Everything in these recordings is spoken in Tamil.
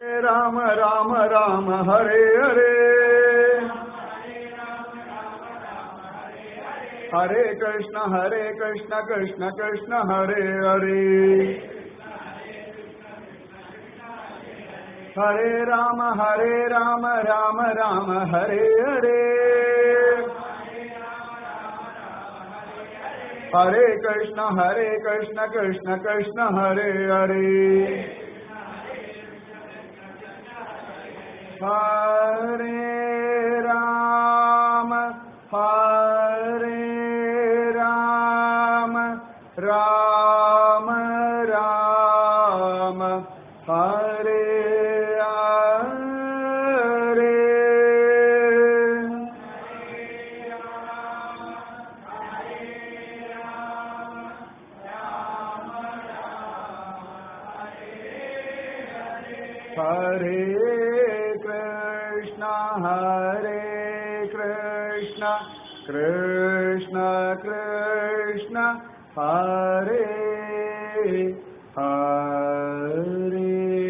राम राम राम हरे हरे हरे कृष्ण हरे कृष्ण कृष्ण कृष्ण हरे हरे हरे राम हरे राम राम राम हरे हरे हरे कृष्ण हरे कृष्ण कृष्ण कृष्ण हरे हरे हरे राम हरे राम राम राम हरे हरे हरे कृष्ण हरे कृष्ण कृष्ण कृष्ण हरे हरे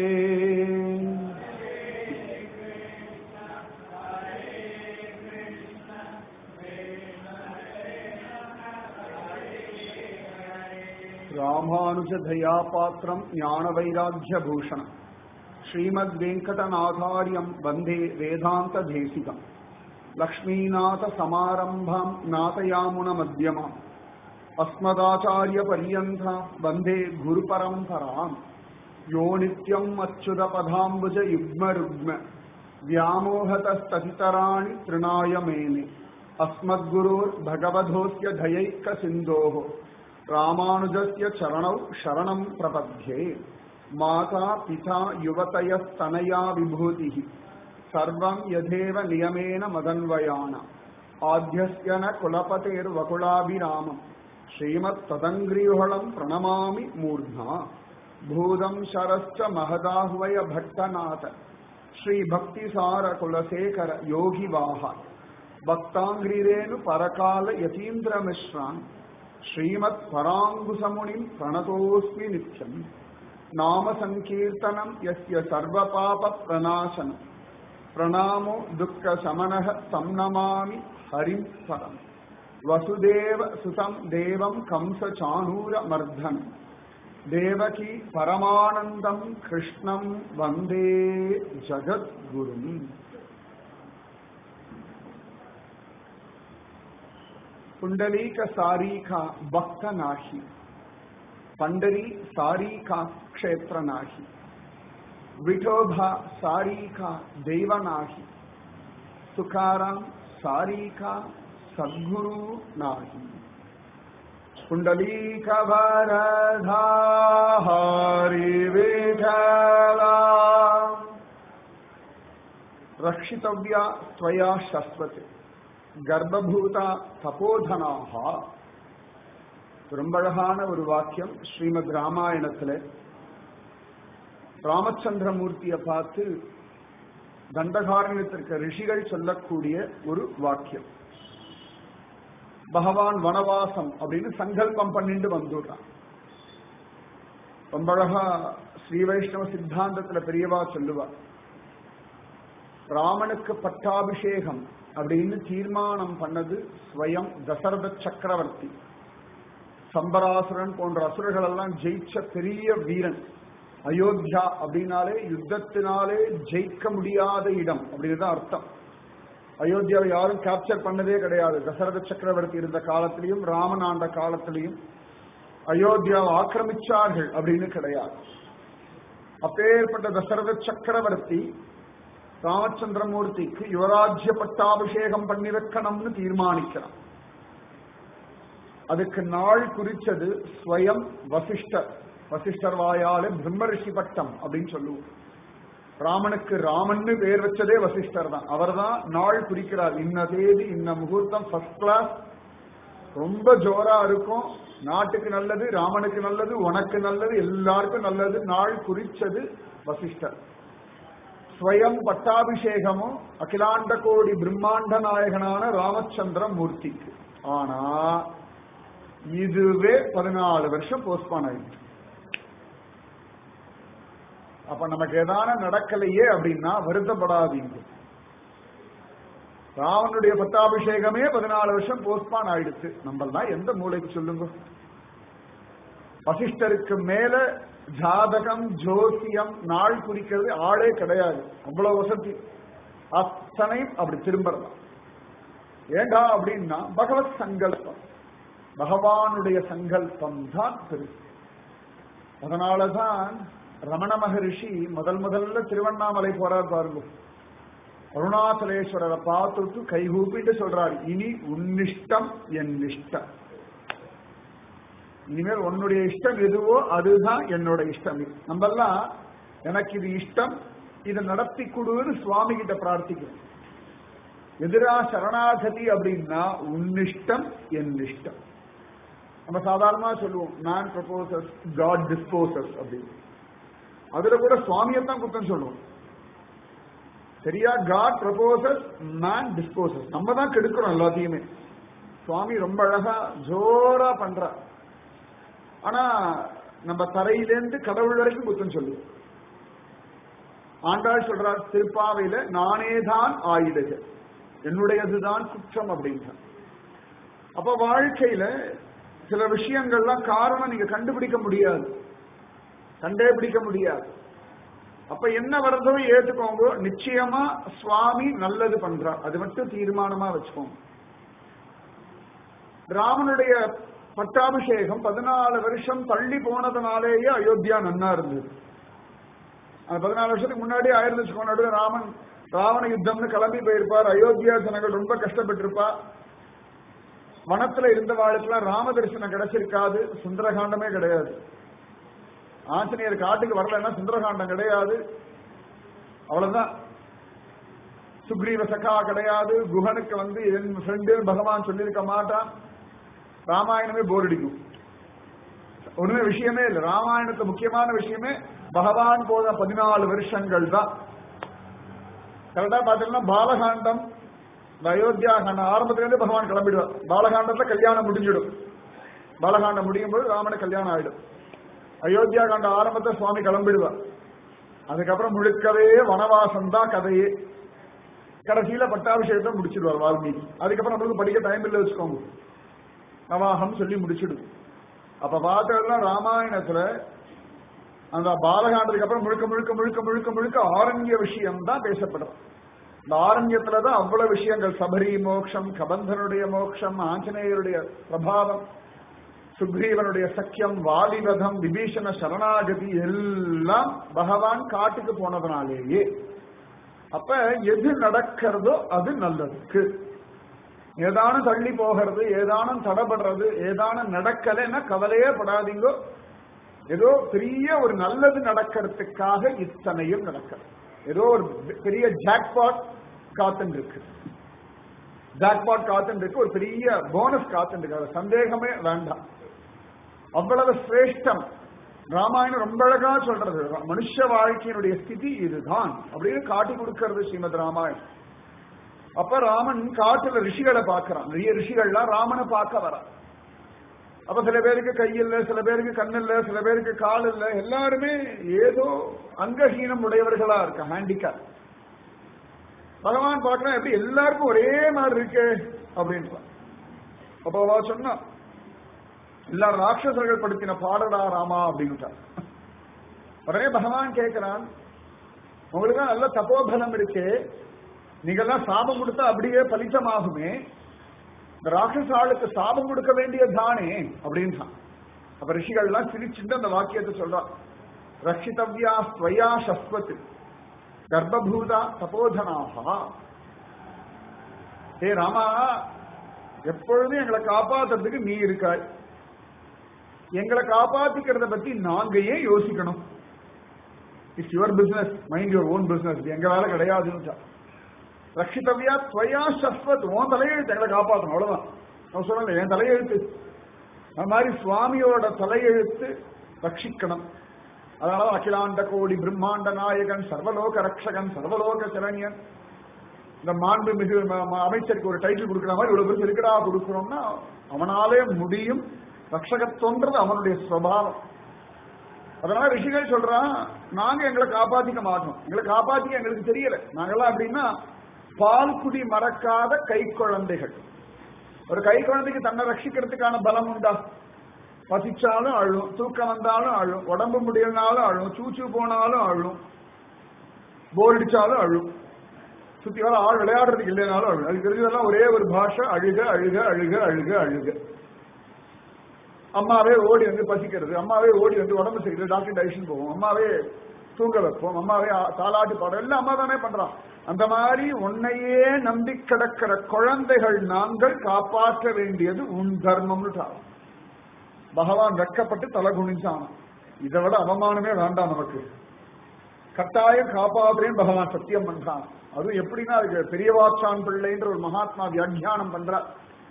ராமானுஜதயா பாத்திரம் ஞான வைராக்கிய பூஷணம் ஸ்ரீமத் வெங்கடநாதாரியம் வந்தே வேதாந்த தேசிகம் லக்ஷ்மீநாத சமாரம்பாம் நாதயாமுன மத்தியமாம் அஸ்மதாச்சாரிய பரியந்தா வந்தே குரு பரம்பராம் யோ நித்யம் அச்சுத பதாம்புஜ யுக்ம ருக்ம व्यामोहतस्ततितराणि तृणाय मेने अस्मद्गुरोर् भगवधोऽस्य धयैक सिन्धोः रामानुजस्य चरणौ शरणम् प्रपद्ये माता पिता युवतयस्तनया विभूतिः सर्वम् यथेव नियमेन मदन्वयान आद्यस्य न कुलपतेर्वकुलाभिरामम् श्रीमत्तदङ्ग्रियुहळम् प्रणमामि मूर्ध्ना भूतम् शरश्च महदाह्वय भट्टनाथ श्रीभक्तिसार कुलशेखर योगिवाह भक्ताङ्ग्रिरेणु परकाल यतीन्द्रमिश्रान् श्रीमत्पराङ्गुसमुनिम् प्रणतोऽस्मि नित्यम् नाम सङ्कीर्तनम् यस्य सर्वपापप्रणाशनम् प्रणामो दुःखशमनः तं नमामि हरिम् परम् वसुदेव सुतं देवं कंसचाणूरमर्धनम् தேவகி பரமானந்தம் கிருஷ்ணம் வந்தே ஜகத்குரும் पुंडलीक सारी का भक्त नाही पंडरी सारी का क्षेत्र नाही विठोबा सारी का देव नाही तुकाराम सारी का सद्गुरु नाही पुंडलीक वरधा हरि विठला रक्षितव्या त्वया शस्वते கர்ப்பபூதா தபோதனாகா ரொம்ப அழகான ஒரு வாக்கியம் ஸ்ரீமத் ராமாயணத்துல ராமச்சந்திரமூர்த்தியை பார்த்து தண்டகாரண்யத்திற்கு ரிஷிகள் சொல்லக்கூடிய ஒரு வாக்கியம் பகவான் வனவாசம் அப்படின்னு சங்கல்பம் பண்ணிட்டு வந்துடுறான் ரொம்ப அழகா ஸ்ரீ வைஷ்ணவ சித்தாந்தத்துல பெரியவா சொல்லுவா ராமனுக்கு பட்டாபிஷேகம் அப்படின்னு தீர்மானம் பண்ணது ஸ்வயம் தசரத சக்கரவர்த்தி சம்பராசுரன் போன்ற அசுரர்கள் எல்லாம் ஜெயிச்ச பெரிய வீரன் அயோத்தியா அப்படின்னாலே யுத்தத்தினாலே ஜெயிக்க முடியாத இடம் அப்படின்னு அர்த்தம் அயோத்தியாவை யாரும் கேப்சர் பண்ணதே கிடையாது தசரத சக்கரவர்த்தி இருந்த காலத்திலையும் ராமன் ஆண்ட காலத்திலையும் அயோத்தியாவை ஆக்கிரமிச்சார்கள் அப்படின்னு கிடையாது அப்பேற்பட்ட தசரத சக்கரவர்த்தி ராமச்சந்திரமூர்த்திக்கு யுவராஜ்ய பட்டாபிஷேகம் பண்ணி வைக்கணும்னு தீர்மானிக்கிறான் அதுக்கு நாள் குறிச்சது ஸ்வயம் வசிஷ்டர் வசிஷ்டர் வாயாலே பிரம்மரிஷி பட்டம் அப்படின்னு சொல்லுவோம் ராமனுக்கு ராமன்னு பேர் வச்சதே வசிஷ்டர் தான் அவர் தான் நாள் குறிக்கிறார் இன்ன தேதி இன்ன முகூர்த்தம் ஃபர்ஸ்ட் கிளாஸ் ரொம்ப ஜோரா இருக்கும் நாட்டுக்கு நல்லது ராமனுக்கு நல்லது உனக்கு நல்லது எல்லாருக்கும் நல்லது நாள் குறிச்சது வசிஷ்டர் ஸ்வயம் பட்டாபிஷேகமும் அகிலாண்ட கோடி பிரம்மாண்ட நாயகனான ராமச்சந்திர மூர்த்திக்கு ஆனா இதுவே பதினாலு வருஷம் போஸ்ட்பான் ஆயிடுச்சு அப்ப நமக்கு எதான நடக்கலையே அப்படின்னா வருத்தப்படாதீங்க ராவனுடைய பட்டாபிஷேகமே பதினாலு வருஷம் போஸ்ட்பான் ஆயிடுச்சு நம்மளாம் எந்த மூளைக்கு சொல்லுங்க வசிஷ்டருக்கு மேல ஜாதகம் ஜோசியம் நாள் குறிக்கிறது ஆளே கிடையாது அவ்வளவு வசதி அத்தனையும் அப்படி திரும்பலாம் ஏண்டா அப்படின்னா பகவத் சங்கல்பம் பகவானுடைய சங்கல்பம் தான் பெருசு அதனாலதான் ரமண மகரிஷி முதல் முதல்ல திருவண்ணாமலை போறார் பாருங்க அருணாச்சலேஸ்வரரை பார்த்துட்டு கைகூப்பிட்டு சொல்றாரு இனி உன்னிஷ்டம் என் இஷ்டம் இனிமேல் உன்னுடைய இஷ்டம் எதுவோ அதுதான் என்னோட இஷ்டம் நம்மெல்லாம் எனக்கு இது இஷ்டம் இதை நடத்தி கொடுன்னு சுவாமி கிட்ட பிரார்த்திக்கிறோம் எதிரா சரணாகதி அப்படின்னா உன்னிஷ்டம் என் இஷ்டம் நம்ம சாதாரணமா சொல்லுவோம் நான் ப்ரப்போசஸ் காட் டிஸ்போசஸ் அப்படின்னு அதுல கூட சுவாமியை தான் குத்தம் சொல்லுவோம் சரியா காட் ப்ரப்போசஸ் மேன் டிஸ்போசஸ் நம்ம தான் கெடுக்கிறோம் எல்லாத்தையுமே சுவாமி ரொம்ப அழகா ஜோரா பண்ற ஆனா நம்ம தரையிலேருந்து கடவுள் வரைக்கும் குத்தம் சொல்லுவோம் ஆண்டாள் சொல்றார் திருப்பாவையில நானே தான் ஆயிடுக என்னுடையதுதான் குற்றம் அப்படின்றார் அப்ப வாழ்க்கையில சில விஷயங்கள்லாம் காரணம் நீங்க கண்டுபிடிக்க முடியாது கண்டே பிடிக்க முடியாது அப்ப என்ன வருதோ ஏத்துக்கோங்க நிச்சயமா சுவாமி நல்லது பண்றார் அது மட்டும் தீர்மானமா வச்சுக்கோங்க ராமனுடைய பட்டாபிஷேகம் பதினாலு வருஷம் தள்ளி போனதுனாலேயே அயோத்தியா நன்னா இருந்தது அந்த பதினாலு வருஷத்துக்கு முன்னாடி ஆயிரத்தி வச்சுக்கோங்க ராமன் ராவண யுத்தம்னு கிளம்பி போயிருப்பார் அயோத்தியா ஜனங்கள் ரொம்ப கஷ்டப்பட்டிருப்பா வனத்துல இருந்த வாழ்க்கெல்லாம் ராம தரிசனம் கிடைச்சிருக்காது சுந்தரகாண்டமே கிடையாது ஆஞ்சநேயர் காட்டுக்கு வரலன்னா சுந்தரகாண்டம் கிடையாது அவ்வளவுதான் சுக்ரீவ சகா கிடையாது குஹனுக்கு வந்து என் ஃப்ரெண்டு பகவான் சொல்லியிருக்க மாட்டான் ராமாயணமே போர் அடிக்கும் ஒண்ணுமே விஷயமே இல்லை ராமாயணத்துல முக்கியமான விஷயமே பகவான் போன பதினாலு வருஷங்கள் தான் கரெக்டா பாத்தீங்கன்னா பாலகாண்டம் இந்த அயோத்தியா காண்டம் ஆரம்பத்துல இருந்து பகவான் கிளம்பிடுவார் பாலகாண்டத்துல கல்யாணம் முடிஞ்சிடும் பாலகாண்டம் முடியும் போது ராமன கல்யாணம் ஆயிடும் அயோத்தியா காண்ட ஆரம்பத்தை சுவாமி கிளம்பிடுவார் அதுக்கப்புறம் முழுக்கவே வனவாசம் தான் கதையே கடைசியில பட்டாபிஷேகத்தை முடிச்சிடுவார் வால்மீகி அதுக்கப்புறம் நம்மளுக்கு படிக்க டைம் இல்லை வச்சுக்கோங்க நவாகம் சொல்லி முடிச்சிடும் அப்ப பார்த்தோம்னா ராமாயணத்துல அந்த பாலகாண்டத்துக்கு அப்புறம் முழுக்க முழுக்க முழுக்க முழுக்க முழுக்க ஆரண்ய விஷயம் தான் பேசப்படும் இந்த ஆரண்யத்துலதான் அவ்வளவு விஷயங்கள் சபரி மோக்ஷம் கபந்தனுடைய மோக்ஷம் ஆஞ்சநேயருடைய பிரபாவம் சுக்ரீவனுடைய சக்கியம் வாலிவதம் விபீஷண சரணாகதி எல்லாம் பகவான் காட்டுக்கு போனதுனாலேயே அப்ப எது நடக்கிறதோ அது நல்லதுக்கு ஏதானும் தள்ளி போகிறது ஏதானும் தடப்படுறது ஏதானும் நடக்கலைன்னா கவலையே படாதீங்கோ ஏதோ பெரிய ஒரு நல்லது நடக்கிறதுக்காக இத்தனையும் நடக்கிறது ஏதோ ஒரு பெரிய ஜாக்பாட் காத்துன்னு இருக்கு ஜாக்பாட் காத்துன்னு இருக்கு ஒரு பெரிய போனஸ் காத்துன்னு இருக்கு அது சந்தேகமே வேண்டாம் அவ்வளவு சிரேஷ்டம் ராமாயணம் ரொம்ப அழகா சொல்றது மனுஷ வாழ்க்கையினுடைய ஸ்திதி இதுதான் அப்படின்னு காட்டி கொடுக்கிறது ஸ்ரீமத் ராமாயணம் அப்ப ராமன் காட்டுல ரிஷிகளை பார்க்கறான் நிறைய ரிஷிகள்லாம் ராமனை பார்க்க வரான் அப்ப சில பேருக்கு கை இல்ல சில பேருக்கு கண் இல்ல சில பேருக்கு கால் இல்ல எல்லாருமே ஏதோ அங்கஹீனம் உடையவர்களா இருக்க ஹேண்டிகேப் பகவான் பார்க்கறா எப்படி எல்லாருக்கும் ஒரே மாதிரி இருக்கு அப்படின்றான் அப்ப அவ சொன்னா எல்லா ராட்சசர்கள் படுத்தின பாடடா ராமா அப்படின்ட்டார் உடனே பகவான் கேட்கிறான் உங்களுக்கு நல்ல தபோபலம் இருக்கு நீங்கெல்லாம் சாபம் கொடுத்தா அப்படியே பலித்தமாகுமே இந்த ராட்சச ஆளுக்கு சாபம் கொடுக்க வேண்டியதானே அப்படின்னு அப்ப ரிஷிகள் எல்லாம் சிரிச்சுட்டு அந்த வாக்கியத்தை சொல்றான் ரட்சிதவ்யா ஸ்வயா சஸ்வத் கர்ப்பபூதா தபோதனாகா ஹே ராமா எப்பொழுதும் எங்களை காப்பாத்துறதுக்கு நீ இருக்காய் எங்களை காப்பாத்திக்கிறத பத்தி நாங்க ஏன் யோசிக்கணும் it's your business mind your own business எங்க வேலை கிடையாதுன்னு ரட்சிதவ்யா துவயா சஸ்வத் உன் தலையெழுத்து எங்களை காப்பாற்றணும் அவ்வளவுதான் நான் சொல்லல என் தலையெழுத்து அந்த மாதிரி சுவாமியோட தலையெழுத்து ரட்சிக்கணும் அதனால அகிலாண்ட கோடி பிரம்மாண்ட நாயகன் சர்வலோக ரக்ஷகன் சர்வலோக சரண்யன் இந்த மாண்பு மிகு ம- ம- அமைச்சருக்கு ஒரு டைட்டில் கொடுக்குற மாதிரி இவ்வளவு பேருக்கு இருக்கடா கொடுக்கணும்னா அவனாலே முடியும் ரக்ஷகத்துவன்றது அவனுடைய சுவாவம் அதனால ரிஷிகள் சொல்றான் நாங்க எங்களை காப்பாத்திக்க மாட்டோம் எங்களை காப்பாத்திக்க எங்களுக்கு தெரியல நாங்கெல்லாம் அப்படின்னா பால் குடி மறக்காத கை குழந்தைகள் ஒரு கை குழந்தைக்கு தன்னை ரட்சிக்கிறதுக்கான பலம் உண்டா பசிச்சாலும் அழும் தூக்கம் வந்தாலும் அழும் உடம்பு முடியலனாலும் அழும் சூச்சு போனாலும் அழும் போர் அடிச்சாலும் அழும் சுத்தி வர ஆள் விளையாடுறதுக்கு இல்லைனாலும் அழும் அதுக்கு தெரிஞ்சதெல்லாம் ஒரே ஒரு பாஷை அழுக அழுக அழுக அழுக அழுக அம்மாவே ஓடி வந்து பசிக்கிறது அம்மாவே ஓடி வந்து உடம்பு செய்கிறது டாக்டர் டைஷன் போவோம் அம்மாவே தூங்க வைப்போம் அம்மாவே ஆ- தாலாட்டு பாடம் எல்லாம் அம்மா தானே பண்றான் அந்த மாதிரி உன்னையே நம்பி கிடக்கிற குழந்தைகள் நாங்கள் காப்பாற்ற வேண்டியது உன் தர்மம்னு தாரம் பகவான் வெட்கப்பட்டு தலை குனிஞ்சான் இதை விட அவமானமே வேண்டாம் நமக்கு கட்டாயம் காப்பாத்துறேன் பகவான் சத்தியம் பண்றான் அதுவும் எப்படின்னா அதுக்கு பெரியவாச்சான் பிள்ளைன்ற ஒரு மகாத்மா வியாக்கியானம் பண்றார்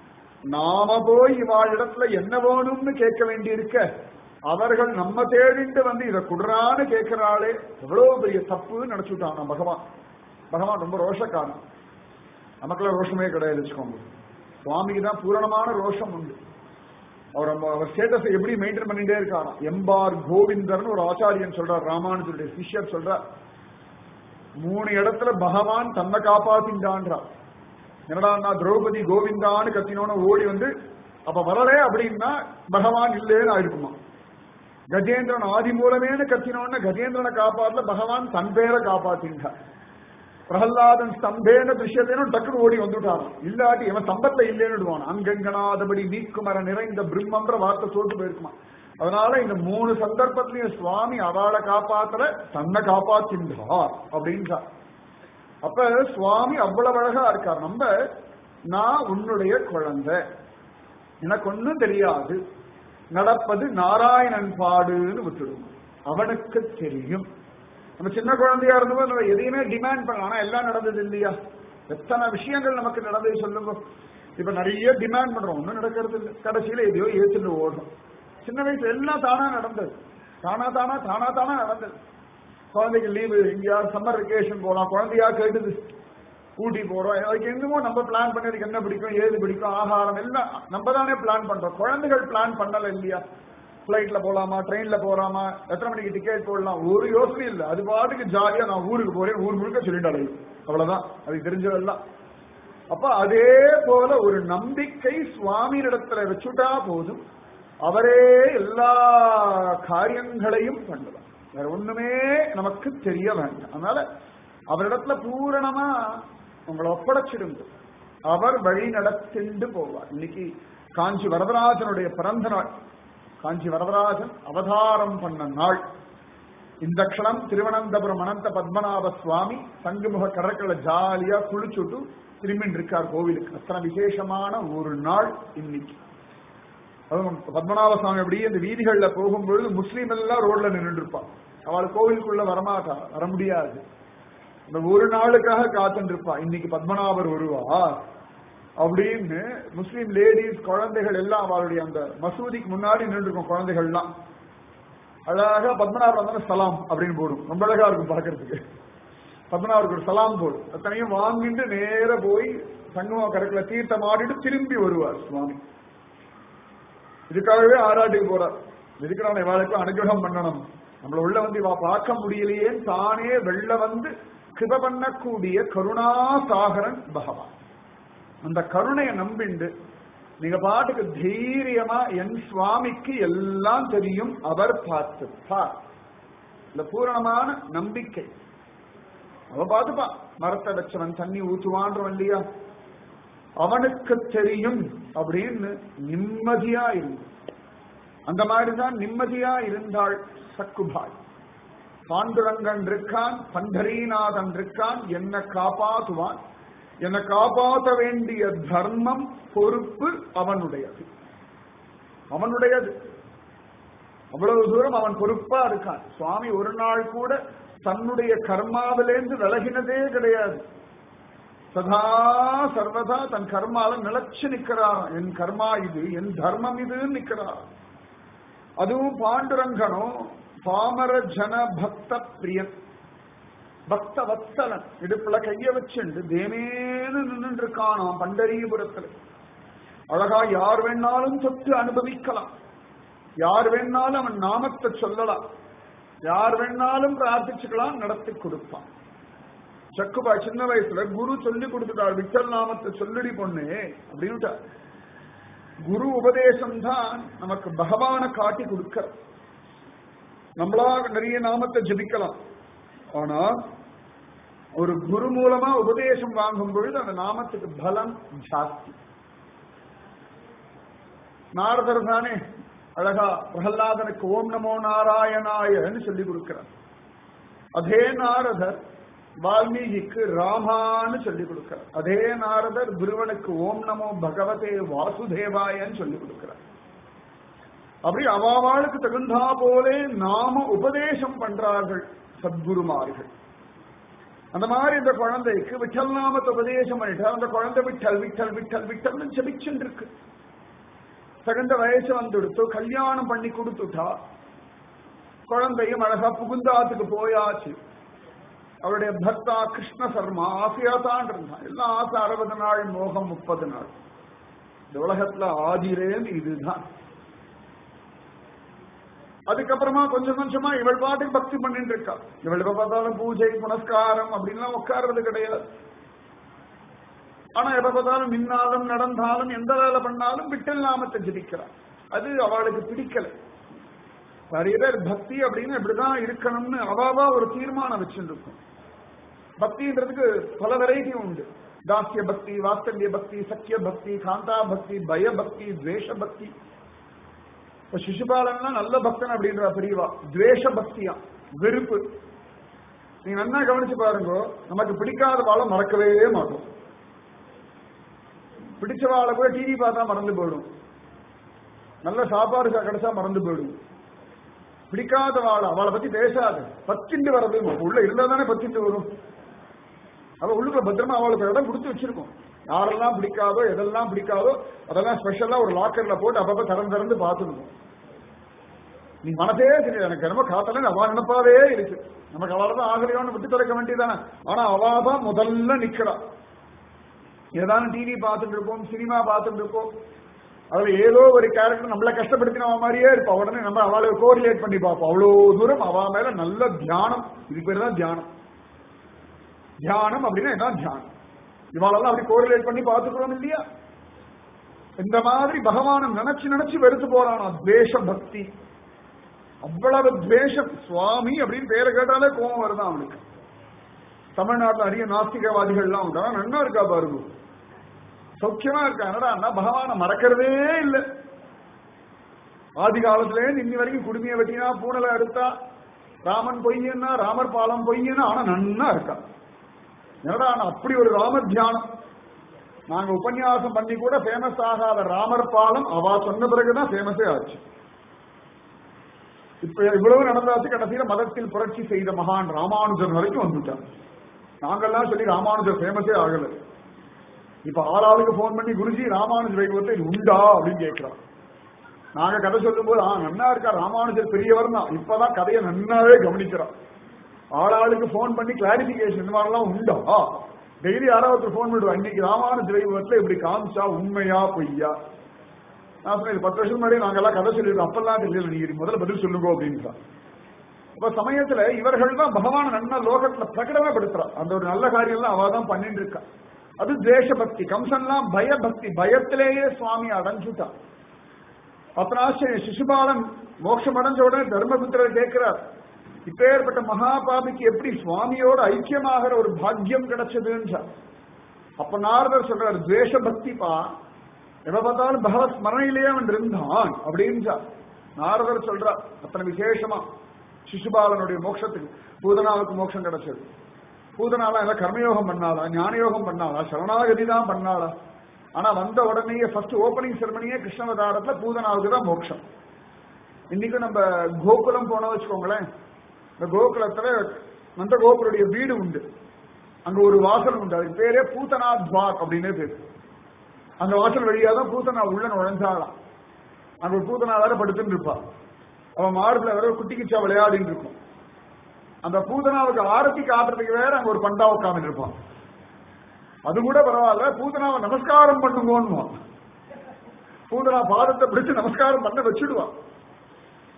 நாம போய் இவாள் இடத்துல என்ன வேணும்னு கேட்க வேண்டி இருக்க அவர்கள் நம்ம தேடிட்டு வந்து இதை குடுறான்னு கேட்கிறாளே எவ்வளவு பெரிய தப்புன்னு நினைச்சுட்டான் பகவான் பகவான் ரொம்ப ரோஷக்காரன் நமக்கெல்லாம் ரோஷமே கிடையாது வச்சுக்கோங்க சுவாமிக்கு தான் பூரணமான ரோஷம் உண்டு அவர் நம்ம அவர் ஸ்டேட்டஸை எப்படி மெயின்டைன் பண்ணிட்டே இருக்காராம் எம்பார் கோவிந்தர்னு ஒரு ஆச்சாரியன் சொல்றார் ராமானுஜருடைய சிஷ்யர் சொல்றார் மூணு இடத்துல பகவான் தன்னை காப்பாத்தின்றான்றார் என்னடா நான் திரௌபதி கோவிந்தான்னு கத்தினோன்னு ஓடி வந்து அப்ப வரலே அப்படின்னா பகவான் இல்லேன்னு ஆயிருக்குமா கஜேந்திரன் ஆதி மூலமேனு கத்தினோன்னு கஜேந்திரனை காப்பாத்தல பகவான் தன் பேரை காப்பாத்தின்றார் பிரகலாதன் ஸ்தம்பேன திருஷ்யத்தேனும் டக்குனு ஓடி வந்துட்டான் இல்லாட்டி இவன் ஸ்தம்பத்தை இல்லைன்னு அங்கங்கனாதபடி நீக்குமர நிறைந்த பிரம்மன்ற வார்த்தை சொல்லிட்டு போயிருக்குமா அதனால இந்த மூணு சந்தர்ப்பத்திலையும் சுவாமி அவளை காப்பாத்தல தன்னை காப்பாத்தின்றார் அப்படின்றார் அப்ப சுவாமி அவ்வளவு அழகா இருக்கார் நம்ம நான் உன்னுடைய குழந்தை எனக்கு ஒண்ணும் தெரியாது நடப்பது நாராயணன் பாடுன்னு விட்டுடும் அவனுக்கு தெரியும் நம்ம சின்ன குழந்தையா இருந்தபோது நம்ம எதையுமே டிமாண்ட் பண்ணலாம் ஆனா எல்லாம் நடந்தது இல்லையா எத்தனை விஷயங்கள் நமக்கு நடந்தது சொல்லுங்க இப்ப நிறைய டிமாண்ட் பண்றோம் ஒண்ணும் நடக்கிறது இல்லை கடைசியில எதையோ ஏத்துட்டு ஓடுறோம் சின்ன வயசுல எல்லாம் தானா நடந்தது தானா தானா தானா தானா நடந்தது குழந்தைக்கு லீவு எங்கேயாவது சம்மர் வெக்கேஷன் போலாம் குழந்தையா கேட்டுது ஊட்டி போறோம் அதுக்கு என்னமோ நம்ம பிளான் பண்ணி அதுக்கு என்ன பிடிக்கும் ஏது பிடிக்கும் ஆகாரம் எல்லாம் நம்ம தானே பிளான் பண்றோம் குழந்தைகள் பிளான் பண்ணல இல்லையா பிளைட்ல போலாமா ட்ரெயின்ல போறாமா எத்தனை மணிக்கு டிக்கெட் போடலாம் ஒரு யோசனை இல்லை அது பாட்டுக்கு ஜாலியா நான் ஊருக்கு போறேன் ஊர் முழுக்க சொல்லிட்டாலே அவ்வளவுதான் அதுக்கு தெரிஞ்சதெல்லாம் அப்ப அதே போல ஒரு நம்பிக்கை சுவாமியிடத்துல வச்சுட்டா போதும் அவரே எல்லா காரியங்களையும் பண்ணலாம் வேற ஒண்ணுமே நமக்கு தெரிய வேண்டாம் அதனால அவரிடத்துல பூரணமா உங்களை ஒப்படைச்சிடுங்க அவர் வழி நடத்திண்டு போவார் இன்னைக்கு காஞ்சி வரதராஜனுடைய பிறந்த நாள் காஞ்சி வரதராஜன் அவதாரம் பண்ண நாள் இந்த க்ஷணம் திருவனந்தபுரம் அனந்த பத்மநாப சுவாமி சங்குமுக கடற்கரை ஜாலியா குளிச்சுட்டு திரும்பின்னு இருக்கார் கோவிலுக்கு அத்தனை விசேஷமான ஒரு நாள் இன்னைக்கு அதுவும் பத்மநாப சுவாமி அப்படியே இந்த வீதிகள்ல போகும்பொழுது முஸ்லீம் எல்லாம் ரோட்ல நின்றுட்டு இருப்பான் அவள் கோவிலுக்குள்ள வரமாட்டா வர முடியாது இந்த ஒரு நாளுக்காக காத்துட்டு இருப்பா இன்னைக்கு பத்மநாபர் வருவா அப்படின்னு முஸ்லீம் லேடிஸ் குழந்தைகள் எல்லாம் அவளுடைய அந்த மசூதிக்கு முன்னாடி நின்று இருக்கும் குழந்தைகள்லாம் அழகா பத்மநாபர் வந்தாலும் சலாம் அப்படின்னு போடும் ரொம்ப அழகா இருக்கும் பார்க்கறதுக்கு பத்மநாபருக்கு ஒரு சலாம் போடும் அத்தனையும் வாங்கிட்டு நேர போய் சங்கம கரக்கில் தீர்த்தம் ஆடிட்டு திரும்பி வருவார் சுவாமி இதுக்காகவே ஆராட்டுக்கு போறார் இதுக்கு நான் இவாளுக்கும் அனுகிரகம் பண்ணணும் நம்மள உள்ள வந்து இவா பார்க்க முடியலையே தானே வெளில வந்து கிருப பண்ணக்கூடிய கருணாசாகரன் பகவான் அந்த கருணையை நம்பிண்டு நீங்க பாட்டுக்கு தைரியமா என் சுவாமிக்கு எல்லாம் தெரியும் அவர் பார்த்துப்பார் இந்த பூரணமான நம்பிக்கை அவ பார்த்துப்பான் மரத்தை வச்சவன் தண்ணி ஊற்றுவான்றவன் இல்லையா அவனுக்கு தெரியும் அப்படின்னு நிம்மதியா இருந்து அந்த மாதிரிதான் நிம்மதியா இருந்தாள் சக்குபாய் பாண்டுரங்கன் இருக்கான் பண்டரீநாதன் இருக்கான் என்ன காப்பாத்துவான் என்னை காப்பாற்ற வேண்டிய தர்மம் பொறுப்பு அவனுடையது அவனுடையது அவ்வளவு தூரம் அவன் பொறுப்பா இருக்கான் சுவாமி ஒரு நாள் கூட தன்னுடைய கர்மாவிலேந்து விலகினதே கிடையாது சதா சர்வதா தன் கர்மால நிலச்சு நிக்கிறான் என் கர்மா இது என் தர்மம் இதுன்னு நிக்கிறான் அதுவும் பாண்டுரங்கனும் பாமர ஜன பக்த பிரியன் பக்த வத்சலன் இடுப்புல கைய வச்சுண்டு தேமேன்னு நின்று இருக்கானாம் பண்டரீபுரத்துல அழகா யார் வேணாலும் தொட்டு அனுபவிக்கலாம் யார் வேணாலும் அவன் நாமத்தை சொல்லலாம் யார் வேணாலும் பிரார்த்திச்சுக்கலாம் நடத்தி கொடுப்பான் சக்குபா சின்ன வயசுல குரு சொல்லி கொடுத்துட்டார் விட்டல் நாமத்தை சொல்லுடி பொண்ணு அப்படின்னுட்டார் குரு உபதேசம் தான் நமக்கு பகவானை காட்டி கொடுக்க நம்மளா நிறைய நாமத்தை ஜபிக்கலாம் ஆனா ஒரு குரு மூலமா உபதேசம் வாங்கும் பொழுது அந்த நாமத்துக்கு பலம் ஜாஸ்தி நாரதர் தானே அழகா பிரகலாதனுக்கு ஓம் நமோ நாராயணாயன்னு சொல்லி கொடுக்கிறார் அதே நாரதர் வால்மீகிக்கு ராமான்னு சொல்லி கொடுக்கிறார் அதே நாரதர் குருவனுக்கு ஓம் நமோ பகவதே வாசுதேவாயன்னு சொல்லி கொடுக்கிறார் அப்படி அவாவாளுக்கு தகுந்தா போலே நாம உபதேசம் பண்றார்கள் சத்குருமார்கள் அந்த மாதிரி இந்த குழந்தைக்கு விட்டல் நாமத்தை உபதேசம் பண்ணிட்டா அந்த குழந்தை விட்டல் விட்டல் விட்டல் விட்டல்னு ஜபிச்சுட்டு இருக்கு தகுந்த வயசு வந்துடுத்து கல்யாணம் பண்ணி கொடுத்துட்டா குழந்தையும் அழகா புகுந்தாத்துக்கு போயாச்சு அவருடைய பக்தா கிருஷ்ண சர்மா ஆசையா தான் இருந்தான் எல்லாம் ஆசை அறுபது நாள் மோகம் முப்பது நாள் இந்த உலகத்துல ஆதிரேந்து இதுதான் அதுக்கப்புறமா கொஞ்சம் கொஞ்சமா இவள் பாட்டுக்கு பக்தி பண்ணிட்டு இருக்கா இவள் எப்ப பார்த்தாலும் பூஜை புனஸ்காரம் அப்படின்லாம் உட்கார்றது கிடையாது ஆனா எப்ப பார்த்தாலும் நின்னாலும் நடந்தாலும் எந்த வேலை பண்ணாலும் விட்டல் நாமத்தை ஜபிக்கிறார் அது அவளுக்கு பிடிக்கல நிறைய பேர் பக்தி அப்படின்னு இப்படிதான் இருக்கணும்னு அவாவா ஒரு தீர்மானம் வச்சுருக்கும் பக்தின்றதுக்கு பல வெரைட்டி உண்டு தாசிய பக்தி வாத்சல்ய பக்தி சக்கிய பக்தி காந்தா பக்தி பய பக்தி துவேஷ பக்தி இப்ப சிசுபாலன்னா நல்ல பக்தன் அப்படின்ற பிரிவா துவேஷ பக்தியா வெறுப்பு நீங்க நல்லா கவனிச்சு பாருங்க நமக்கு பிடிக்காத வாழை மறக்கவே மாட்டோம் பிடிச்ச வாழை கூட டிவி பார்த்தா மறந்து போயிடும் நல்ல சாப்பாடு கிடைச்சா மறந்து போயிடும் பிடிக்காத வாழை அவளை பத்தி பேசாது பத்திண்டு வர்றது உள்ள இருந்தா தானே பத்திண்டு வரும் அவ உள்ளுக்குள்ள பத்திரமா அவளுக்கு இடம் கொடுத்து வச்சிருக்கோம் யாரெல்லாம் பிடிக்காதோ எதெல்லாம் பிடிக்காதோ அதெல்லாம் ஸ்பெஷலா ஒரு லாக்கர்ல போட்டு அப்பப்ப திறந்து திறந்து பார்த்துக்கணும் நீ மனசே தெரியாது எனக்கு என்னமோ காத்தல அவ நினைப்பாவே இருக்கு நமக்கு அவளதான் ஆகலையோன்னு விட்டு தொலைக்க வேண்டியதானே ஆனா அவாதான் முதல்ல நிக்கிறா ஏதாவது டிவி பார்த்துட்டு இருப்போம் சினிமா பார்த்துட்டு இருப்போம் அதுல ஏதோ ஒரு கேரக்டர் நம்மள கஷ்டப்படுத்தின மாதிரியே இருப்பா உடனே நம்ம அவளை கோரிலேட் பண்ணி பார்ப்போம் அவ்வளவு தூரம் அவ மேல நல்ல தியானம் இது பேர் தான் தியானம் தியானம் அப்படின்னா என்ன தியானம் இவாளெல்லாம் அப்படி கோரிலேட் பண்ணி பார்த்துக்கிறோம் இல்லையா இந்த மாதிரி பகவானை நினைச்சு நினைச்சு வெறுத்து போறானா துவேஷ பக்தி அவ்வளவு துவேஷம் சுவாமி அப்படின்னு பேரை கேட்டாலே கோபம் வருதான் அவனுக்கு தமிழ்நாட்டில் நிறைய நாஸ்திகவாதிகள்லாம் உண்டு ஆனா நன்னா இருக்கா பாருங்க சௌக்கியமா இருக்கா என்னடா பகவானை மறக்கிறதே இல்லை ஆதி காலத்துல இன்னி வரைக்கும் குடுமையை வெட்டினா பூனலை எடுத்தா ராமன் பொய்யன்னா ராமர் பாலம் பொய்யன்னா ஆனா நன்னா இருக்கா என்னடா அப்படி ஒரு ராமர் தியானம் நாங்க உபன்யாசம் பண்ணி கூட ஃபேமஸ் ஆகாத ராமர் பாலம் அவா சொன்ன பிறகுதான் ஃபேமஸே ஆச்சு இப்ப இவ்வளவு நடந்தாச்சு கடைசியில மதத்தில் புரட்சி செய்த மகான் ராமானுஜர் வரைக்கும் வந்துட்டார் நாங்கெல்லாம் சொல்லி ராமானுஜர் ஃபேமஸே ஆகல இப்ப ஆளாளுக்கு போன் பண்ணி குருஜி ராமானுஜர் வைபவத்தை இது உண்டா அப்படின்னு கேட்கிறோம் நாங்க கதை சொல்லும் போது ஆ நன்னா இருக்கா ராமானுஜர் பெரியவர் தான் இப்பதான் கதையை நன்னாவே கவனிக்கிறோம் ஆளாளுக்கு போன் பண்ணி கிளாரிபிகேஷன் இந்த மாதிரிலாம் உண்டா டெய்லி யாராவது போன் பண்ணுவோம் இன்னைக்கு ராமானுஜர் வைபவத்துல இப்படி காமிச்சா உண்மையா பொய்யா நான் சொன்னேன் பத்து வருஷம் முன்னாடி நாங்கெல்லாம் கதை சொல்லிடுறோம் அப்பெல்லாம் தெரியல நீங்க முதல்ல பதில் சொல்லுங்க அப்படின்னு அப்ப சமயத்துல இவர்கள் தான் பகவான் நன்ன லோகத்துல பிரகடனமே படுத்துறா அந்த ஒரு நல்ல காரியம்லாம் அவ தான் பண்ணிட்டு இருக்கா அது தேச பக்தி கம்சன்லாம் பயபக்தி பயத்திலேயே சுவாமி அடைஞ்சுட்டான் அப்புறம் சிசுபாலன் மோட்சம் அடைஞ்ச உடனே தர்மபுத்திரர் கேட்கிறார் இப்பேற்பட்ட மகாபாபிக்கு எப்படி சுவாமியோட ஐக்கியமாகிற ஒரு பாக்கியம் கிடைச்சதுன்னு அப்ப நாரதர் சொல்றார் துவேஷ பக்திப்பா எப்ப பார்த்தாலும் பகவத் ஸ்மரணையிலேயே அவன் இருந்தான் அப்படின்னு நாரதர் சொல்றார் அத்தனை விசேஷமா சிசுபாலனுடைய மோட்சத்துக்கு பூதனாவுக்கு மோட்சம் கிடைச்சது பூதனாலா எல்லாம் கர்மயோகம் பண்ணாளா ஞானயோகம் பண்ணாளா சரணாகதி தான் பண்ணாளா ஆனா வந்த உடனேயே ஃபர்ஸ்ட் ஓபனிங் செரமனியே கிருஷ்ணவதாரத்துல பூதனாவுக்கு தான் மோட்சம் இன்னைக்கு நம்ம கோகுலம் போனா வச்சுக்கோங்களேன் இந்த கோகுலத்துல நந்த கோகுலுடைய வீடு உண்டு அங்க ஒரு வாசல் உண்டு அதுக்கு பேரே பூதனா துவார் அப்படின்னே பேரு அந்த வாசல் வழியா தான் பூத்தனா உள்ள நுழைஞ்சாலாம் அங்க ஒரு பூத்தனா வேற படுத்துன்னு இருப்பா அவன் மார்பில் வேற குட்டி கிச்சா விளையாடின்னு இருக்கும் அந்த பூதனாவுக்கு ஆரத்தி காட்டுறதுக்கு வேற அங்க ஒரு பண்டா உட்காந்து இருப்பான் அது கூட பரவாயில்ல பூதனாவை நமஸ்காரம் பண்ணுங்கன்னு பூதனா பாதத்தை பிடிச்சு நமஸ்காரம் பண்ண வச்சுடுவான்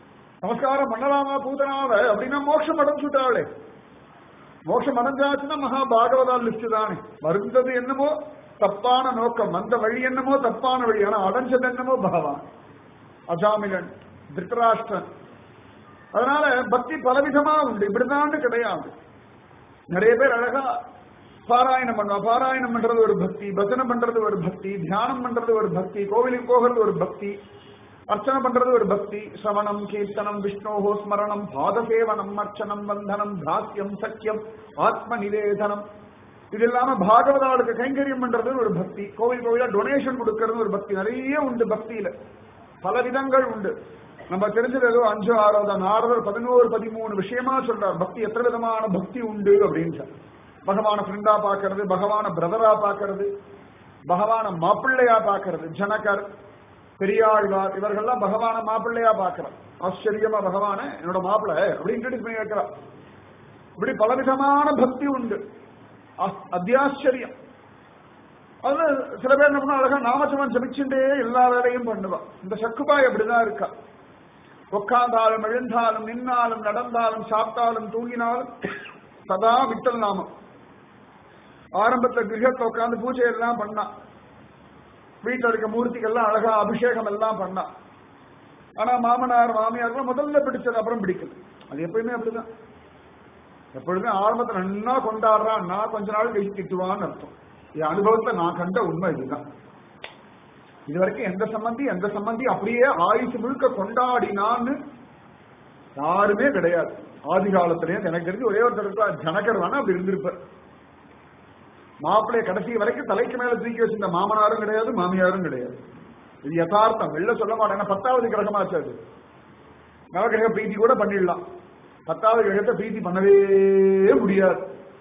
நமஸ்காரம் பண்ணலாமா பூதனாவ அப்படின்னா மோட்சம் அடைஞ்சுட்டாளே மோட்சம் அடைஞ்சாச்சுன்னா மகா பாகவதா லிஸ்ட் தானே வருந்தது என்னமோ தப்பான நோக்கம் அந்த வழி என்னமோ தப்பான வழி ஆனா அடைஞ்சது என்னமோ பகவான் அஜாமிலன் திருத்தராஷ்டிரன் அதனால பக்தி பலவிதமா உண்டு இப்படிதான் கிடையாது நிறைய பேர் அழகா பாராயணம் பண்ணுவா பாராயணம் பண்றது ஒரு பக்தி பஜனை பண்றது ஒரு பக்தி தியானம் பண்றது ஒரு பக்தி கோவிலுக்கு போகிறது ஒரு பக்தி அர்ச்சனை பண்றது ஒரு பக்தி சிரவணம் கீர்த்தனம் விஷ்ணோஹோ ஸ்மரணம் பாதசேவனம் அர்ச்சனம் வந்தனம் தாஸ்யம் சக்கியம் ஆத்ம நிவேதனம் இது இல்லாம பாகவதாளுக்கு கைங்கரியம் பண்றது ஒரு பக்தி கோவில் கோவிலா டொனேஷன் கொடுக்கறது ஒரு பக்தி நிறைய உண்டு பக்தியில பல விதங்கள் உண்டு நம்ம தெரிஞ்சது ஏதோ அஞ்சு ஆறோ தான் நாரதர் பதினோரு பதிமூணு விஷயமா சொல்றார் பக்தி எத்தனை விதமான பக்தி உண்டு அப்படின்னு பகவான ஃப்ரெண்டா பாக்குறது பகவான பிரதரா பாக்குறது பகவான மாப்பிள்ளையா பாக்குறது ஜனகர் பெரியாழ்வார் இவர்கள்லாம் பகவான மாப்பிள்ளையா பாக்குறார் ஆச்சரியமா பகவான என்னோட மாப்பிள்ளை அப்படின்னு introduce பண்ணி வைக்கிறார் இப்படி பலவிதமான பக்தி உண்டு அஸ்- அத்தியாச்சரியம் அதுல சில பேர் என்ன பண்ணா அழகா நாமச்சவன் ஜபிச்சுட்டே எல்லா வேலையும் பண்ணுவா இந்த சக்குபாய் அப்படிதான் இருக்கா உட்கார்ந்தாலும் எழுந்தாலும் நின்னாலும் நடந்தாலும் சாப்பிட்டாலும் தூங்கினாலும் சதா விட்டல் நாமம் ஆரம்பத்துல கிரகத்தை உட்கார்ந்து பூஜை எல்லாம் பண்ணா வீட்டுல இருக்க மூர்த்திகள்லாம் அழகா அபிஷேகம் எல்லாம் பண்ணா ஆனா மாமனார் மாமியார் முதல்ல பிடிச்சது அப்புறம் பிடிக்கல அது எப்பயுமே அப்படிதான் எப்பொழுதுமே ஆரம்பத்துல நன்னா கொண்டாடுறான்னா கொஞ்ச நாள் கழிச்சு திட்டுவான்னு அர்த்தம் என் அனுபவத்தை நான் கண்ட உண்மை இதுதான் இது வரைக்கும் எந்த சம்பந்தி எந்த சம்பந்தி அப்படியே ஆயுசு முழுக்க கொண்டாடினான்னு யாருமே கிடையாது ஆதி காலத்திலேயே எனக்கு தெரிஞ்சு ஒரே ஒருத்தர் இருக்கா ஜனகர் வேணா அப்படி இருந்திருப்பார் மாப்பிள்ளைய கடைசி வரைக்கும் தலைக்கு மேல தூக்கி வச்சிருந்த மாமனாரும் கிடையாது மாமியாரும் கிடையாது இது யதார்த்தம் வெளில சொல்ல மாட்டேன் ஏன்னா பத்தாவது கிரகமாச்சு அது நவகிரக பிரீத்தி கூட பண்ணிடலாம் பத்தாவது கிரகத்தை பிரீத்தி பண்ணவே முடியாது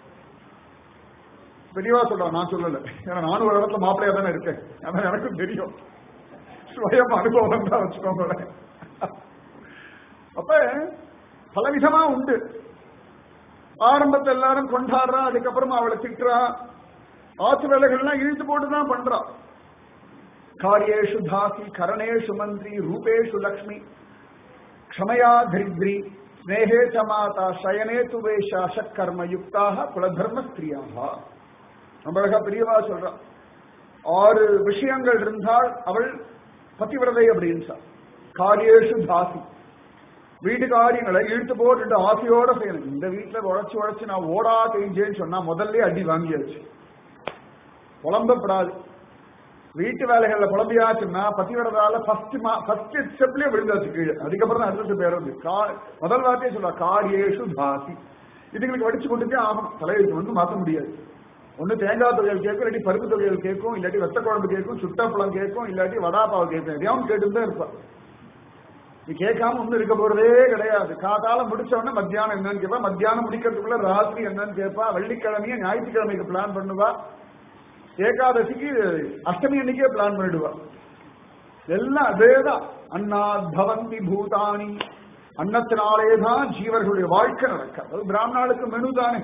பெரியவா சொல்றா நான் சொல்லல ஏன்னா நானும் ஒரு இடத்துல மாப்பிள்ளையா தானே இருக்கேன் அதான் எனக்கும் தெரியும் சுயம் அனுபவம் தான் வச்சுக்கோங்களேன் அப்ப பலவிதமா உண்டு ஆரம்பத்தை எல்லாரும் கொண்டாடுறா அதுக்கப்புறமா அவளை திட்டுறா ஆத்து வேலைகள்லாம் இழுத்து போட்டு தான் பண்றா காரியேஷு தாசி கரணேஷு மந்திரி ரூபேஷு லக்ஷ்மி க்ஷமயா தரித்ரி ஸ்னேகே ச மாதா சயனே து வேஷா சக்கர்ம யுக்தாக குலதர்ம ஸ்திரியாக நம்ம அழகா பெரியவா சொல்றா ஆறு விஷயங்கள் இருந்தால் அவள் பத்திவிரதை அப்படின்னு காரியேஷு தாசி வீட்டு காரியங்களை இழுத்து போட்டு ஆசையோட செய்யணும் இந்த வீட்டுல உழைச்சு உழைச்சு நான் ஓடா தெரிஞ்சேன்னு சொன்னா முதல்ல அடி வாங்கியாச்சு புலம்பப்படாது வீட்டு வேலைகள்ல புலம்பியாச்சுன்னா பத்திவிரதால ஃபர்ஸ்ட் ஃபர்ஸ்ட் ஸ்டெப்லயே விழுந்தாச்சு கீழே அதுக்கப்புறம் தான் அடுத்த பேர் வந்து கா- முதல் வார்த்தையே சொல்ல காரியேஷு தாசி இதுங்களுக்கு வடிச்சு கொண்டுட்டே ஆகணும் தலையெழுத்து வந்து மாற்ற முடியாது ஒண்ணு தேங்காய் தொகைகள் கேட்கும் இல்லாட்டி பருப்பு தொகைகள் கேட்கும் இல்லாட்டி வெத்த குழம்பு கேட்கும் சுட்டப்பழம் கேட்கும் இல்லாட்டி வடாப்பாவை கேட்கும் எதையாவும் கேட்டு தான் இருப்பா நீ கேட்காம ஒண்ணும் இருக்க போறதே கிடையாது காத்தால முடிச்ச உடனே மத்தியானம் என்னன்னு கேட்பா மத்தியானம் முடிக்கிறதுக்குள்ள ராத்திரி என்னன்னு கேட்பா வெள்ளிக்கிழமையும் ஞாயிற்றுக்கிழமைக்கு பிளான் பண்ணுவா ஏகாதசிக்கு அஷ்டமி அன்னைக்கே பிளான் பண்ணிடுவா எல்லாம் அதேதான் அண்ணா பவந்தி பூதானி அன்னத்தினாலே தான் ஜீவர்களுடைய வாழ்க்கை நடக்க அது பிராமணாளுக்கு மெனு தானே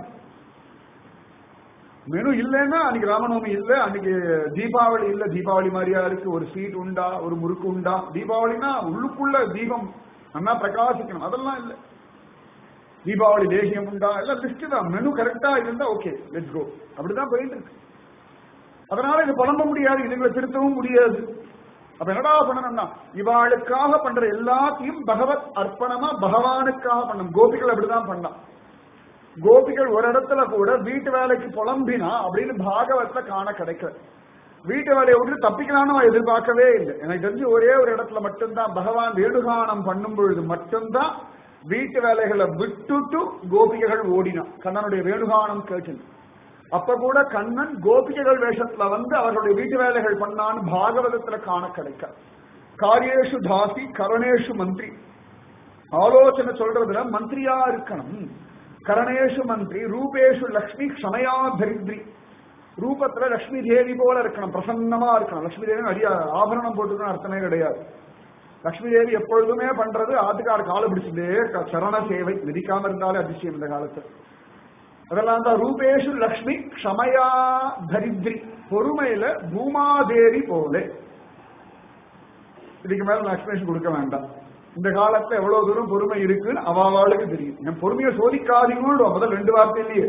மெனு இல்லைன்னா அன்னைக்கு ராமநவமி இல்ல அன்னைக்கு தீபாவளி இல்ல தீபாவளி மாதிரியா இருக்கு ஒரு ஸ்வீட் உண்டா ஒரு முறுக்கு உண்டா தீபாவளினா உள்ளுக்குள்ள தீபம் நல்லா பிரகாசிக்கணும் அதெல்லாம் இல்ல தீபாவளி தேசியம் உண்டா எல்லாம் லிஸ்ட் தான் மெனு கரெக்டா இருந்தா ஓகே லெட்ஸ் கோ அப்படிதான் போயிட்டு இருக்கு அதனால இது புலம்ப முடியாது இதுங்களை திருத்தவும் முடியாது அப்ப என்னடா பண்ணணும்னா இவாளுக்காக பண்ற எல்லாத்தையும் பகவத் அர்ப்பணமா பகவானுக்காக பண்ணணும் கோபிகள் அப்படிதான் பண்ணலாம் கோபிகள் ஒரு இடத்துல கூட வீட்டு வேலைக்கு புலம்பினா அப்படின்னு பாகவத்துல காண கிடைக்கல வீட்டு வேலையை விட்டு தப்பிக்கலாம்னு அவன் எதிர்பார்க்கவே இல்லை எனக்கு தெரிஞ்சு ஒரே ஒரு இடத்துல மட்டும்தான் பகவான் வேணுகானம் பண்ணும் பொழுது மட்டும்தான் வீட்டு வேலைகளை விட்டுட்டு கோபிகைகள் ஓடினான் கண்ணனுடைய வேணுகானம் கேட்டு அப்ப கூட கண்ணன் கோபிகைகள் வேஷத்துல வந்து அவர்களுடைய வீட்டு வேலைகள் பண்ணான்னு பாகவதத்துல காண கிடைக்க காரியேஷு தாசி கரணேஷு மந்திரி ஆலோசனை சொல்றதுல மந்திரியா இருக்கணும் கரணேஷு மந்திரி ரூபேஷு லக்ஷ்மி க்ஷமயா தரித்ரி ரூபத்துல லக்ஷ்மி தேவி போல இருக்கணும் பிரசன்னமா இருக்கணும் லக்ஷ்மி தேவி அடிய ஆபரணம் போட்டுக்கணும் அர்த்தமே கிடையாது லக்ஷ்மி தேவி எப்பொழுதுமே பண்றது ஆத்துக்கார கால பிடிச்சுட்டே இருக்கா சரண சேவை மிதிக்காம இருந்தாலே அதிசயம் இந்த காலத்துல அதெல்லாம் தான் ரூபேஷு லக்ஷ்மி க்ஷமயா தரித்ரி பொறுமையில பூமாதேவி போல இதுக்கு மேல நான் எக்ஸ்பிளேஷன் கொடுக்க வேண்டாம் இந்த காலத்துல எவ்வளவு தூரம் பொறுமை இருக்குன்னு அவாவாளுக்கு தெரியும் என் பொறுமையை சோதிக்காதீங்கன்னு முதல் ரெண்டு வார்த்தையிலேயே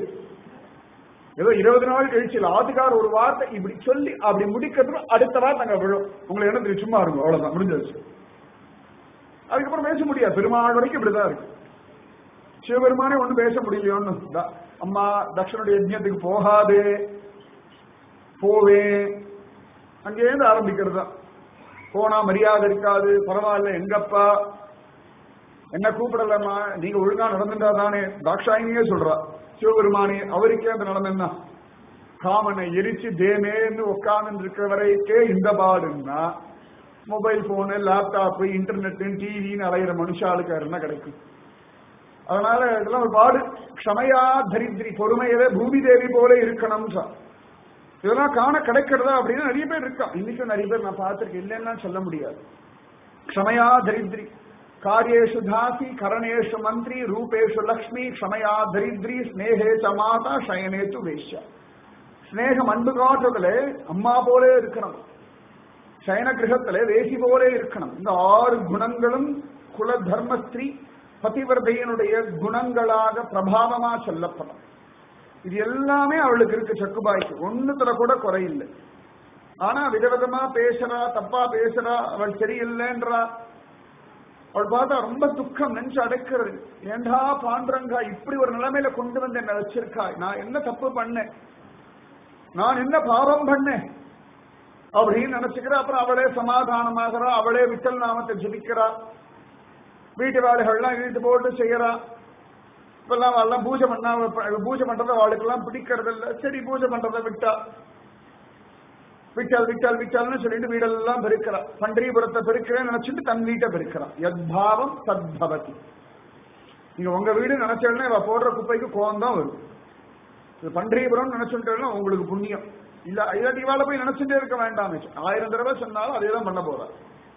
ஏதோ இருபது நாள் கழிச்சு இல்ல ஆத்துக்கார் ஒரு வார்த்தை இப்படி சொல்லி அப்படி முடிக்கிறதுக்கு அடுத்த வார்த்தை அங்க விழும் உங்களுக்கு என்ன தெரியும் சும்மா இருக்கும் அவ்வளவுதான் முடிஞ்சிருச்சு அதுக்கப்புறம் பேச முடியாது பெருமாள் வரைக்கும் இப்படிதான் இருக்கு சிவபெருமானே ஒண்ணும் பேச முடியலையோன்னு த- அம்மா தக்ஷனுடைய யஜ்ஞத்துக்கு போகாதே போவேன் அங்கேருந்து ஆரம்பிக்கிறது தான் போனா மரியாதை இருக்காது பரவாயில்ல எங்கப்பா என்ன கூப்பிடலம்மா நீங்க ஒழுங்கா நடந்துட்டா தானே தாக்ஷாயினியே சொல்றா சிவபெருமானே அவருக்கே அந்த நிலைமை என்ன காமனை எரிச்சு தேமேன்னு உட்கார்ந்து இருக்கிற வரைக்கே இந்த பாடுன்னா மொபைல் போனு லேப்டாப் இன்டர்நெட் டிவின்னு அலையிற மனுஷாளுக்கு வேற என்ன கிடைக்கும் அதனால இதெல்லாம் ஒரு பாடு க்ஷமையா தரித்திரி பொறுமையவே பூமி தேவி போல இருக்கணும் இதெல்லாம் காண கிடைக்கிறதா அப்படின்னு நிறைய பேர் இருக்கா இன்னைக்கும் நிறைய பேர் நான் பார்த்திருக்கேன் இல்லைன்னா சொல்ல முடியாது க்ஷமையா தரித்ரி காரியேஷு தாசி கரணேஷு மந்திரி ரூபேஷு லக்ஷ்மி க்ஷமையா தரித்ரி ஸ்னேகே ச மாதா சயனே து வேஷ்யா ஸ்னேகம் அன்பு காட்டுறதுல அம்மா போலே இருக்கணும் சயன கிரகத்துல வேசி போலே இருக்கணும் இந்த ஆறு குணங்களும் குல தர்மஸ்திரீ பதிவிரதையனுடைய குணங்களாக பிரபாவமா சொல்லப்படும் இது எல்லாமே அவளுக்கு இருக்கு சக்குபாய்க்கு ஒண்ணுத்துல கூட குறையில்லை ஆனா விதவிதமா பேசுறா தப்பா பேசுறா அவள் சரியில்லைன்றா அவள் பார்த்தா ரொம்ப துக்கம் நெஞ்சு அடைக்கிறது ஏண்டா பாண்டரங்கா இப்படி ஒரு நிலைமையில கொண்டு வந்து என்ன வச்சிருக்காய் நான் என்ன தப்பு பண்ணேன் நான் என்ன பாவம் பண்ணேன் அப்படின்னு நினைச்சுக்கிறா அப்புறம் அவளே சமாதானமாகறா அவளே விட்டல் நாமத்தை ஜபிக்கிறா வீட்டு வேலைகள்லாம் இழுத்து போட்டு செய்யறா இப்பெல்லாம் அவெல்லாம் பூஜை பண்ணா பூஜை பண்றத அவளுக்கெல்லாம் பிடிக்கிறது இல்ல சரி பூஜை பண்றதை விட்டா விட்டால் விட்டால் விட்டால்னு சொல்லிட்டு வீடெல்லாம் பெருக்கிறா பண்டரிபுரத்தை பெருக்கிறேன்னு நினைச்சிட்டு தன் வீட்டை பெருக்கிறா யத்பாவம் சத்பவதி நீங்க உங்க வீடு நினைச்சேன்னா இவ போடுற குப்பைக்கு கோவம் தான் வரும் இது பண்டரிபுரம் நினைச்சுட்டேன்னா உங்களுக்கு புண்ணியம் இல்ல இல்லாட்டி இவாள போய் நினைச்சுட்டே இருக்க வேண்டாம் ஆயிரம் தடவை சொன்னாலும் அதே தான் பண்ண போறா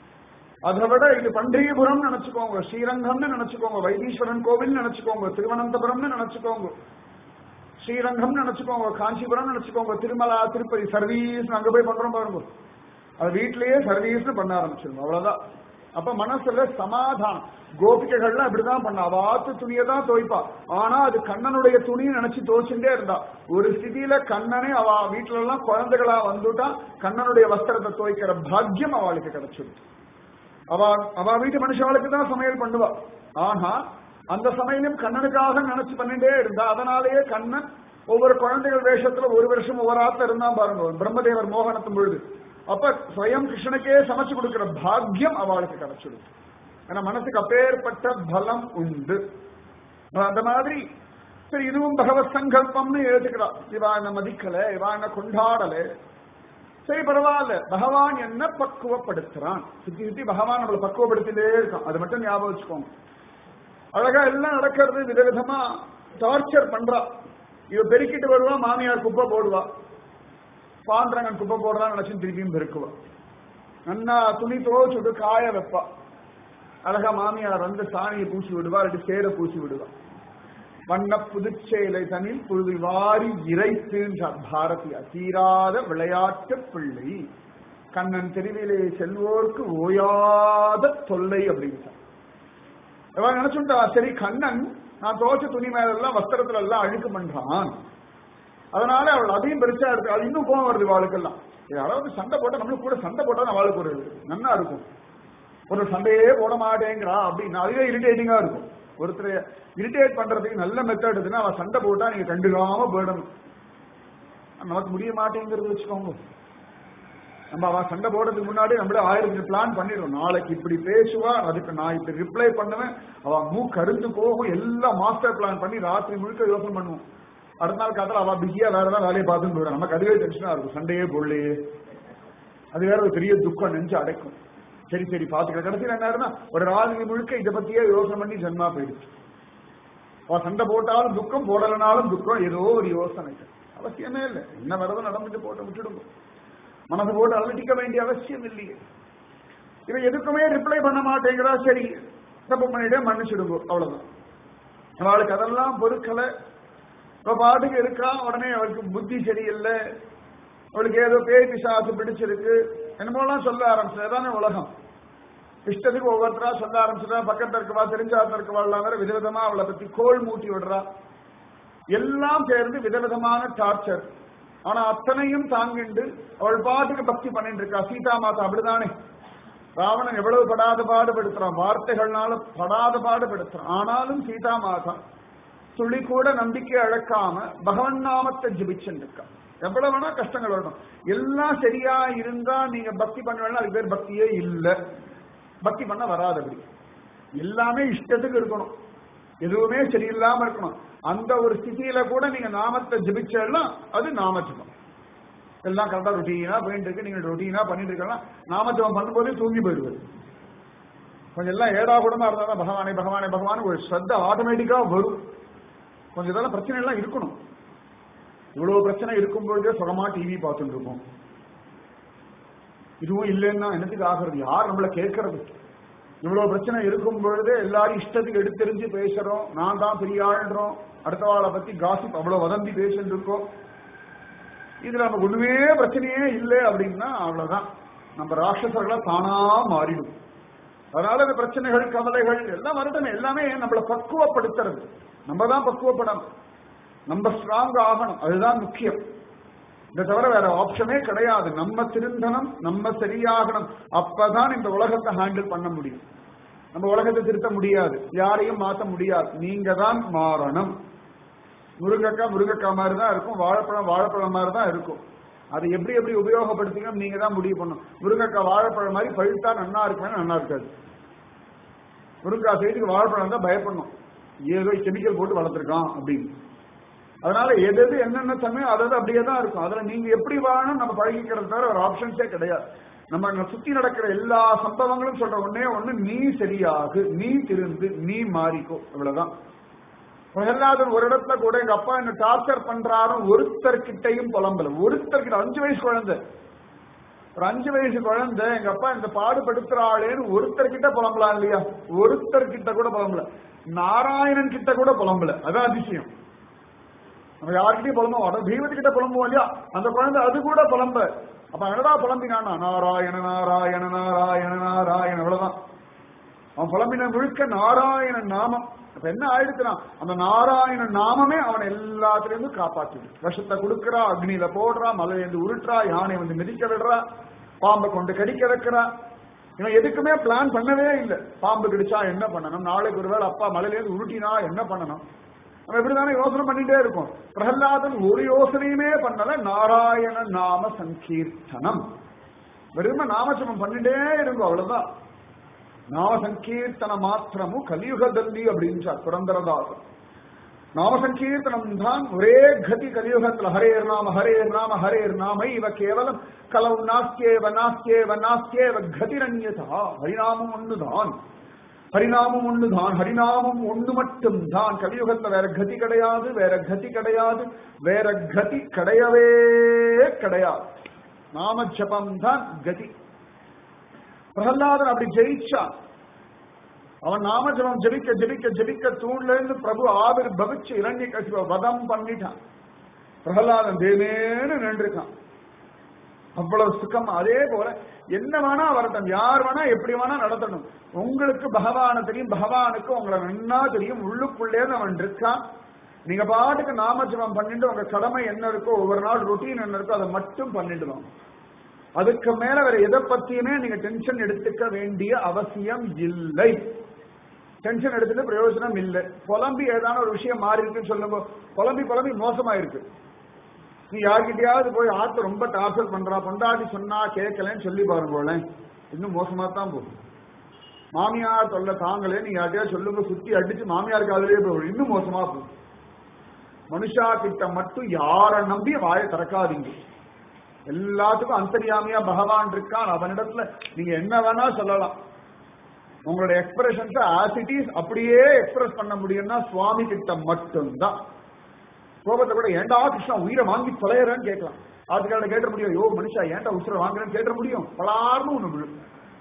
அதை விட இது பண்டரிபுரம் நினைச்சுக்கோங்க ஸ்ரீரங்கம்னு நினைச்சுக்கோங்க வைத்தீஸ்வரன் கோவில் நினைச்சுக்கோங்க திருவனந்தபுரம்னு நினைச்சுக்கோங்க ஸ்ரீரங்கம் நினைச்சுக்கோங்க காஞ்சிபுரம் நினைச்சுக்கோங்க திருமலா திருப்பதி சர்வீஸ் அங்க போய் பண்றோம் பாருங்க அது வீட்லயே சர்வீஸ் பண்ண ஆரம்பிச்சிருங்க அவ்வளவுதான் அப்ப மனசுல சமாதானம் கோபிகைகள்லாம் இப்படிதான் பண்ணா வாத்து துணியை தான் துவைப்பா ஆனா அது கண்ணனுடைய துணியை நினைச்சு துவைச்சுட்டே இருந்தா ஒரு ஸ்திதியில கண்ணனே அவ வீட்டுல எல்லாம் குழந்தைகளா வந்துட்டா கண்ணனுடைய வஸ்திரத்தை துவைக்கிற பாக்கியம் அவளுக்கு கிடைச்சிருக்கு அவ அவ வீட்டு மனுஷாளுக்கு தான் சமையல் பண்ணுவா ஆனா அந்த சமையலும் கண்ணனுக்காக நினைச்சு பண்ணிட்டே இருந்தா அதனாலேயே கண்ணன் ஒவ்வொரு குழந்தைகள் வேஷத்துல ஒரு வருஷம் ஒவ்வொரு ஆத்துல இருந்தா பாருங்க பிரம்மதேவர் மோகனத்தும் பொழுது அப்ப ஸ்வயம் கிருஷ்ணனுக்கே சமைச்சு கொடுக்கிற பாக்கியம் அவளுக்கு கிடைச்சிடும் ஏன்னா மனசுக்கு அப்பேற்பட்ட பலம் உண்டு அந்த மாதிரி சரி இதுவும் பகவத் சங்கல்பம்னு எழுதுக்கிறா இவா என்ன மதிக்கல இவா என்ன கொண்டாடல சரி பரவாயில்ல பகவான் என்ன பக்குவப்படுத்துறான் சுத்தி சுத்தி பகவான் நம்மளை பக்குவப்படுத்திட்டே இருக்கான் அது மட்டும் ஞாபகம் வச்சுக்கோங்க அழகா எல்லாம் நடக்கிறது விதவிதமா டார்ச்சர் பண்றா இவ பெருக்கிட்டு வருவா மாமியார் குப்பை போடுவா பாண்டரங்கன் குப்பை போடுறான்னு நினைச்சு திருப்பியும் பெருக்குவா நன்னா துணி துவச்சுட்டு காய வைப்பா அழகா மாமியார் வந்து சாணியை பூசி விடுவா இல்லாட்டி சேர பூசி விடுவா வண்ண புதுச்சேலை தனில் புழுதி வாரி இறைத்துன்றார் பாரதியா தீராத விளையாட்டு பிள்ளை கண்ணன் தெருவிலே செல்வோர்க்கு ஓயாத தொல்லை அப்படின்ட்டார் இவன் நினைச்சுட்டா சரி கண்ணன் நான் துவச்ச துணி மேல எல்லாம் வஸ்திரத்துல எல்லாம் அழுக்கு பண்றான் அதனால அவள் அதையும் பெருசா இருக்கு அது இன்னும் கோவம் வருது அவளுக்கெல்லாம் யாராவது சண்டை போட்டா நம்மளுக்கு கூட சண்டை போட்டா அவளுக்கு ஒரு நன்னா இருக்கும் ஒரு சண்டையே போட மாட்டேங்கிறா அப்படின்னு அதுவே இரிட்டேட்டிங்கா இருக்கும் ஒருத்தர் இரிட்டேட் பண்றதுக்கு நல்ல மெத்தட் இருக்குன்னா அவன் சண்டை போட்டா நீங்க கண்டுக்காம போயிடணும் நமக்கு முடிய மாட்டேங்கிறது வச்சுக்கோங்க நம்ம அவன் சண்டை போடுறதுக்கு முன்னாடி நம்மளே ஆயிரத்தி பிளான் பண்ணிடுவோம் நாளைக்கு இப்படி பேசுவா அதுக்கு நான் இப்படி ரிப்ளை பண்ணுவேன் அவன் மூ கருந்து போகும் எல்லாம் மாஸ்டர் பிளான் பண்ணி ராத்திரி முழுக்க யோசனை பண்ணுவோம் அடுத்த நாள் காத்தால அவ பிஸியா வேற ஏதாவது வேலையை பார்த்துன்னு போயிடும் நமக்கு அதுவே டென்ஷனா இருக்கும் சண்டையே போடலையே அது வேற ஒரு பெரிய துக்கம் நெஞ்சு அடைக்கும் சரி சரி பாத்துக்கிற கடைசியில் என்ன ஆகுதுன்னா ஒரு ராத்திரி முழுக்க இதை பத்தியே யோசனை பண்ணி ஜென்மா போயிடுச்சு அவ சண்டை போட்டாலும் துக்கம் போடலனாலும் துக்கம் ஏதோ ஒரு யோசனை அவசியமே இல்லை என்ன வரதோ நடந்துட்டு போட்டு விட்டுடுங்க மனசு போட்டு அலட்டிக்க வேண்டிய அவசியம் இல்லையே இவன் எதுக்குமே ரிப்ளை பண்ண மாட்டேங்கிறா சரி தப்பு பண்ணிட்டே மன்னிச்சிடுங்க அவ்வளவுதான் அவளுக்கு அதெல்லாம் பொருட்களை இப்ப பாட்டுக்கு இருக்கா உடனே அவளுக்கு புத்தி சரியில்லை அவளுக்கு ஏதோ பேய் பிசாசு பிடிச்சிருக்கு என்னமோலாம் சொல்ல ஆரம்பிச்சு அதானே உலகம் இஷ்டத்துக்கு ஒவ்வொருத்தரா சொல்ல ஆரம்பிச்சுட்டா பக்கத்துல இருக்கவா தெரிஞ்சாத்த இருக்கவா எல்லாம் வேற விதவிதமா அவளை பத்தி கோல் மூட்டி விடுறா எல்லாம் சேர்ந்து விதவிதமான டார்ச்சர் ஆனா அத்தனையும் தாங்கிண்டு அவள் பாட்டுக்கு பக்தி பண்ணிட்டு இருக்கா சீதா மாதா அப்படிதானே ராவணன் எவ்வளவு படாத பாடுபடுத்துறான் வார்த்தைகள்னால படாத பாடுபடுத்துறான் ஆனாலும் சீதா மாதா துளி கூட நம்பிக்கை அழக்காம பகவன் நாமத்தை ஜபிச்சுட்டு இருக்கா எவ்வளவு வேணா கஷ்டங்கள் வரணும் எல்லாம் சரியா இருந்தா நீங்க பக்தி பண்ணுவேன்னா அதுக்கு பேர் பக்தியே இல்ல பக்தி பண்ண வராதபடி எல்லாமே இஷ்டத்துக்கு இருக்கணும் எதுவுமே சரியில்லாம இருக்கணும் அந்த ஒரு ஸ்திதியில கூட நீங்க நாமத்தை ஜபிச்செல்லாம் அது நாமஜபம் எல்லாம் கரெக்டா ரொட்டீனா போயிட்டு இருக்கு நீங்க ரொட்டீனா பண்ணிட்டு இருக்கலாம் நாமஜபம் பண்ணும்போதே தூங்கி போயிடுவது கொஞ்சம் எல்லாம் ஏடா கூடமா இருந்தா தான் பகவானே பகவானே பகவான் ஒரு ஸ்ரத்த ஆட்டோமேட்டிக்கா வரும் கொஞ்சம் இதெல்லாம் பிரச்சனை எல்லாம் இருக்கணும் இவ்வளவு பிரச்சனை இருக்கும் பொழுதே சுகமா டிவி பார்த்துட்டு இருக்கோம் இதுவும் இல்லைன்னா என்னத்துக்கு ஆகிறது யார் நம்மள கேட்கறது இவ்வளவு பிரச்சனை இருக்கும் பொழுதே எல்லாரும் இஷ்டத்துக்கு எடுத்தெறிஞ்சு பேசுறோம் நான் தான் பெரிய ஆள்ன்றோம் அடுத்த வாழை பத்தி காசிப் அவ்வளவு வதந்தி பேசிட்டு இருக்கோம் இதுல நமக்கு ஒண்ணுமே பிரச்சனையே இல்லை அப்படின்னா அவ்வளவுதான் நம்ம ராட்சசர்களா தானா மாறிடும் அதனால இந்த பிரச்சனைகள் கவலைகள் எல்லாம் வரட்டுமே எல்லாமே நம்மளை பக்குவப்படுத்துறது நம்ம தான் பக்குவப்படணும் நம்ம ஸ்ட்ராங் ஆகணும் அதுதான் முக்கியம் இதை தவிர வேற ஆப்ஷனே கிடையாது நம்ம திருந்தனம் நம்ம சரியாகணும் அப்பதான் இந்த உலகத்தை ஹேண்டில் பண்ண முடியும் நம்ம உலகத்தை திருத்த முடியாது யாரையும் மாற்ற முடியாது நீங்க தான் மாறணும் முருங்கக்காய் முருங்கக்காய் மாதிரி தான் இருக்கும் வாழைப்பழம் வாழைப்பழம் மாதிரி தான் இருக்கும் அதை எப்படி எப்படி உபயோகப்படுத்திக்கணும் நீங்க தான் முடிவு பண்ணணும் முருங்கக்காய் வாழைப்பழம் மாதிரி பழுத்தா நன்னா இருக்குமே நன்னா இருக்காது முருங்காய் சைடுக்கு வாழைப்பழம் தான் பயப்படணும் ஏதோ கெமிக்கல் போட்டு வளர்த்துருக்கான் அப்படின்னு அதனால எது எது என்னென்ன தன்மை அதாவது அப்படியே தான் இருக்கும் அதுல நீங்க எப்படி வாழணும் நம்ம பழகிக்கிறது தவிர ஒரு ஆப்ஷன்ஸே கிடையாது நம்ம அங்க சுத்தி நடக்கிற எல்லா சம்பவங்களும் சொல்ற ஒன்னே ஒண்ணு நீ சரியாகு நீ திருந்து நீ மாறிக்கோ இவ்வளவுதான் பிரகலாதன் ஒரு இடத்துல கூட எங்க அப்பா என்ன டார்ச்சர் பண்றாரு ஒருத்தர்கிட்டையும் புலம்பல ஒருத்தர்கிட்ட அஞ்சு வயசு குழந்தை ஒரு அஞ்சு வயசு குழந்தை எங்க அப்பா இந்த பாடுபடுத்துறாளேன்னு ஒருத்தர்கிட்ட புலம்பலாம் இல்லையா ஒருத்தர்கிட்ட கூட புலம்பல நாராயணன் கிட்ட கூட புலம்பல அதான் அதிசயம் நம்ம யார்கிட்டயும் புலம்புவோம் அதாவது தெய்வத்துக்கிட்ட புலம்புவோம் இல்லையா அந்த குழந்தை அது கூட புலம்ப அப்ப என்னடா புலம்பினானா நாராயண நாராயண நாராயண நாராயண அவ்வளவுதான் அவன் புலம்பின முழுக்க நாராயண நாமம் அப்ப என்ன ஆயிடுச்சுனா அந்த நாராயண நாமமே அவனை எல்லாத்திலிருந்து காப்பாற்றுது விஷத்தை கொடுக்கறா அக்னியில போடுறா மலையிலிருந்து உருட்டுறா யானை வந்து மிதிக்க விடுறா பாம்பை கொண்டு கடிக்க வைக்கிறா இவன் எதுக்குமே பிளான் பண்ணவே இல்லை பாம்பு கடிச்சா என்ன பண்ணணும் நாளைக்கு ஒருவேளை அப்பா மலையிலேருந்து உருட்டினா என்ன பண்ணணும் நம்ம எப்படிதானே யோசனை பண்ணிட்டே இருக்கோம் பிரகலாதன் ஒரு யோசனையுமே பண்ணல நாராயண நாம சங்கீர்த்தனம் வெறும நாமசமம் பண்ணிட்டே இருக்கும் அவ்வளவுதான் நாம சங்கீர்த்தன மாத்திரமும் கலியுகதல்லி அப்படின்னு புரந்தரதாசன் நாம சங்கீர்த்தனம் தான் ஒரே கதி கலியுகத்துல ஹரேர் நாம ஹரேர் நாம ஹரேர் நாம இவ கேவலம் கலவு நாஸ்தியேவ நாஸ்தியேவ நாஸ்தியேவ கதிரண்யதா ஹரிநாமம் ஒண்ணுதான் ஹரிநாமம் ஒண்ணுதான் ஹரிநாமம் ஒண்ணு மட்டும் தான் கலியுகத்துல வேற கதி கிடையாது வேற கதி கிடையாது வேற கதி கிடையவே கிடையாது நாம ஜபம் தான் கதி பிரகலாதன் அப்படி ஜெயிச்சான் அவன் நாம ஜபம் ஜபிக்க ஜபிக்க ஜபிக்க தூண்ல இருந்து பிரபு ஆவிர் பவிச்சு இரண்ய கசிவ வதம் பண்ணிட்டான் பிரகலாதன் தேவேன்னு நின்றுருக்கான் அவ்வளவு சுகம் அதே போல என்ன வேணா வரட்டும் யார் வேணா எப்படி வேணா நடத்தணும் உங்களுக்கு பகவான தெரியும் பகவானுக்கு உங்களை நன்னா தெரியும் உள்ளுக்குள்ளே அவன் இருக்கான் நீங்க பாட்டுக்கு நாமஜபம் பண்ணிட்டு உங்க கடமை என்ன இருக்கோ ஒவ்வொரு நாள் ருட்டீன் என்ன இருக்கோ அதை மட்டும் பண்ணிடுவோம் அதுக்கு மேல வேற எதை பத்தியுமே நீங்க டென்ஷன் எடுத்துக்க வேண்டிய அவசியம் இல்லை டென்ஷன் எடுத்துட்டு பிரயோஜனம் இல்லை புலம்பி ஏதான ஒரு விஷயம் மாறி இருக்குன்னு சொல்லுங்க புலம்பி புலம்பி மோசமா இருக்கு நீ யார்கிட்டயாவது போய் ஆத்து ரொம்ப டார்ச்சர் பண்றா பொண்டாட்டி சொன்னா கேட்கலன்னு சொல்லி பாருங்க இன்னும் மோசமா தான் போகும் மாமியார் தொல்லை தாங்களே நீங்க யார்கிட்டயா சொல்லுங்க சுத்தி அடிச்சு மாமியார் காதலே போகும் இன்னும் மோசமா போகும் மனுஷா கிட்ட மட்டும் யாரை நம்பி வாயை திறக்காதீங்க எல்லாத்துக்கும் அந்தரியாமியா பகவான் இருக்கான் அவனிடத்துல நீங்க என்ன வேணா சொல்லலாம் உங்களோட எக்ஸ்பிரஷன்ஸ் ஆசிட்டிஸ் அப்படியே எக்ஸ்பிரஸ் பண்ண முடியும்னா சுவாமி கிட்ட மட்டும்தான் கோபத்தை கூட ஏன்டா கிருஷ்ணா உயிரை வாங்கி தொலைறேன்னு கேட்கலாம் ஆத்துக்கார கேட்ட முடியும் யோ மனுஷா ஏன்டா உசுரை வாங்குறேன்னு கேட்ட முடியும் பலார்னு ஒண்ணு விழும்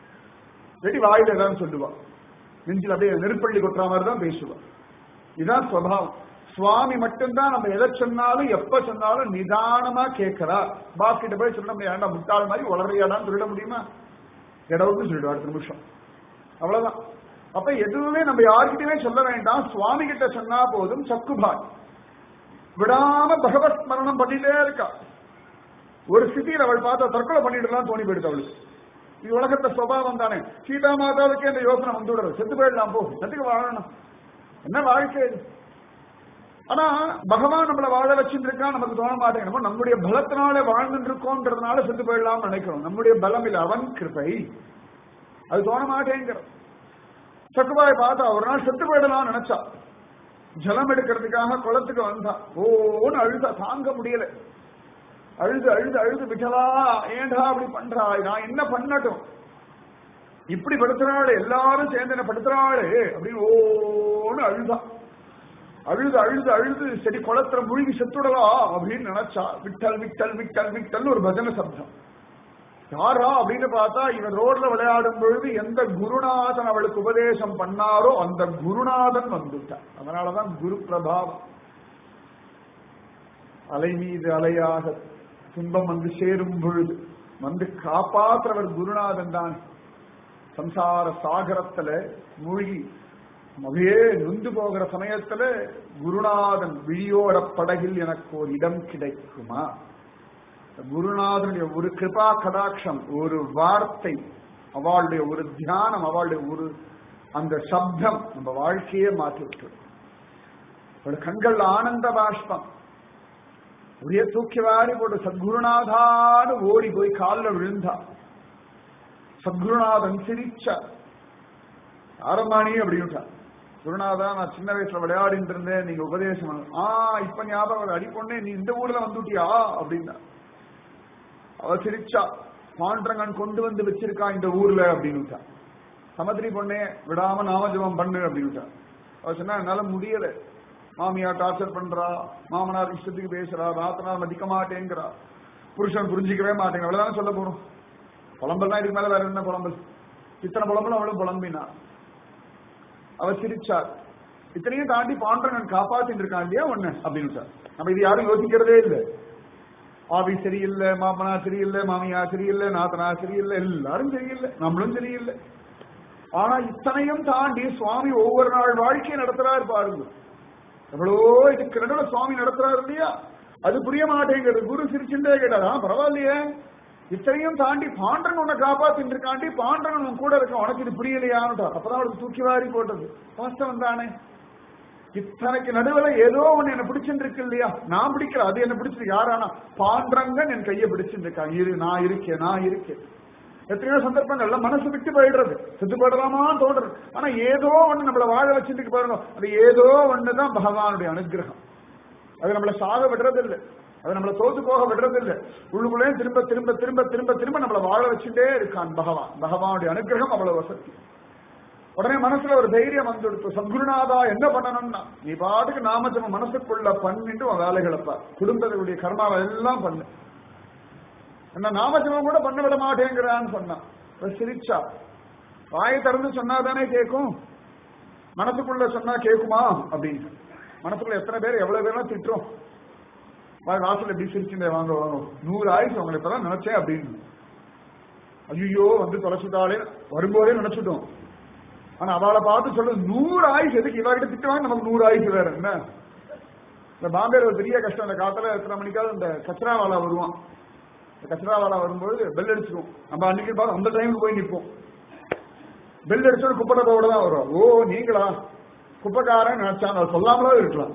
வெடி வாயில ஏதாவது சொல்லுவா நெஞ்சில் அப்படியே நெருப்பள்ளி கொட்டுற மாதிரி தான் பேசுவா இதுதான் சுவாவம் சுவாமி மட்டும்தான் நம்ம எதை சொன்னாலும் எப்ப சொன்னாலும் நிதானமா கேட்கிறா பாஸ் கிட்ட போய் சொல்ல முடியாது ஏன்டா முட்டாள் மாதிரி வளரையாடான்னு சொல்லிட முடியுமா இடவுக்கு சொல்லிடுவா அடுத்த நிமிஷம் அவ்வளவுதான் அப்ப எதுவுமே நம்ம யார்கிட்டயுமே சொல்ல வேண்டாம் சுவாமி கிட்ட சொன்னா போதும் சக்குபாய் விடாம பகவத் ஸ்மரணம் பண்ணிட்டே இருக்கா ஒரு ஸ்திதியில் அவள் பார்த்தா தற்கொலை பண்ணிடலாம் தோணி போயிடுது அவளுக்கு இது உலகத்த சுபாவம் தானே சீதா மாதாவுக்கே அந்த யோசனை வந்து விடுறது செத்து போயிடலாம் போ எதுக்கு வாழணும் என்ன வாழ்க்கை இது ஆனா பகவான் நம்மள வாழ வச்சுருக்கா நமக்கு தோண மாட்டேங்க நம்முடைய பலத்தினால வாழ்ந்துட்டு இருக்கோங்கிறதுனால செத்து போயிடலாம் நினைக்கிறோம் நம்முடைய பலம் இல்லை அவன் கிருபை அது தோண மாட்டேங்கிற சக்குபாய் பார்த்தா ஒரு நாள் செத்து போயிடலாம் நினைச்சா ஜலம் எடுக்கிறதுக்காக குளத்துக்கு வந்தா ஓன்னு அழுதா தாங்க முடியல அழுது அழுது அழுது விட்டலா ஏண்டா அப்படி பண்றாய் நான் என்ன பண்ணட்டும் இப்படி படுத்துறாளு எல்லாரும் சேர்ந்து என்ன படுத்துறாளு அப்படின்னு ஓன்னு அழுதா அழுது அழுது அழுது சரி குளத்துல முழுகி செத்துடலா அப்படின்னு நினைச்சா விட்டல் விட்டல் விட்டல் விட்டல் ஒரு பஜனை சப்தம் யாரா அப்படின்னு பார்த்தா இவன் ரோட்ல விளையாடும் பொழுது எந்த குருநாதன் அவளுக்கு உபதேசம் பண்ணாரோ அந்த குருநாதன் வந்துட்டான் அதனாலதான் குரு பிரபாவம் அலை மீது அலையாக துன்பம் வந்து சேரும் பொழுது வந்து காப்பாற்றுறவர் குருநாதன் தான் சம்சார சாகரத்துல மூழ்கி அப்படியே நொந்து போகிற சமயத்துல குருநாதன் விழியோட படகில் எனக்கு ஒரு இடம் கிடைக்குமா குருநாதனுடைய ஒரு கிருபா கடாட்சம் ஒரு வார்த்தை அவளுடைய ஒரு தியானம் அவளுடைய ஒரு அந்த சப்தம் நம்ம வாழ்க்கையே மாற்றி விட்டுரும் அவள் கண்கள் ஆனந்த பாஷ்பம் ஒரே தூக்கி வாரி போட்டு சத்குருநாதான்னு ஓடி போய் காலில் விழுந்தா சத்குருநாதன் சிரிச்சா ஆரம்பாணி அப்படின்ட்டா குருநாதா நான் சின்ன வயசுல விளையாடிட்டு இருந்தேன் நீங்க உபதேசம் பண்ணு. ஆ இப்ப ஞாபகம் அடிப்பொண்ணே நீ இந்த ஊர்ல வந்துட்டியா அப்படின்னா அவ சிரிச்சா பாண்டரங்கன் கொண்டு வந்து வச்சிருக்கா இந்த ஊர்ல அப்படின்னுட்டா சமத்ரி பொண்ணே விடாம நாமஜபம் பண்ணு அப்படின்னுட்டா அவ சொன்னா என்னால முடியல மாமியார் டார்ச்சர் பண்றா மாமனார் இஷ்டத்துக்கு பேசுறா ராத்தனார் மதிக்க மாட்டேங்கிறா புருஷன் புரிஞ்சிக்கவே மாட்டேங்க அவ்வளவுதானே சொல்ல போறோம் புலம்பல்லாம் இதுக்கு மேல வேற என்ன புலம்பல் இத்தனை புலம்பலும் அவளும் புலம்பினா அவ சிரிச்சார் இத்தனையும் தாண்டி பாண்டரங்கன் காப்பாத்திட்டு இருக்கான் இல்லையா ஒண்ணு அப்படின்னு நம்ம இது யாரும் யோசிக்கிறதே இல்லை ஆவி சரியில்லை மாமனா சரியில்லை மாமியா சரியில்லை நாத்தனா சரியில்லை எல்லாரும் சரியில்லை நம்மளும் சரியில்லை ஆனா இத்தனையும் தாண்டி சுவாமி ஒவ்வொரு நாள் வாழ்க்கையை நடத்துறாரு பாருங்க எவ்வளோ இதுக்கு நடுவில் சுவாமி நடத்துறாரு இல்லையா அது புரிய மாட்டேங்கிறது குரு சிரிச்சுட்டே கேட்டாரா பரவாயில்லையே இத்தனையும் தாண்டி பாண்டரன் உன்னை காப்பாத்திட்டு இருக்காண்டி பாண்டரன் உன் கூட இருக்க உனக்கு இது புரியலையான்ட்டா அப்பதான் அவளுக்கு தூக்கி வாரி போட்டது வாஸ்தவம் தானே இத்தனைக்கு நடுவுல ஏதோ ஒண்ணு என்ன பிடிச்சிட்டு இருக்கு இல்லையா நான் பிடிக்கல அது என்ன பிடிச்சிருக்கு யாரானா பாண்டரங்கன் என் கையை பிடிச்சிட்டு இருக்கான் இரு நான் இருக்கேன் நான் இருக்கேன் எத்தனையோ சந்தர்ப்பங்கள்ல மனசு விட்டு போயிடுறது செத்து போயிடலாமான்னு தோன்றது ஆனா ஏதோ ஒண்ணு நம்மள வாழ வச்சுட்டு பாருங்க அது ஏதோ ஒண்ணுதான் பகவானுடைய அனுகிரகம் அது நம்மள சாக விடுறது இல்லை அது நம்மள தோத்து போக விடுறது இல்லை உள்ளுக்குள்ளே திரும்ப திரும்ப திரும்ப திரும்ப திரும்ப நம்மள வாழ வச்சுட்டே இருக்கான் பகவான் பகவானுடைய அனுகிரகம் அவ்வளவு வசதி உடனே மனசுல ஒரு தைரியம் வந்துடுத்து சத்குருநாதா என்ன பண்ணணும்னா நீ பாட்டுக்கு நாமஜபம் மனசுக்குள்ள பண்ணிட்டு உன் வேலைகளை பார் குடும்பத்துடைய கர்மாவை எல்லாம் பண்ணு என்ன நாமஜபம் கூட பண்ண விட மாட்டேங்கிறான்னு சொன்னான் அவ சிரிச்சா வாயை திறந்து சொன்னாதானே கேட்கும் மனசுக்குள்ள சொன்னா கேட்குமா அப்படின்னு மனசுக்குள்ள எத்தனை பேர் எவ்வளவு பேர்லாம் திட்டுறோம் வா- வாசல்ல எப்படி சிரிச்சுட்டே வாங்க வாங்க நூறு ஆயுசு உங்களை இப்பதான் நினைச்சேன் அப்படின்னு ஐயோ வந்து தொலைச்சுட்டாலே வரும்போதே நினைச்சிட்டோம் ஆனா அவளை பார்த்து சொல்லு நூறு ஆயுசு எதுக்கு இவகிட்ட திட்டுவாங்க நமக்கு நூறு ஆயுசு வேற என்ன இந்த பாம்பேல ஒரு பெரிய கஷ்டம் இந்த காத்துல எத்தனை மணிக்காவது இந்த கச்சராவாலா வருவான் இந்த கச்சராவாலா வரும்போது பெல் அடிச்சிருவோம் நம்ம அன்னைக்கு பார்த்து அந்த டைமுக்கு போய் நிற்போம் பெல் அடிச்சோட குப்பை டப்பாவோட தான் வரும் ஓ நீங்களா குப்பைக்காரன் நினைச்சா நான் சொல்லாமலே இருக்கலாம்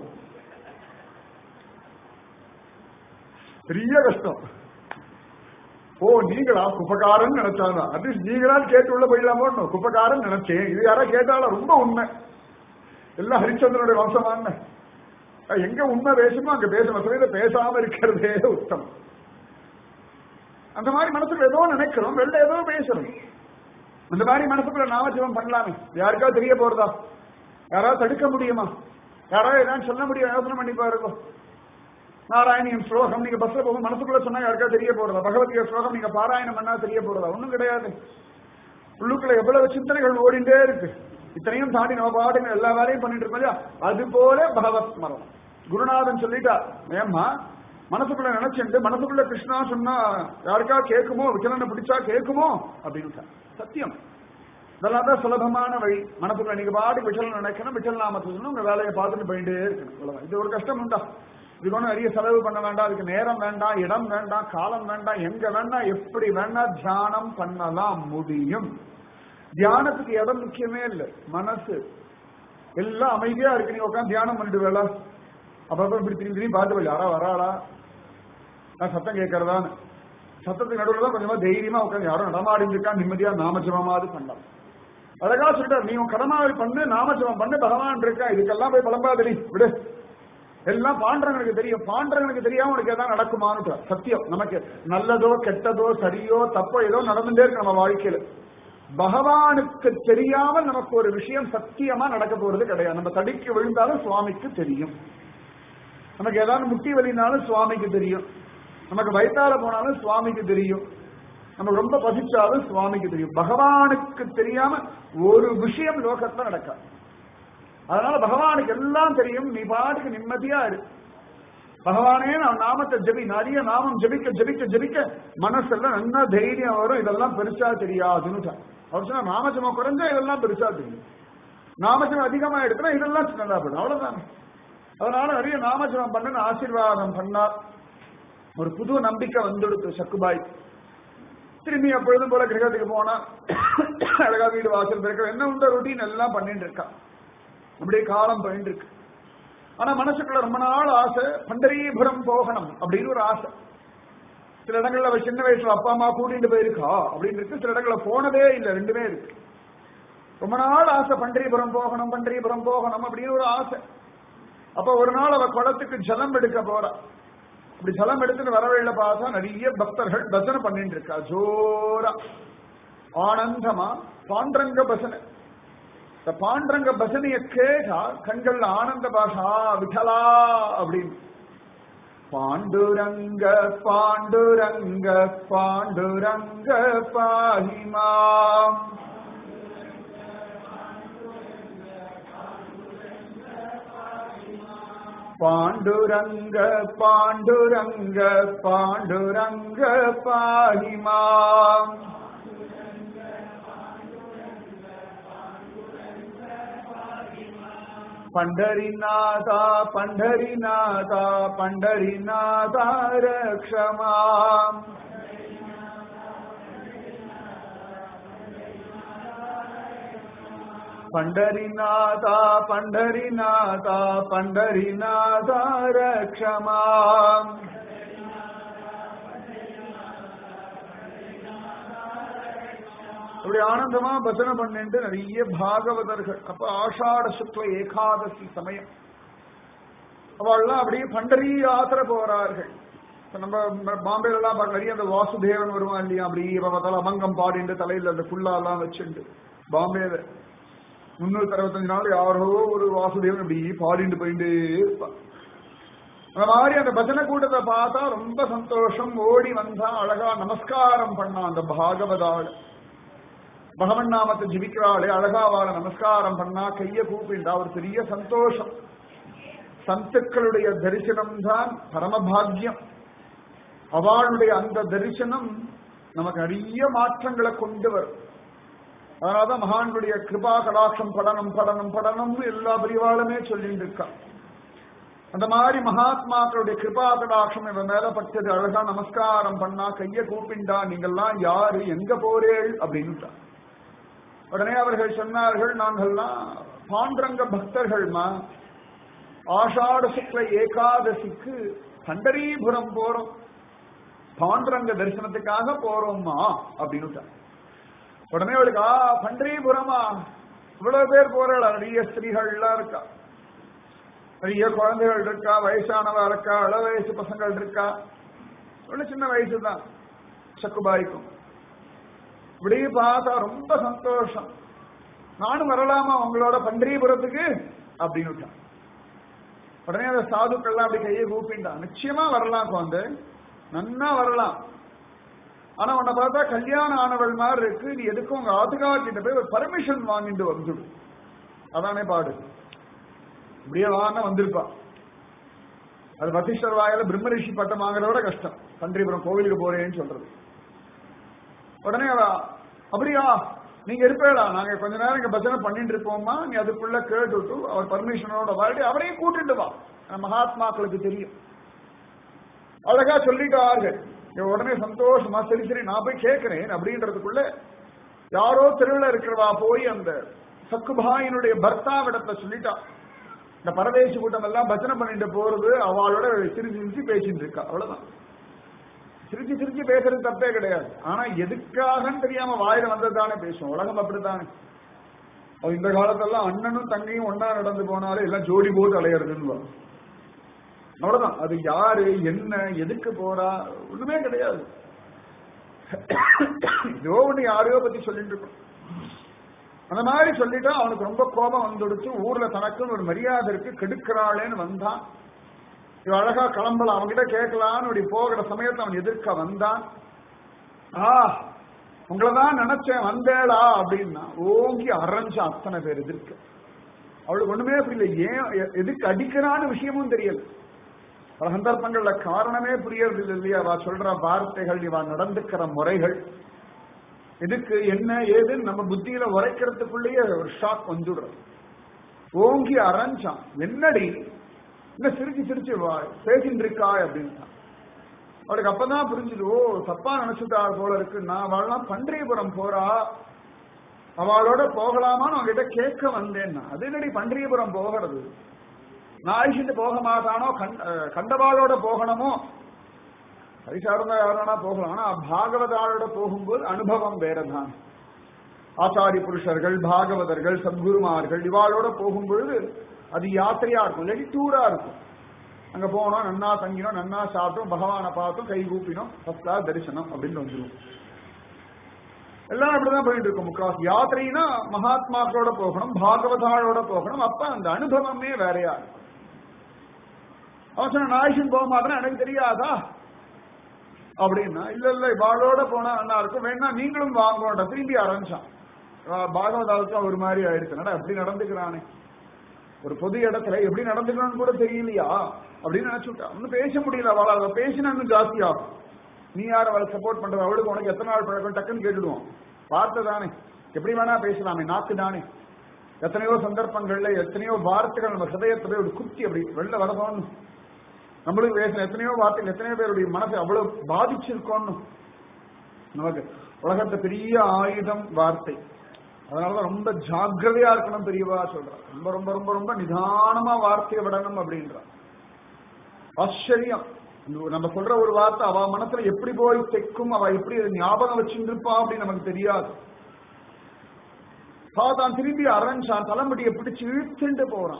பெரிய கஷ்டம் ஓ நீங்களா குப்பக்காரன் நினைச்சாங்க அட்லீஸ்ட் நீங்களா கேட்டு உள்ள போயிடலாமோ குப்பக்காரன் நினைச்சேன் இது யாரா கேட்டாலும் ரொம்ப உண்மை எல்லாம் ஹரிச்சந்திரனுடைய வம்சமான எங்க உண்மை பேசுமோ அங்க பேசணும் சமயத்தை பேசாம இருக்கிறதே உத்தமம் அந்த மாதிரி மனசுக்குள்ள ஏதோ நினைக்கிறோம் வெளில ஏதோ பேசுறோம் அந்த மாதிரி மனசுக்குள்ள நாமஜபம் பண்ணலாமே யாருக்காவது தெரிய போறதா யாராவது தடுக்க முடியுமா யாராவது ஏதாவது சொல்ல முடியும் யோசனை பண்ணி பாருங்க நாராயணியம் ஸ்லோகம் நீங்க பஸ்ல போகும் மனசுக்குள்ள சொன்னா யாருக்கா தெரிய போறதா பகவத்கீதை ஸ்லோகம் நீங்க பாராயணம் பண்ணா தெரிய போறதா ஒண்ணும் கிடையாது உள்ளுக்குள்ள எவ்வளவு சிந்தனைகள் ஓடிண்டே இருக்கு இத்தனையும் தாண்டி நம்ம பாட்டுங்க எல்லா வேலையும் பண்ணிட்டு இருக்கோம் இல்லையா அது போல பகவத் ஸ்மரணம் குருநாதன் சொல்லிட்டா ஏம்மா மனசுக்குள்ள நினைச்சுட்டு மனசுக்குள்ள கிருஷ்ணா சொன்னா யாருக்கா கேட்குமோ விக்கலனை பிடிச்சா கேட்குமோ அப்படின்னு சத்தியம் இதெல்லாம் தான் சுலபமான வழி மனசுக்குள்ள நீங்க பாட்டு விட்டல் நினைக்கணும் விட்டல் நாமத்தை சொல்லணும் உங்க வேலையை பார்த்துட்டு போயிட்டே இருக்கணும் அவ்வளவுதான் இது ஒரு கஷ்டம் உண்டா இதுக்கு ஒன்றும் நிறைய செலவு பண்ண வேண்டாம் அதுக்கு நேரம் வேண்டாம் இடம் வேண்டாம் காலம் வேண்டாம் எங்க வேணா எப்படி வேணா தியானம் பண்ணலாம் முடியும் தியானத்துக்கு இடம் முக்கியமே இல்லை மனசு எல்லாம் அமைதியா இருக்கு நீ உட்காந்து தியானம் பண்ணிட்டு வேலை அப்பப்ப இப்படி திரும்பி திரும்பி பார்த்து போய் யாரா வராளா நான் சத்தம் கேட்கறதான்னு சத்தத்துக்கு நடுவில் தான் கொஞ்சமா தைரியமா உட்காந்து யாரும் நடமாடிட்டு இருக்கா நிம்மதியா நாமஜபமாவது பண்ணலாம் அழகா சொல்லிட்டார் நீ உன் கடமாவை பண்ணு நாமஜபம் பண்ணு பகவான் இருக்கா இதுக்கெல்லாம் போய் பழம்பாதடி விடு எல்லாம் பாண்டவனுக்கு தெரியும் பாண்டவனுக்கு தெரியாம உனக்கு எதாவது நடக்குமான்னு சத்தியம் நமக்கு நல்லதோ கெட்டதோ சரியோ தப்போ ஏதோ நடந்துட்டே இருக்கு நம்ம வாழ்க்கையில பகவானுக்கு தெரியாமல் நமக்கு ஒரு விஷயம் சத்தியமா நடக்க போறது கிடையாது நம்ம தடிக்கு விழுந்தாலும் சுவாமிக்கு தெரியும் நமக்கு ஏதாவது முட்டி வலினாலும் சுவாமிக்கு தெரியும் நமக்கு வயிற்றால போனாலும் சுவாமிக்கு தெரியும் நமக்கு ரொம்ப பசிச்சாலும் சுவாமிக்கு தெரியும் பகவானுக்கு தெரியாம ஒரு விஷயம் லோகத்துல நடக்காது அதனால பகவானுக்கு எல்லாம் தெரியும் நீ பாட்டுக்கு நிம்மதியா இரு பகவானே நான் நாமத்தை ஜெபி நிறைய நாமம் ஜெபிக்க ஜெபிக்க ஜெபிக்க மனசெல்லாம் நல்லா தைரியம் வரும் இதெல்லாம் பெருசா தெரியாதுன்னு அவர் சொன்னா நாமஜமம் குறைஞ்சா இதெல்லாம் பெருசா தெரியும் நாமஜம் அதிகமா எடுத்தா இதெல்லாம் சின்னதா போடும் அவ்வளவுதான் அதனால நிறைய நாமஜபம் பண்ணு ஆசீர்வாதம் பண்ணார் ஒரு புது நம்பிக்கை வந்துடுத்து சக்குபாய் திரும்பி எப்பொழுதும் போல கிரகத்துக்கு போனா அழகா வீடு வாசல் பிறக்க என்ன உண்ட ரொட்டீன் எல்லாம் பண்ணிட்டு இருக்கா அப்படியே காலம் போயிட்டு இருக்கு ஆனா மனசுக்குள்ள ரொம்ப நாள் ஆசை பண்டரீபுரம் போகணும் அப்படின்னு ஒரு ஆசை சில இடங்கள்ல அவ சின்ன வயசுல அப்பா அம்மா கூட்டிட்டு போயிருக்கா அப்படின்னு இருக்கு சில இடங்கள்ல போனதே இல்லை ரெண்டுமே இருக்கு ரொம்ப நாள் ஆசை பண்டரிபுரம் போகணும் பண்டரிபுரம் போகணும் அப்படின்னு ஒரு ஆசை அப்ப ஒரு நாள் அவ குளத்துக்கு ஜலம் எடுக்க போறா அப்படி ஜலம் எடுத்துட்டு வரவழியில பார்த்தா நிறைய பக்தர்கள் பஜனை பண்ணிட்டு இருக்கா ஜோரா ஆனந்தமா பாண்டரங்க பசனை இந்த பாண்டரங்க பசனைய கேட்டா கண்கள்ல ஆனந்த பாஷா விட்டலா அப்படின்னு பாண்டுரங்க பாண்டுரங்க பாண்டுரங்க பாஹிமாம் பாண்டுரங்க பாண்டுரங்க பாண்டுரங்க பாஹிமாம் பண்டரிநாதா பண்டரிநாதா பண்டரிநாதா ரக்ஷமாம் பண்டரிநாதா பண்டரிநாதா பண்டரிநாதா ரக்ஷமாம் அப்படி ஆனந்தமா பஜனை பண்ணிட்டு நிறைய பாகவதர்கள் அப்ப ஆஷாட சுக்ல ஏகாதசி சமயம் அவள்லாம் அப்படியே பண்டரி யாத்திரை போறார்கள் இப்ப நம்ம பாம்பேல எல்லாம் பார்க்க நிறைய அந்த வாசுதேவன் வருவான் இல்லையா அப்படி இப்ப பார்த்தாலும் அமங்கம் பாடிட்டு தலையில அந்த குல்லாலாம் வச்சுண்டு பாம்பேல முன்னூத்தி அறுபத்தஞ்சு நாள் யாரோ ஒரு வாசுதேவன் இப்படி பாடிட்டு போயிட்டே இருப்பான் அந்த மாதிரி அந்த பஜனை கூட்டத்தை பார்த்தா ரொம்ப சந்தோஷம் ஓடி வந்தா அழகா நமஸ்காரம் பண்ணான் அந்த பாகவதாள் பகவன் நாமத்தை ஜிபிக்கிறாளே அழகாவாள நமஸ்காரம் பண்ணா கைய கூப்பிண்டா ஒரு பெரிய சந்தோஷம் சத்துக்களுடைய தரிசனம் தான் பரமபாகியம் அவளுடைய அந்த தரிசனம் நமக்கு நிறைய மாற்றங்களை கொண்டு வரும் அதனாலதான் மகான்களுடைய கிருபா கடாட்சம் படனம் படனம் படனம்னு எல்லா பிரிவாளுமே சொல்லிட்டு இருக்கா அந்த மாதிரி மகாத்மாக்களுடைய கிருபா கடாட்சம் இவன் மேல பட்டது அழகா நமஸ்காரம் பண்ணா கைய கூப்பிண்டா நீங்கெல்லாம் யாரு எங்க போறேள் அப்படின்னுட்டா உடனே அவர்கள் சொன்னார்கள் நாங்கள்லாம் பாண்டரங்க பக்தர்கள்மா ஆஷாட சுக்ல ஏகாதசிக்கு பண்டரீபுரம் போறோம் பாண்டரங்க தரிசனத்துக்காக போறோம்மா அப்படின்னு உடனே அவளுக்கு ஆ பண்டரீபுரமா இவ்வளவு பேர் போறாள் நிறைய ஸ்திரீகள் எல்லாம் இருக்கா நிறைய குழந்தைகள் இருக்கா வயசானவா இருக்கா இள வயசு பசங்கள் இருக்கா இவ்வளவு சின்ன வயசு தான் சக்குபாய்க்கும் இப்படி பார்த்தா ரொம்ப சந்தோஷம் நானும் வரலாமா உங்களோட பண்டீபுரத்துக்கு அப்படின்னு உடனே அந்த சாதுக்கள்லாம் அப்படி கையை கூப்பிண்டான் நிச்சயமா வரலாம் குழந்தை நன்னா வரலாம் ஆனா உன்னை பார்த்தா கல்யாணம் ஆனவள் மாதிரி இருக்கு நீ எதுக்கும் உங்க ஆத்துக்கார்கிட்ட போய் ஒரு பர்மிஷன் வாங்கிட்டு வந்துடு அதானே பாடு இப்படியே வாங்க வந்திருப்பா அது வசிஷ்டர் வாயில பிரம்மரிஷி பட்டம் வாங்குறத கஷ்டம் பன்றிபுரம் கோவிலுக்கு போறேன்னு சொல்றது உடனே அவ அப்படியா நீங்க இருப்பேடா நாங்க கொஞ்ச நேரம் இங்க பஜனை பண்ணிட்டு இருப்போமா நீ அதுக்குள்ள கேட்டுட்டு அவர் பர்மிஷனோட வாடி அவரையும் கூட்டிட்டு வா நம்ம மகாத்மாக்களுக்கு தெரியும் அழகா சொல்லிட்டார்கள் இவன் உடனே சந்தோஷமா சரி சரி நான் போய் கேட்கிறேன் அப்படின்றதுக்குள்ள யாரோ தெருவில் இருக்கிறவா போய் அந்த சக்குபாயினுடைய பர்த்தாவிடத்துல சொல்லிட்டா இந்த பரதேசி கூட்டம் எல்லாம் பஜனை பண்ணிட்டு போறது அவளோட சிரிச்சு சிரிச்சு பேசிட்டு இருக்கா அவ்வளவுதான் சிரிச்சு சிரிச்சு பேசுறது தப்பே கிடையாது ஆனா எதுக்காகன்னு தெரியாம வாயில வந்ததுதானே பேசும் உலகம் அப்படித்தானே அவ இந்த காலத்தெல்லாம் அண்ணனும் தங்கையும் ஒன்னா நடந்து போனாலே எல்லாம் ஜோடி போட்டு அலையிறதுன்னு அவ்வளவுதான் அது யாரு என்ன எதுக்கு போறா ஒண்ணுமே கிடையாது ஏதோ ஒண்ணு யாரையோ பத்தி சொல்லிட்டு இருக்கோம் அந்த மாதிரி சொல்லிட்டா அவனுக்கு ரொம்ப கோபம் வந்துடுச்சு ஊர்ல தனக்குன்னு ஒரு மரியாதை இருக்கு கெடுக்கிறாளேன்னு வந்தான் இவ அழகா கிளம்பலாம் அவன்கிட்ட கேட்கலான்னு இப்படி போகிற சமயத்தை அவன் எதிர்க்க வந்தான் ஆ உங்களதான் நினைச்சேன் வந்தேடா அப்படின்னா ஓங்கி அரைஞ்ச அத்தனை பேர் எதிர்க்க அவளுக்கு ஒண்ணுமே புரியல ஏன் எ- எதுக்கு அடிக்கிறான்னு விஷயமும் தெரியல பல சந்தர்ப்பங்கள்ல காரணமே புரியறது இல்லை இல்லையா அவ சொல்ற வார்த்தைகள் இவ நடந்துக்கிற முறைகள் எதுக்கு என்ன ஏதுன்னு நம்ம புத்தியில உரைக்கிறதுக்குள்ளேயே ஒரு ஷாக் வந்துடுறது ஓங்கி அரைஞ்சான் என்னடி என்ன சிரிச்சு சிரிச்சு வா பேசிட்டு இருக்காய் அப்படின்ட்டான் அவளுக்கு அப்பதான் புரிஞ்சுது ஓ தப்பா நினைச்சுட்டா போல இருக்கு நான் அவள்லாம் பன்றியபுரம் போறா அவளோட போகலாமான்னு அவங்கிட்ட கேட்க வந்தேன்னா அது என்னடி பன்றியபுரம் போகிறது நான் அழிச்சுட்டு போக மாட்டானோ கண்- அஹ் கண்டவாளோட போகணுமோ பரிசார்ந்தா யாரானா போகலாம் ஆனா பாகவதாளோட போகும்போது அனுபவம் வேறதான் ஆச்சாரி புருஷர்கள் பாகவதர்கள் சத்குருமார்கள் இவாளோட போகும்பொழுது அது யாத்திரையா இருக்கும் இல்லாட்டி டூரா இருக்கும் அங்க போனோம் நன்னா தங்கினோம் நன்னா சாப்பிட்டோம் பகவானை பார்த்தோம் கை கூப்பினோம் ஃபர்ஸ்ட் கிளாஸ் தரிசனம் அப்படின்னு வந்துடும் எல்லாம் அப்படிதான் போயிட்டு இருக்கும் முக்காஸ் யாத்திரைனா மகாத்மாக்களோட போகணும் பாகவதாளோட போகணும் அப்ப அந்த அனுபவமே வேறையா இருக்கும் அவன் சொன்ன நாய்ஷன் போக மாட்டேன்னு எனக்கு தெரியாதா அப்படின்னா இல்ல இல்ல இவாளோட போனா நல்லா இருக்கும் வேணா நீங்களும் வாங்கோட திரும்பி ஆரம்பிச்சான் பாகவதாவுக்கு ஒரு மாதிரி ஆயிடுச்சு நடா எப்படி நடந்துக்கிறானே ஒரு பொது இடத்துல எப்படி நடந்துக்கணும்னு கூட தெரியலையா அப்படின்னு நினைச்சுட்டா ஒன்னும் பேச முடியல அவளை அவ பேசினா இன்னும் ஜாஸ்தி ஆகும் நீ யார் அவளை சப்போர்ட் பண்றது அவளுக்கு உனக்கு எத்தனை நாள் பழக்கம் டக்குன்னு கேட்டுடுவோம் வார்த்தை தானே எப்படி வேணா பேசலாமே நாக்கு தானே எத்தனையோ சந்தர்ப்பங்கள்ல எத்தனையோ வார்த்தைகள் நம்ம ஹதயத்தை போய் ஒரு குத்தி அப்படி வெளில வரதோன்னு நம்மளுக்கு பேசின எத்தனையோ வார்த்தைகள் எத்தனையோ பேருடைய மனசை அவ்வளவு பாதிச்சிருக்கோன்னு நமக்கு உலகத்தை பெரிய ஆயுதம் வார்த்தை அதனாலதான் ரொம்ப ஜாக்கிரதையா இருக்கணும் பெரியவா சொல்றான் ரொம்ப ரொம்ப ரொம்ப ரொம்ப நிதானமா வார்த்தையை விடணும் அப்படின்றான் ஆச்சரியம் இந்த நம்ம சொல்ற ஒரு வார்த்தை அவ மனசுல எப்படி போய் தைக்கும் அவ எப்படி அதை ஞாபகம் வச்சுருப்பா அப்படின்னு நமக்கு தெரியாது தான் திரும்பி அரைஞ்சான் தலைமுடியை பிடிச்சு இழுத்துட்டு போறான்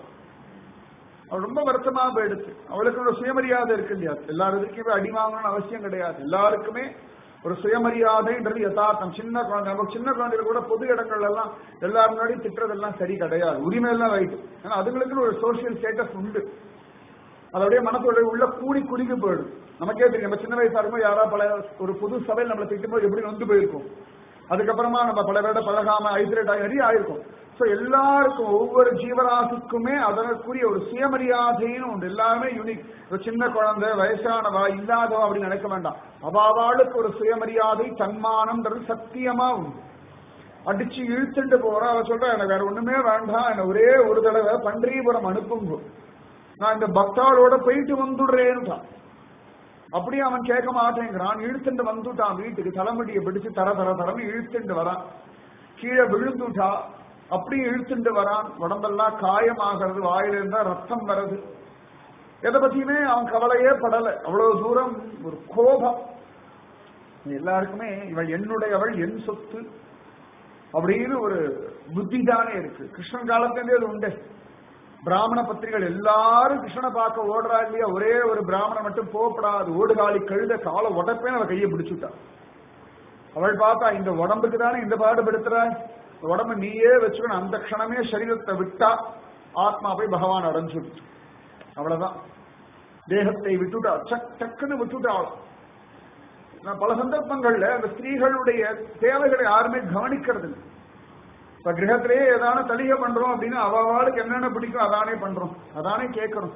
அவள் ரொம்ப வருத்தமா போயிடுச்சு அவளுக்கு ஒரு சுயமரியாதை இருக்கு இல்லையா எல்லாருக்குமே அடி வாங்கணும்னு அவசியம் கிடையாது எல்லாருக்குமே ஒரு சுயமரியாதைன்றது யதார்த்தம் சின்ன குழந்தை நம்ம சின்ன குழந்தைகள் கூட பொது இடங்கள்ல எல்லாம் எல்லாரும் முன்னாடி திட்டுறதெல்லாம் சரி கிடையாது உரிமை எல்லாம் ரைட்டு ஏன்னா அதுங்களுக்கு ஒரு சோசியல் ஸ்டேட்டஸ் உண்டு அதோடைய மனசோட உள்ள கூடி குறுகி போயிடும் நமக்கே தெரியும் நம்ம சின்ன வயசா இருக்கும்போது யாரா பல ஒரு புது சபையில் நம்மளை திட்டும்போது எப்படி வந்து போயிருக்கும் அதுக்கப்புறமா நம்ம பல பேரோட பழகாம ஐசோலேட் ஆகி ஆயிருக்கும் சோ எல்லாருக்கும் ஒவ்வொரு ஜீவராசிக்குமே அதற்குரிய ஒரு சுயமரியாதைன்னு உண்டு எல்லாருமே யூனிக் ஒரு சின்ன குழந்தை வயசானவா இல்லாதவா அப்படின்னு நினைக்க வேண்டாம் அவாவாளுக்கு ஒரு சுயமரியாதை தன்மானம்ன்றது சத்தியமா உண்டு அடிச்சு இழுத்துட்டு போறா அவ சொல்ற எனக்கு வேற ஒண்ணுமே வேண்டாம் என்ன ஒரே ஒரு தடவை பன்றியபுரம் அனுப்புங்க நான் இந்த பக்தாளோட போயிட்டு வந்துடுறேன்ட்டான் அப்படியே அவன் கேட்க மாட்டேங்கிறான் இழுத்துட்டு வந்துட்டான் வீட்டுக்கு தலைமுடியை பிடிச்சு தர தர தரன்னு இழுத்துட்டு வரான் கீழே விழுந்துட்டா அப்படியே இழுத்துட்டு வரான் உடம்பெல்லாம் காயமாகிறது வாயில இருந்தா ரத்தம் வருது எதை பத்தியுமே அவன் கவலையே படல அவ்வளவு தூரம் ஒரு கோபம் எல்லாருக்குமே இவள் என்னுடையவள் என் சொத்து அப்படின்னு ஒரு புத்தி தானே இருக்கு கிருஷ்ணன் காலத்திலே அது உண்டு பிராமண பத்திரிகள் எல்லாரும் கிருஷ்ணனை பார்க்க ஓடுறா இல்லையா ஒரே ஒரு பிராமணன் மட்டும் போகப்படாது ஓடுகாலி கழுத காலை உடப்பேன்னு அவ கையை பிடிச்சுட்டா அவள் பார்த்தா இந்த உடம்புக்கு தானே இந்த பாடுபடுத்துறாய் இந்த உடம்பு நீயே வச்சுக்கணும் அந்த க்ஷணமே சரீரத்தை விட்டா ஆத்மா போய் பகவான் அடைஞ்சுடுச்சு அவ்வளவுதான் தேகத்தை விட்டுட்டா சக் டக்குன்னு விட்டுட்டாள் நான் பல சந்தர்ப்பங்கள்ல அந்த ஸ்திரீகளுடைய தேவைகளை யாருமே கவனிக்கிறது இல்லை இப்ப கிரகத்திலேயே ஏதான தலிகை பண்றோம் அப்படின்னா அவளுக்கு என்னென்ன பிடிக்கும் அதானே பண்றோம் அதானே கேட்கறோம்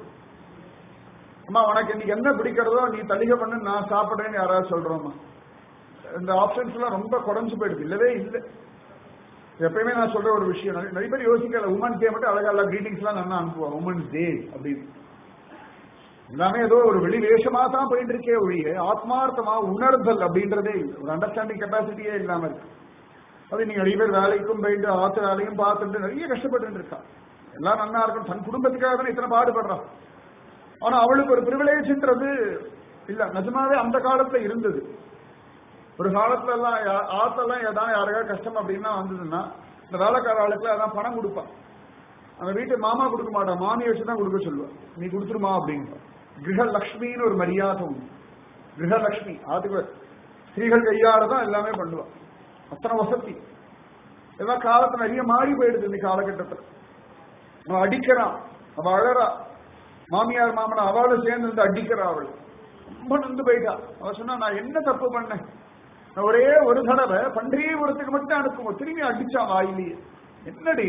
அம்மா உனக்கு இன்னைக்கு என்ன பிடிக்கிறதோ நீ தலிகை பண்ணு நான் சாப்பிடுறேன்னு யாராவது சொல்றோம்மா இந்த ஆப்ஷன்ஸ் எல்லாம் ரொம்ப குறைஞ்சு போயிடுது இல்லவே இல்லை எப்பயுமே நான் சொல்ற ஒரு விஷயம் நிறைய நிறைய பேர் யோசிக்கல உமன்ஸ் டே மட்டும் அழகா எல்லாம் கிரீட்டிங்ஸ் எல்லாம் நல்லா அனுப்புவோம் உமன்ஸ் டே அப்படின்னு எல்லாமே ஏதோ ஒரு வெளி வேஷமா தான் போயிட்டு இருக்கே ஒழிய ஆத்மார்த்தமா உணர்தல் அப்படின்றதே இல்லை ஒரு அண்டர்ஸ்டாண்டிங் கெப்பாசிட்டியே இல்லாம இருக்கு அது நீங்க நிறைய பேர் வேலைக்கும் போயிட்டு ஆத்து வேலையும் பார்த்துட்டு நிறைய கஷ்டப்பட்டு இருக்கா எல்லாம் நன்னா இருக்கும் தன் குடும்பத்துக்காக தானே இத்தனை பாடுபடுறான் ஆனா அவளுக்கு ஒரு பிரிவிலேஜ்ன்றது இல்ல நிஜமாவே அந்த காலத்துல இருந்தது ஒரு காலத்துல எல்லாம் யா- ஆத்தெல்லாம் ஏதாவது யாருக்காவது கஷ்டம் அப்படின்னா வந்ததுன்னா இந்த வேலைக்கார ஆளுக்குலாம் அதான் பணம் கொடுப்பான் அந்த வீட்டு மாமா கொடுக்க மாட்டான் மாமி வச்சு தான் கொடுக்க சொல்லுவான் நீ கொடுத்துருமா அப்படின்னு கிரகலக்ஷ்மின்னு ஒரு மரியாதை உண்டு கிரகலக்ஷ்மி அதுக்கு ஸ்திரீகள் கையால தான் எல்லாமே பண்ணுவான் அத்தனை வசதி எல்லாம் காலத்துல நிறைய மாறி போயிடுது இந்த காலகட்டத்துல அவன் அடிக்கிறான் அவ அழறா மாமியார் மாமனா அவளும் சேர்ந்து வந்து அடிக்கிறா அவள் ரொம்ப நொந்து போயிட்டா அவ சொன்னா நான் என்ன தப்பு பண்ணேன் நான் ஒரே ஒரு தடவை பன்றியபுரத்துக்கு மட்டும் அனுப்புவோம் திரும்பி அடிச்சான் வாயிலேயே என்னடி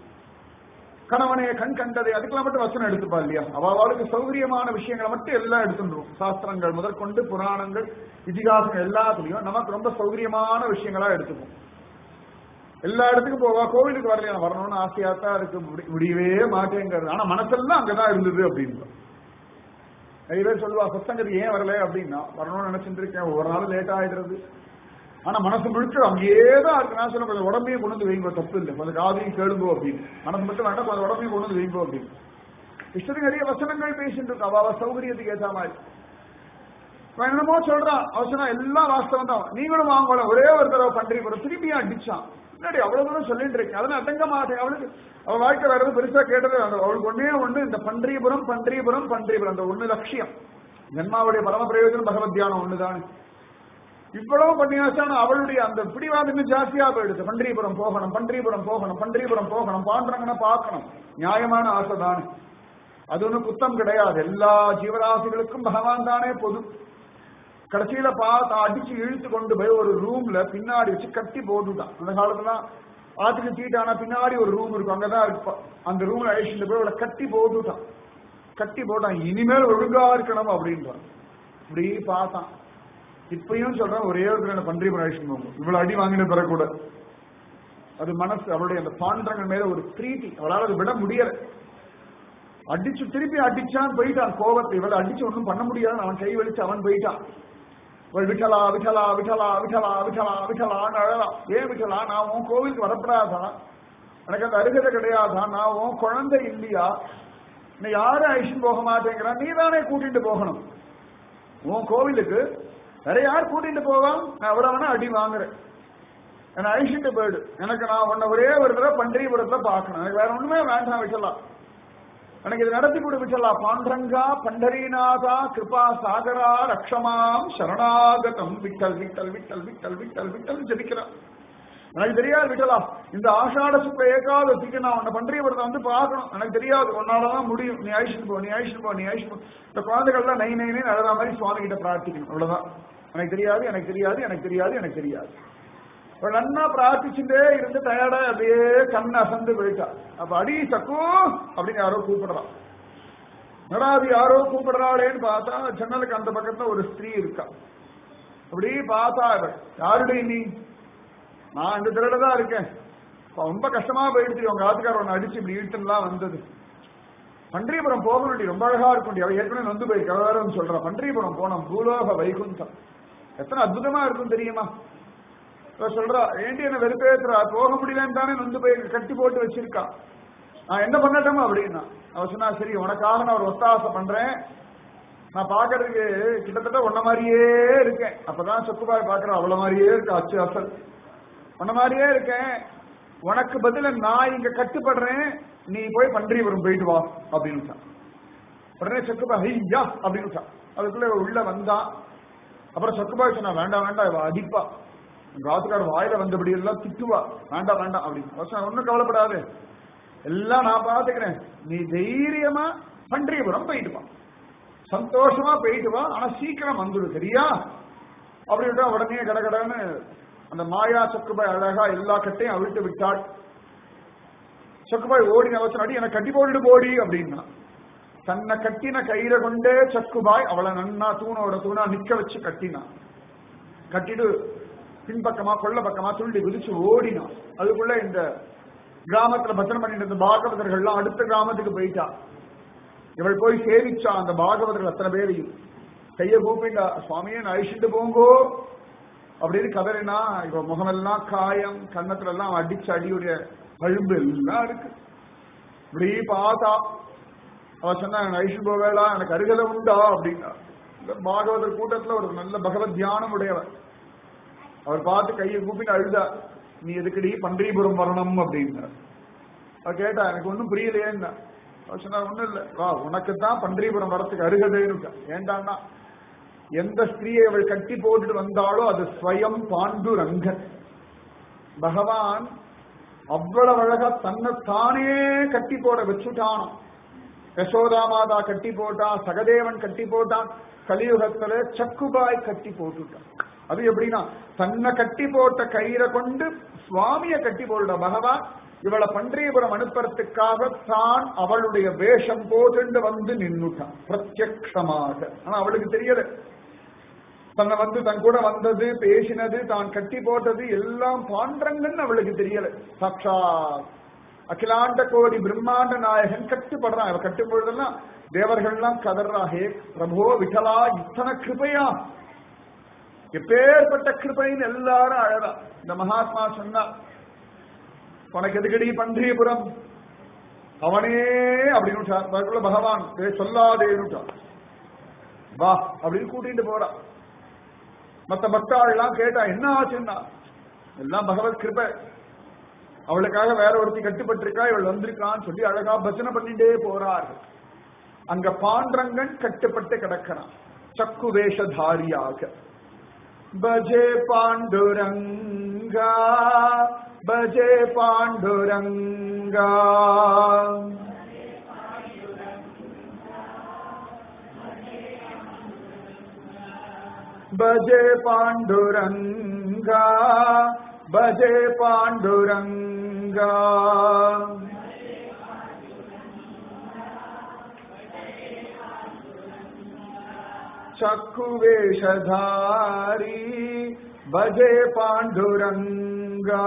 கணவனைய கண் கண்டதை அதுக்கெல்லாம் மட்டும் வசனம் எடுத்துப்பா இல்லையா அவ அவளுக்கு சௌகரியமான விஷயங்களை மட்டும் எல்லாம் எடுத்துருவோம் சாஸ்திரங்கள் முதற்கொண்டு புராணங்கள் இதிகாசம் எல்லாத்துலயும் நமக்கு ரொம்ப சௌகரியமான விஷயங்களா எடுத்துப்போம் எல்லா இடத்துக்கும் போவா கோவிலுக்கு வரலையா வரணும்னு ஆசையா தான் இருக்கு முடி- முடியவே மாட்டேங்கிறது ஆனா மனசெல்லாம் அங்கதான் இருந்தது அப்படின்னு நிறைய பேர் சொல்லுவா சத்தங்கத்துக்கு ஏன் வரல அப்படின்னா வரணும்னு நினைச்சிட்டு இருக்கேன் ஒவ்வொரு நாளும் லேட் ஆயிடுறது ஆனா மனசு முழுக்க அங்கேயே தான் இருக்கு நான் சொல்ல கொஞ்சம் உடம்பையும் கொண்டு வந்து வைங்கோ தப்பு இல்லை கொஞ்சம் காதையும் கேளுங்கோ அப்படின்னு மனசு மட்டும் வேண்டாம் கொஞ்சம் உடம்பையும் கொண்டு வந்து வைங்கோ அப்படின்னு இஷ்டத்துக்கு நிறைய வசனங்கள் பேசிட்டு இருக்கா அவ அவ சௌகரியத்துக்கு ஏற்ற மாதிரி அவன் என்னமோ சொல்றான் அவசரம் எல்லாம் வாஸ்தவம் தான் நீங்களும் வாங்கல ஒரே ஒரு தடவை பண்றீங்க போற திரும்பியும் அடிச்சான் முன்னாடி அவ்வளவு தூரம் சொல்லிட்டு இருக்கேன் அதெல்லாம் அடங்க மாட்டேன் அவளுக்கு அவள் வாழ்க்கை வேற எதுவும் பெருசா கேட்டதே வேண்டாம் அவளுக்கு ஒன்னே ஒண்ணு இந்த பன்றியபுரம் பன்றியபுரம் பன்றியபுரம் அந்த ஒண்ணு லட்சியம் ஜென்மாவுடைய பரம பிரயோஜனம் பகவத் தியானம் ஒண்ணுதான் இவ்வளவு பண்ணியாச்சான அவளுடைய அந்த பிடிவாதம் இன்னும் ஜாஸ்தியா போயிடுது பன்றியபுரம் போகணும் பன்றியபுரம் போகணும் பன்றியபுரம் போகணும் பாண்டரங்கன பார்க்கணும் நியாயமான ஆசை தானே அது ஒண்ணும் குத்தம் கிடையாது எல்லா ஜீவராசிகளுக்கும் பகவான் தானே பொது கடைசியில பார்த்தா அடிச்சு இழுத்து கொண்டு போய் ஒரு ரூம்ல பின்னாடி வச்சு கட்டி போட்டுட்டான் அந்த காலத்துல ஆத்துக்கு சீட்டானா பின்னாடி ஒரு ரூம் இருக்கும் அங்கதான் இருப்பான் அந்த ரூம்ல அழிச்சுட்டு போய் அவளை கட்டி போட்டுட்டான் கட்டி போட்டான் இனிமேல் ஒழுங்கா இருக்கணும் அப்படின்றான் இப்படி பார்த்தான் இப்பயும் சொல்றேன் ஒரே ஒரு தடவை பன்றிபுரம் அழிச்சுட்டு போகும் இவ்வளவு அடி வாங்கின பிறகு கூட அது மனசு அவளுடைய அந்த பாண்டங்கள் மேல ஒரு பிரீத்தி அவளால அதை விட முடியல அடிச்சு திருப்பி அடிச்சான் போயிட்டான் கோபத்தை இவளை அடிச்சு ஒண்ணும் பண்ண முடியாது அவன் கை வலிச்சு அவன் போயிட்டான் இவள் விட்டலா விட்டலா விட்டலா விட்டலா விட்டலா விட்டலான்னு அழலாம் ஏன் விட்டலா நான் உன் கோவிலுக்கு வரப்படாதா எனக்கு அந்த அருகதை கிடையாதா நான் உன் குழந்தை இல்லையா நீ யாரும் அழிச்சுட்டு போக மாட்டேங்கிறான் நீ தானே கூட்டிட்டு போகணும் உன் கோவிலுக்கு வேற யார் கூட்டிட்டு போவா நான் அவரை வேணா அடி வாங்குறேன் என்னை அழிச்சுட்டு போயிடு எனக்கு நான் உன்னை ஒரே ஒரு தடவை பன்றியபுரத்தை பார்க்கணும் எனக்கு வேற ஒண்ணுமே வேண்டாம் விட்டலாம் எனக்கு இது நடத்தி கொடு விட்டலா பாண்டரங்கா பண்டரீநாதா கிருபா சாகரா ரக்ஷமாம் சரணாகதம் விட்டல் விட்டல் விட்டல் விட்டல் விட்டல் விட்டல் ஜபிக்கிறான் எனக்கு தெரியாது விட்டலா இந்த ஆஷாட சுப்ப ஏகாதசிக்கு நான் உன்னை பன்றியபுரத்தை வந்து பார்க்கணும் எனக்கு தெரியாது உன்னாலதான் முடியும் நீ அழிச்சுட்டு போ நீ அழிச்சுட்டு போ நீ அழிச்சுட்டு போ இந்த குழந்தைகள்லாம் நை நை நை அழகா மாதிரி சுவாமி கிட்ட பிரார்த்திக்கணும் அவ்வளவுதான் எனக்கு தெரியாது எனக்கு தெரியாது எனக்கு தெரியாது எனக்கு தெரியாது இப்ப நன்னா பிரார்த்திச்சுட்டே இருந்து டயர்டா அப்படியே கண் அசந்து போயிட்டா அப்ப அடி சக்கு அப்படின்னு யாரோ கூப்பிடுறான் என்னடா அது யாரோ கூப்பிடுறாளேன்னு பார்த்தா ஜன்னலுக்கு அந்த பக்கத்துல ஒரு ஸ்திரீ இருக்கா அப்படி பார்த்தா இவ யாருடைய நீ நான் இந்த திருட தான் இருக்கேன் இப்ப ரொம்ப கஷ்டமா போயிடுச்சு உங்க ஆத்துக்கார ஒன்று அடிச்சு இப்படி இழுத்துலாம் வந்தது பன்றியபுரம் போகணும்டி ரொம்ப அழகா இருக்கும் அவ ஏற்கனவே வந்து போயிருக்க அவ வேற வந்து சொல்றா பன்றியபுரம் போனோம் பூலோக வைகுந்தம் எத்தனை அற்புதமா இருக்கும் தெரியுமா இவ சொல்றா ஏண்டி என்ன வெறுப்பேத்துறா போக முடியலன்னு தானே வந்து போய் கட்டி போட்டு வச்சிருக்கா நான் என்ன பண்ணட்டுமா அப்படின்னா அவ சொன்னா சரி உனக்காக நான் ஒரு ஒத்தாசை பண்றேன் நான் பாக்குறதுக்கு கிட்டத்தட்ட உன்ன மாதிரியே இருக்கேன் அப்பதான் சொக்குபாய் பாக்குறேன் அவ்வளவு மாதிரியே இருக்கு அச்சு அசல் உன்ன மாதிரியே இருக்கேன் உனக்கு பதிலா நான் இங்க கட்டுப்படுறேன் நீ போய் பன்றியபுரம் போயிட்டு வா அப்படின்னு உடனே சொக்குபாய் ஐயா அப்படின்னு அதுக்குள்ள இவ உள்ள வந்தா அப்புறம் சொக்குபாய் சொன்னா வேண்டாம் வேண்டாம் இவ அடிப்பா ராத்துக்கார வாயில வந்தபடி எல்லாம் திட்டுவா வேண்டாம் வேண்டாம் அப்படின்னு அவசரம் ஒண்ணும் கவலைப்படாது எல்லாம் நான் பாத்துக்கிறேன் நீ தைரியமா பன்றியபுரம் போயிட்டு வா சந்தோஷமா போயிட்டு வா ஆனா சீக்கிரம் வந்துடு சரியா அப்படின்ட்டு உடனே கடகடன்னு அந்த மாயா சக்குபாய் அழகா எல்லா கட்டையும் அவிழ்த்து விட்டாள் சக்குபாய் ஓடி அவசரம் அடி எனக்கு கட்டி போட்டுட்டு போடி அப்படின்னா தன்னை கட்டின கயிற கொண்டே சக்குபாய் அவளை நன்னா தூணோட தூணா நிக்க வச்சு கட்டினான் கட்டிட்டு பின்பக்கமா கொள்ள பக்கமா துள்ளி குதிச்சு ஓடினான் அதுக்குள்ள இந்த கிராமத்துல பத்திரம் பண்ணிட்டு இருந்த பாகவதர்கள்லாம் அடுத்த கிராமத்துக்கு போயிட்டா இவள் போய் சேவிச்சா அந்த பாகவதர்கள் அத்தனை பேரையும் கைய கூப்பிண்டா சுவாமியே நான் அழிச்சுட்டு போங்கோ அப்படின்னு கதறினா இவ முகமெல்லாம் காயம் கன்னத்துல எல்லாம் அடிச்ச அடியுடைய பழும்பு எல்லாம் இருக்கு இப்படி பார்த்தா அவ சொன்னா எனக்கு ஐஷன் போவேளா எனக்கு அருகதை உண்டா அப்படின்னா இந்த பாகவதர் கூட்டத்துல ஒரு நல்ல பகவத் தியானம் உடையவர் அவர் பார்த்து கையை கூப்பிட்டு அழுதா நீ எதுக்கடி பன்றிபுரம் வரணும் அப்படின்னார் அவ கேட்டா எனக்கு ஒன்றும் புரியலையேன்னா அவர் சொன்னார் ஒண்ணும் இல்ல வா உனக்கு தான் பன்றிபுரம் வரத்துக்கு அருகதைன்னு ஏண்டான்னா எந்த ஸ்திரீயை அவள் கட்டி போட்டுட்டு வந்தாலோ அது ஸ்வயம் பாண்டுரங்கன் பகவான் அவ்வளவு அழகா தன்னை தானே கட்டி போட வச்சுட்டானாம் யசோதா மாதா கட்டி போட்டான் சகதேவன் கட்டி போட்டான் கலியுகத்துல சக்குபாய் கட்டி போட்டுட்டான் அது எப்படின்னா தன்னை கட்டி போட்ட கயிறை கொண்டு சுவாமிய கட்டி போடுற பகவான் இவளை பன்றியபுரம் அனுப்புறதுக்காக தான் அவளுடைய வேஷம் போட்டு வந்து நின்னுட்டான் பிரத்யக்ஷமாக ஆனா அவளுக்கு தெரியல தன்னை வந்து தன் கூட வந்தது பேசினது தான் கட்டி போட்டது எல்லாம் பாண்டங்கன்னு அவளுக்கு தெரியல சாட்சா அகிலாண்ட கோடி பிரம்மாண்ட நாயகன் கட்டுப்படுறான் அவ கட்டும் பொழுதெல்லாம் தேவர்கள்லாம் கதறா ஹே பிரபோ விட்டலா இத்தனை கிருபையா எப்பேற்பட்ட கிருபைன்னு எல்லாரும் அழறா இந்த மகாத்மா சொன்னா உனக்கு எதுக்கடி பன்றியபுரம் அவனே அப்படின்னு பகவான் சொல்லாதேன்னுட்டான் வா அப்படின்னு கூட்டிட்டு போறான் மத்த பக்தாள்லாம் கேட்டா என்ன ஆச்சுன்னா எல்லாம் பகவத் கிருபை அவளுக்காக வேற ஒருத்தி கட்டுப்பட்டிருக்கா இவள் வந்திருக்கான்னு சொல்லி அழகா பஜனை பண்ணிட்டே போறார்கள் அங்க பாண்டரங்கன் கட்டுப்பட்டு கிடக்கிறான் சக்கு வேஷதாரியாக பஜே பாண்டுரங்கா பஜே பாண்டுரங்கா भजे पाण्डुरङ्गा भजे पाण्डुरङ्गा चक्षुवेशधारी भजे पाण्डुरङ्गा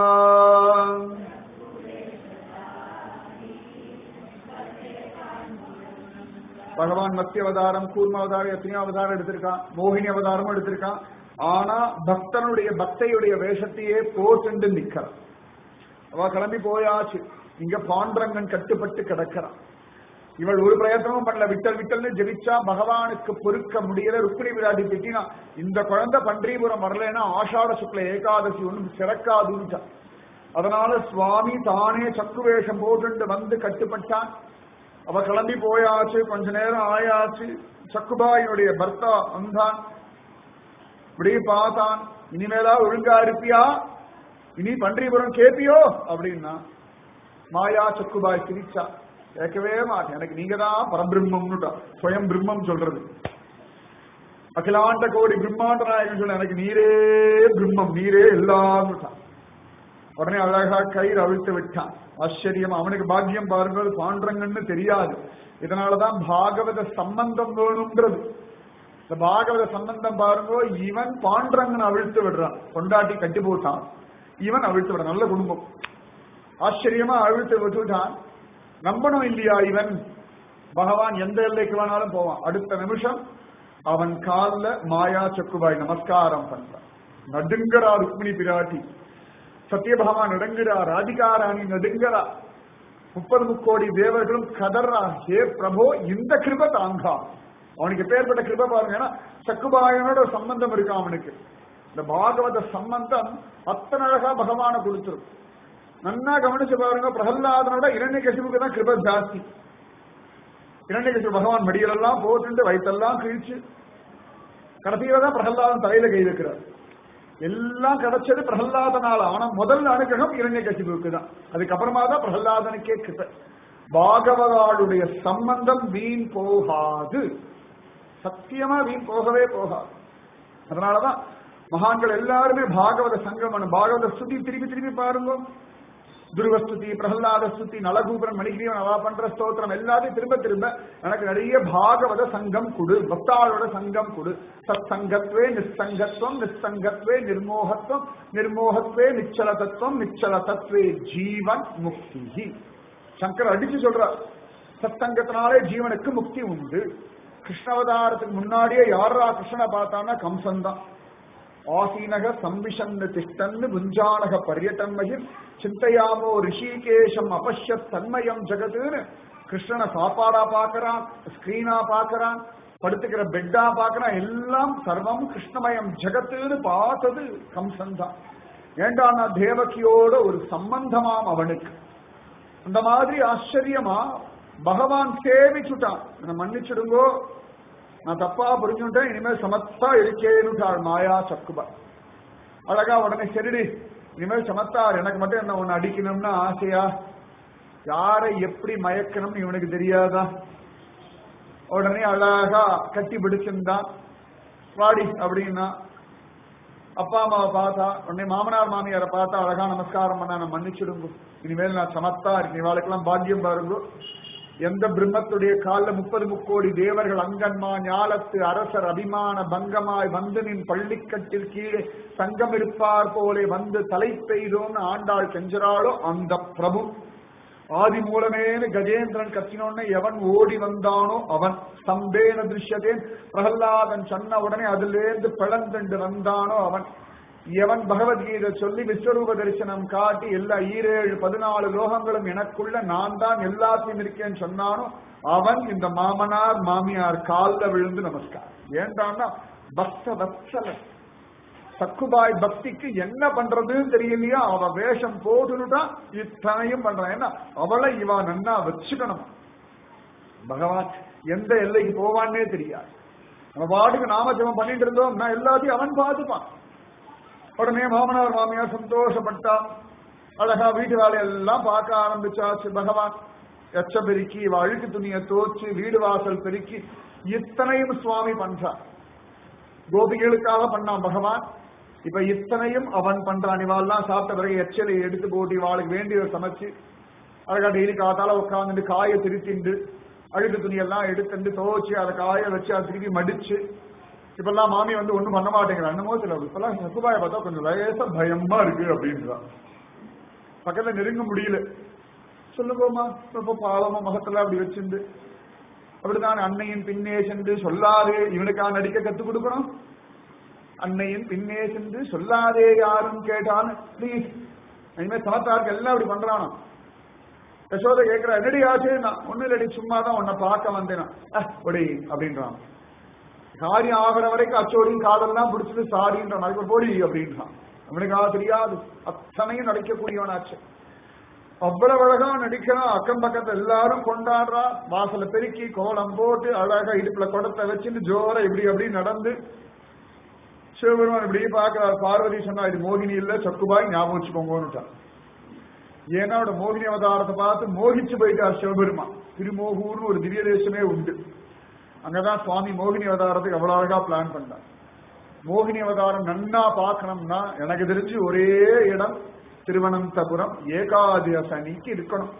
பகவான் மத்திய அவதாரம் கூர்ம அவதாரம் எத்தனையோ அவதாரம் எடுத்திருக்கான் மோகினி அவதாரமும் எடுத்திருக்கான் ஆனா பக்தனுடைய பக்தையுடைய வேஷத்தையே போட்டு நிக்கிறான் அவ கிளம்பி போயாச்சு இங்க பாண்டரங்கன் கட்டுப்பட்டு கிடக்கிறான் இவள் ஒரு பிரயத்தனமும் பண்ணல விட்டல் விட்டல்னு ஜெபிச்சா பகவானுக்கு பொறுக்க முடியல ருக்மிணி விராட்டி திட்டினா இந்த குழந்தை பன்றிபுரம் வரலன்னா ஆஷாட சுக்ல ஏகாதசி ஒண்ணும் சிறக்காதுன்னுட்டான் அதனால சுவாமி தானே சக்கு வேஷம் போட்டு வந்து கட்டுப்பட்டான் அவ கிளம்பி போயாச்சு கொஞ்ச நேரம் ஆயாச்சு சக்குபாயினுடைய பர்த்தா வந்தான் இப்படி பார்த்தான் இனிமேலா ஒழுங்கா இருப்பியா இனி பன்றிபுரம் கேப்பியோ அப்படின்னா மாயா சக்குபாய் சிரிச்சா கேட்கவே மாட்டேன் எனக்கு நீங்க தான் பரபிரம்மம்னுட்டா ஸ்வயம் பிரம்மம் சொல்றது அகிலாண்ட கோடி பிரம்மாண்ட நாயகன் சொல்ல எனக்கு நீரே பிரம்மம் நீரே எல்லாம்னுட்டான் உடனே அழகா கயிறு அவிழ்த்து விட்டான் ஆச்சரியம் அவனுக்கு பாக்கியம் பாருங்கள் பாண்டங்கன்னு தெரியாது இதனாலதான் பாகவத சம்பந்தம் வேணும்ன்றது இந்த பாகவத சம்பந்தம் பாருங்க இவன் பாண்டரங்கன் அவிழ்த்து விடுறான் கொண்டாட்டி கட்டி போட்டான் இவன் அவிழ்த்து விடுறான் நல்ல குடும்பம் ஆச்சரியமா அவிழ்த்து விட்டுட்டான் நம்பணும் இல்லையா இவன் பகவான் எந்த எல்லைக்கு வேணாலும் போவான் அடுத்த நிமிஷம் அவன் கால்ல மாயா சக்குபாய் நமஸ்காரம் பண்றான் நடுங்கரா ருக்மிணி பிராட்டி சத்யபாமா நடுங்குறா ராதிகாராணி நடுங்கரா முப்பது முக்கோடி தேவர்களும் கதறா ஹே பிரபோ இந்த கிருப தாங்கா அவனுக்கு பேர்பட்ட கிருப பாருங்க ஏன்னா சக்குபாயனோட ஒரு சம்பந்தம் இருக்கு அவனுக்கு இந்த பாகவத சம்பந்தம் அத்தனை அழகா பகவான கொடுத்துரும் நன்னா கவனிச்சு பாருங்க பிரகல்லாதனோட இரண்ய கசிவுக்கு தான் கிருப ஜாஸ்தி இரண்ய கசிவு பகவான் மடியிலெல்லாம் போட்டு வயிற்றெல்லாம் கிழிச்சு கடைசியில தான் பிரகல்லாதன் தலையில கை வைக்கிறார் எல்லாம் கிடைச்சது பிரகல்லாதனால ஆனா முதல் அனுகிரகம் இரண்ய கசிவுக்கு தான் அதுக்கப்புறமா தான் பிரகல்லாதனுக்கே கிருப பாகவதாளுடைய சம்பந்தம் வீண் போகாது சத்தியமா வீண் போகவே போகாது அதனாலதான் மகான்கள் எல்லாருமே பாகவத சங்கமம் பாகவத ஸ்துதி திருப்பி திருப்பி பாருங்க துருவஸ்துதி பிரகலாத ஸ்துதி நலகூபரன் மணிகிரீவன் அவா பண்ற ஸ்தோத்திரம் எல்லாத்தையும் திரும்ப திரும்ப எனக்கு நிறைய பாகவத சங்கம் கொடு பக்தாளோட சங்கம் கொடு சத் சங்கத்வே நிஸ்ஸங்கத்வம் நிஸ்ஸங்கத்வே நிர்மோகத்வம் நிர்மோகத்வே நிச்சல தத்துவம் நிச்சல தத்வே ஜீவன் முக்தி சங்கர் அடிச்சு சொல்றார் சத்சங்கத்தினாலே ஜீவனுக்கு முக்தி உண்டு கிருஷ்ணாவதாரத்துக்கு முன்னாடியே யாரா கிருஷ்ணனை பார்த்தான்னா கம்சன் தான் ஆசீனக சம்விஷன்னு திஷ்டன்னு புஞ்சானக பர்யட்டன்மகிம் சிந்தையாமோ ரிஷிகேஷம் அபஷ்யத் தன்மயம் ஜெகத்துன்னு கிருஷ்ணனை சாப்பாடா பார்க்கறான் ஸ்கிரீனா பார்க்கறான் படுத்துக்கிற பெட்டா பார்க்கறான் எல்லாம் சர்வம் கிருஷ்ணமயம் ஜெகத்துன்னு பார்த்தது கம்சன் தான் ஏண்டானா தேவகியோட ஒரு சம்பந்தமாம் அவனுக்கு அந்த மாதிரி ஆச்சரியமா பகவான் சேவிச்சுட்டான் என்னை மன்னிச்சிடுங்கோ நான் தப்பா புரிஞ்சுட்டேன் இனிமேல் சமத்தா இருக்கேன்னுட்டாள் மாயா சக்குபா அழகா உடனே சரிடி இனிமேல் சமத்தார் எனக்கு மட்டும் என்ன ஒண்ணு அடிக்கணும்னு ஆசையா யாரை எப்படி மயக்கணும்னு இவனுக்கு தெரியாதா உடனே அழகா கட்டி பிடிச்சிருந்தான் வாடி அப்படின்னா அப்பா அம்மாவை பார்த்தா உடனே மாமனார் மாமியாரை பார்த்தா அழகா நமஸ்காரம் பண்ணா நான் மன்னிச்சிடுங்க இனிமேல் நான் சமத்தா இருக்கேன் இவாளுக்கெல்லாம் பாக்கியம் பாருங்க எந்த பிரம்மத்துடைய காலில் முப்பது முக்கோடி தேவர்கள் அங்கன்மா ஞாலத்து அரசர் அபிமான பங்கமாய் வந்து நின் பள்ளிக்கட்டில் கீழே சங்கம் இருப்பார் போலே வந்து தலை பெய்தோன்னு ஆண்டாள் செஞ்சராளோ அந்த பிரபு ஆதி மூலமேனு கஜேந்திரன் கத்தினோன்னு எவன் ஓடி வந்தானோ அவன் ஸ்தம்பேன திருஷ்யத்தேன் பிரகல்லாதன் சொன்ன உடனே அதிலேருந்து பிளந்தண்டு வந்தானோ அவன் எவன் பகவத்கீதை சொல்லி விஸ்வரூப தரிசனம் காட்டி எல்லா ஈரேழு பதினாலு லோகங்களும் எனக்குள்ள நான் தான் எல்லாத்தையும் இருக்கேன்னு சொன்னானோ அவன் இந்த மாமனார் மாமியார் கால்ல விழுந்து நமஸ்காரம் ஏண்டான்னா பக்த வத்சலன் சக்குபாய் பக்திக்கு என்ன பண்றதுன்னு தெரியலையா அவ வேஷம் போட்டுனுட்டான் இத்தனையும் பண்றான் ஏன்னா அவளை இவா நன்னா வச்சுக்கணும் பகவான் எந்த எல்லைக்கு போவான்னே தெரியாது நம்ம பாட்டுக்கு நாமஜபம் பண்ணிட்டு இருந்தோம் நான் எல்லாத்தையும் அவன் பார்த்துப்பான் உடனே மாமனார் மாமியார் சந்தோஷப்பட்டா அழகா வீட்டு வேலையெல்லாம் பார்க்க ஆரம்பிச்சாச்சு பகவான் எச்ச பெருக்கி இவ அழுக்கு துணியை தோச்சு வீடு வாசல் பெருக்கி இத்தனையும் சுவாமி பண்றான் கோபிகளுக்காக பண்ணான் பகவான் இப்ப இத்தனையும் அவன் பண்றான் இவாள்லாம் சாப்பிட்ட பிறகு எச்சலை எடுத்து போட்டு இவாளுக்கு வேண்டிய சமைச்சு அழகா டெய்லி காத்தால உட்காந்துட்டு காய திருத்திண்டு அழுக்கு துணியெல்லாம் எடுத்துட்டு துவைச்சு அதை காய வச்சு அதை திருப்பி மடிச்சு இப்பெல்லாம் மாமி வந்து ஒண்ணும் பண்ண மாட்டேங்கிறான் என்னமோ சில இப்பெல்லாம் சக்குபாய பார்த்தா கொஞ்சம் லேசா பயமா இருக்கு அப்படின்றான் பக்கத்துல நெருங்க முடியல சொல்லுங்கோமா ரொம்ப பாவமா முகத்துல அப்படி வச்சிருந்து அப்படிதான் அன்னையின் பின்னே சென்று சொல்லாதே இவனுக்கா நடிக்க கத்து கொடுக்கணும் அன்னையின் பின்னே சென்று சொல்லாதே யாரும் கேட்டான்னு ப்ளீஸ் இனிமே சமத்தாருக்கு எல்லாம் அப்படி பண்றானோ யசோதை கேட்கிற என்னடி ஆச்சு நான் ஒண்ணு இல்லடி சும்மா தான் உன்னை பார்க்க வந்தேன் ஒடி அப்படின்றான் காரியம் ஆகிற வரைக்கும் அச்சோடியும் காதெல்லாம் பிடிச்சது சாரின்றான் அதுக்கு போடி அப்படின்றான் அவனுக்கு தெரியாது அத்தனையும் நடிக்கக்கூடியவனாச்சு அவ்வளவு அழகா நடிக்கிறான் அக்கம் பக்கத்துல எல்லாரும் கொண்டாடுறா வாசல பெருக்கி கோலம் போட்டு அழகா இடுப்புல குடத்தை வச்சுட்டு ஜோர இப்படி அப்படி நடந்து சிவபெருமான் இப்படி பாக்குறார் பார்வதி சொன்னா இது மோகினி இல்ல சக்குபாய் ஞாபகம் வச்சுக்கோங்கன்னுட்டான் ஏன்னா அவட மோகினி அவதாரத்தை பார்த்து மோகிச்சு போயிட்டார் சிவபெருமான் திருமோகூர்னு ஒரு திவ்ய தேசமே உண்டு அங்கதான் சுவாமி மோகினி அவதாரத்துக்கு அவ்வளவு அழகா பிளான் பண்ணார் மோகினி அவதாரம் நன்னா பார்க்கணும்னா எனக்கு தெரிஞ்சு ஒரே இடம் திருவனந்தபுரம் ஏகாதசி அன்னைக்கு இருக்கணும்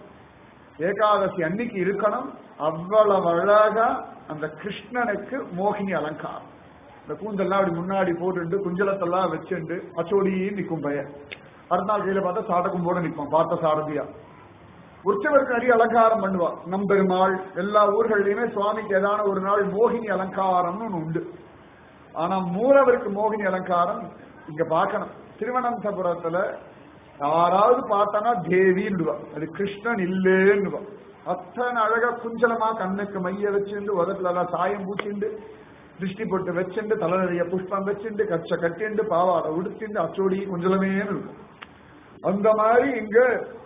ஏகாதசி அன்னைக்கு இருக்கணும் அவ்வளவு அழகா அந்த கிருஷ்ணனுக்கு மோகினி அலங்காரம் இந்த கூந்தெல்லாம் அப்படி முன்னாடி போட்டுண்டு குஞ்சலத்தெல்லாம் வச்சுண்டு அச்சோடியே நிற்கும் பையன் அடுத்த நாள் கையில பார்த்தா சாடகம் போட நிற்பான் பார்த்த சாரதியா உற்சவருக்கு நிறைய அலங்காரம் பண்ணுவா நம்பெருமாள் எல்லா ஊர்கள்லயுமே சுவாமிக்கு ஏதான ஒரு நாள் மோகினி அலங்காரம்னு ஒண்ணு உண்டு ஆனா மூலவருக்கு மோகினி அலங்காரம் இங்க பார்க்கணும் திருவனந்தபுரத்துல யாராவது பார்த்தானா தேவின்னுவா அது கிருஷ்ணன் இல்லேன்னுவா அத்தனை அழகா குஞ்சலமா கண்ணுக்கு மைய வச்சுண்டு உதட்டுல எல்லாம் சாயம் பூச்சிண்டு திருஷ்டி போட்டு வச்சுண்டு தலை நிறைய புஷ்பம் வச்சுண்டு கச்ச கட்டிண்டு பாவாடை உடுத்திண்டு அச்சோடி குஞ்சலமேன்னு இருக்கும் அந்த மாதிரி இங்க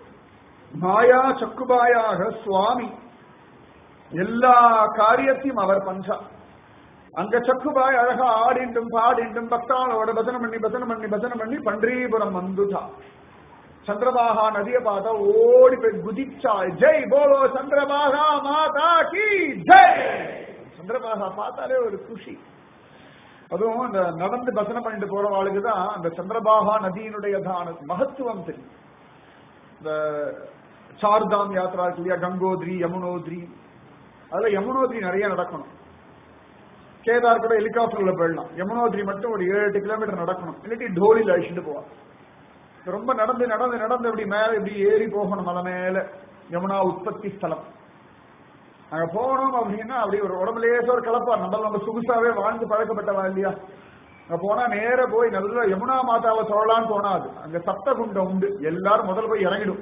மாயா சக்குபாயாக சுவாமி எல்லா காரியத்தையும் அவர் பண்றா அங்க சக்குபாய் அழகா ஆடிண்டும் பாடிண்டும் பக்தாளோட பஜனை பண்ணி பஜனை பண்ணி பஜனை பண்ணி பண்டீபுரம் வந்துட்டா சந்திரபாகா நதியை பார்த்தா ஓடி போய் குதிச்சா ஜெய் போலோ சந்திரபாகா மாதா கி ஜெய் சந்திரபாகா பார்த்தாலே ஒரு குஷி அதுவும் இந்த நடந்து பசனை பண்ணிட்டு போறவாளுக்கு தான் அந்த சந்திரபாகா நதியினுடைய தான மகத்துவம் தெரியும் இந்த சார்தாம் யாத்ரா இருக்கு இல்லையா கங்கோத்ரி யமுனோத்ரி அதுல யமுனோத்ரி நிறைய நடக்கணும் கேதார் கூட ஹெலிகாப்டர்ல போயிடலாம் யமுனோத்ரி மட்டும் ஒரு ஏழு எட்டு கிலோமீட்டர் நடக்கணும் இல்லாட்டி டோலியில் அழிச்சுட்டு போவான் ரொம்ப நடந்து நடந்து நடந்து இப்படி மேல இப்படி ஏறி போகணும் மலை மேல யமுனா உற்பத்தி ஸ்தலம் அங்க போகணும் அப்படின்னா அப்படி ஒரு உடம்புலேயே ஒரு கலப்பா நம்ம நம்ம சொகுசாவே வாழ்ந்து பழக்கப்பட்டவா இல்லையா அங்க போனா நேர போய் நல்ல யமுனா மாதாவை சொல்லலாம்னு தோணாது அங்க சப்தகுண்டம் உண்டு எல்லாரும் முதல்ல போய் இறங்கிடும்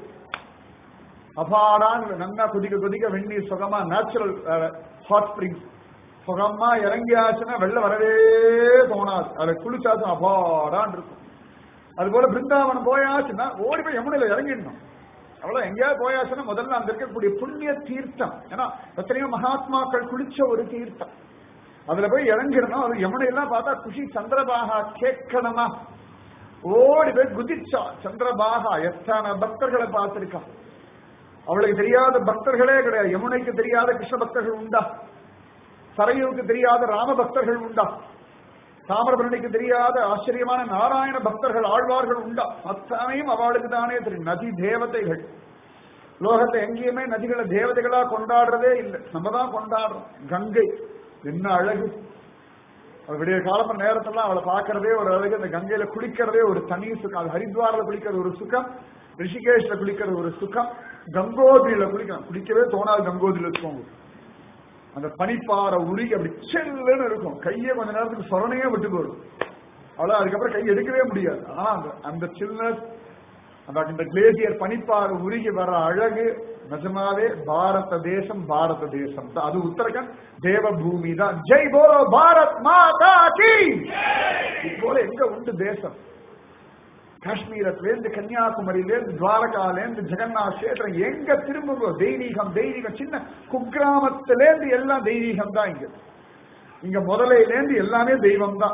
அபாடான் நல்லா குதிக்க குதிக்க வெந்நீர் சுகமா நேச்சுரல் ஹாட் ஸ்ப்ரிங்ஸ் சுகமா இறங்கியாச்சுன்னா வெளில வரவே தோணாது அதுல குளிச்சாச்சும் அபாடான் இருக்கும் அதுபோல பிருந்தாவனம் போயாச்சுன்னா ஓடி போய் யமுனையில இறங்கிடணும் அவ்வளவு எங்கேயாவது போயாச்சுன்னா முதல்ல அங்க இருக்கக்கூடிய புண்ணிய தீர்த்தம் ஏன்னா எத்தனையோ மகாத்மாக்கள் குளிச்ச ஒரு தீர்த்தம் அதுல போய் இறங்கிடணும் அது யமுனையெல்லாம் பார்த்தா குஷி சந்திரபாகா கேட்கணுமா ஓடி போய் குதிச்சா சந்திரபாகா எத்தனை பக்தர்களை பார்த்திருக்கா அவளுக்கு தெரியாத பக்தர்களே கிடையாது யமுனைக்கு தெரியாத கிருஷ்ண பக்தர்கள் உண்டா சரையுவுக்கு தெரியாத ராம பக்தர்கள் உண்டா தாமிரபரணிக்கு தெரியாத ஆச்சரியமான நாராயண பக்தர்கள் ஆழ்வார்கள் உண்டா அத்தனையும் அவளுக்கு தானே தெரியும் நதி தேவதைகள் லோகத்தை எங்கேயுமே நதிகளை தேவதைகளா கொண்டாடுறதே இல்லை நம்ம தான் கொண்டாடுறோம் கங்கை என்ன அழகு அது விடிய காலம நேரத்தெல்லாம் அவளை பார்க்கறதே ஒரு அழகு அந்த கங்கையில குளிக்கிறதே ஒரு தனி சுகம் அது ஹரித்வாரில் குளிக்கிறது ஒரு சுகம் ரிஷிகேஷ்ல குளிக்கிறது ஒரு சுகம் கங்கோதிரியில குளிக்கலாம் குளிக்கவே தோணாது கங்கோதிரியில இருக்கவங்க அந்த பனிப்பாறை உருகி அப்படி செல்லுன்னு இருக்கும் கையை கொஞ்ச நேரத்துக்கு சொரணையே விட்டு போடும் அவ்வளவு அதுக்கப்புறம் கை எடுக்கவே முடியாது ஆனா அந்த அந்த சில்னஸ் அந்த இந்த கிளேசியர் பனிப்பாறை உருகி வர அழகு நிஜமாவே பாரத தேசம் பாரத தேசம் தான் அது உத்தரகண்ட் தேவ பூமி தான் ஜெய் போலோ பாரத் மாதா கி இது போல எங்க உண்டு தேசம் காஷ்மீரத்திலேருந்து கன்னியாகுமரியிலேருந்து துவாரகாலேருந்து ஜெகநாத் கஷேத்திரம் எங்க திரும்புங்கோ தெய்வீகம் தெய்வீகம் சின்ன குக்கிராமத்திலேருந்து எல்லாம் தெய்வீகம் தான் இங்க இங்க முதலையிலேருந்து எல்லாமே தெய்வம் தான்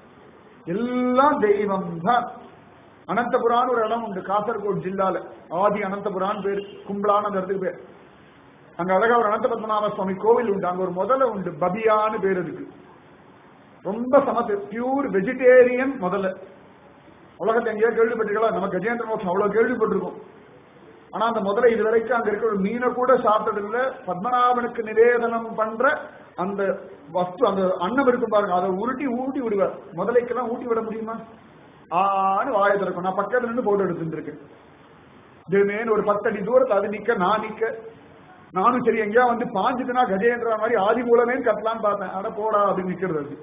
எல்லாம் தெய்வம் தான் அனந்தபுரான்னு ஒரு இடம் உண்டு காசர்கோடு ஜில்லால ஆதி அனந்தபுரான் பேர் கும்பலான அந்த இடத்துக்கு பேர் அங்க அழகா ஒரு அனந்த பத்மநாப சுவாமி கோவில் உண்டு அங்க ஒரு முதல்ல உண்டு பபியான்னு பேர் இருக்கு ரொம்ப சமத்து பியூர் வெஜிடேரியன் முதல்ல உலகத்தை எங்கேயோ கேள்விப்பட்டிருக்கலாம் நம்ம கஜேந்திர மோட்சம் அவ்வளவு கேள்விப்பட்டிருக்கோம் ஆனா அந்த முதல்ல இது வரைக்கும் அங்க இருக்கிற ஒரு மீனை கூட சாப்பிட்டது இல்ல பத்மநாபனுக்கு நிவேதனம் பண்ற அந்த வஸ்து அந்த அன்னம் இருக்கும் பாருங்க அதை உருட்டி ஊட்டி விடுவார் முதலைக்கெல்லாம் ஊட்டி விட முடியுமா ஆன்னு வாயை திறக்கும் நான் பக்கத்துல நின்று போட்டோ எடுத்துட்டு இருக்கேன் திடீர்னு ஒரு பத்தடி தூரத்துல அது நிக்க நான் நிக்க நானும் சரி எங்கேயா வந்து பாஞ்சுதுன்னா கஜேந்திர மாதிரி ஆதி மூலமே கட்டலான்னு பார்த்தேன் அட போடா அப்படின்னு நிக்கிறது அது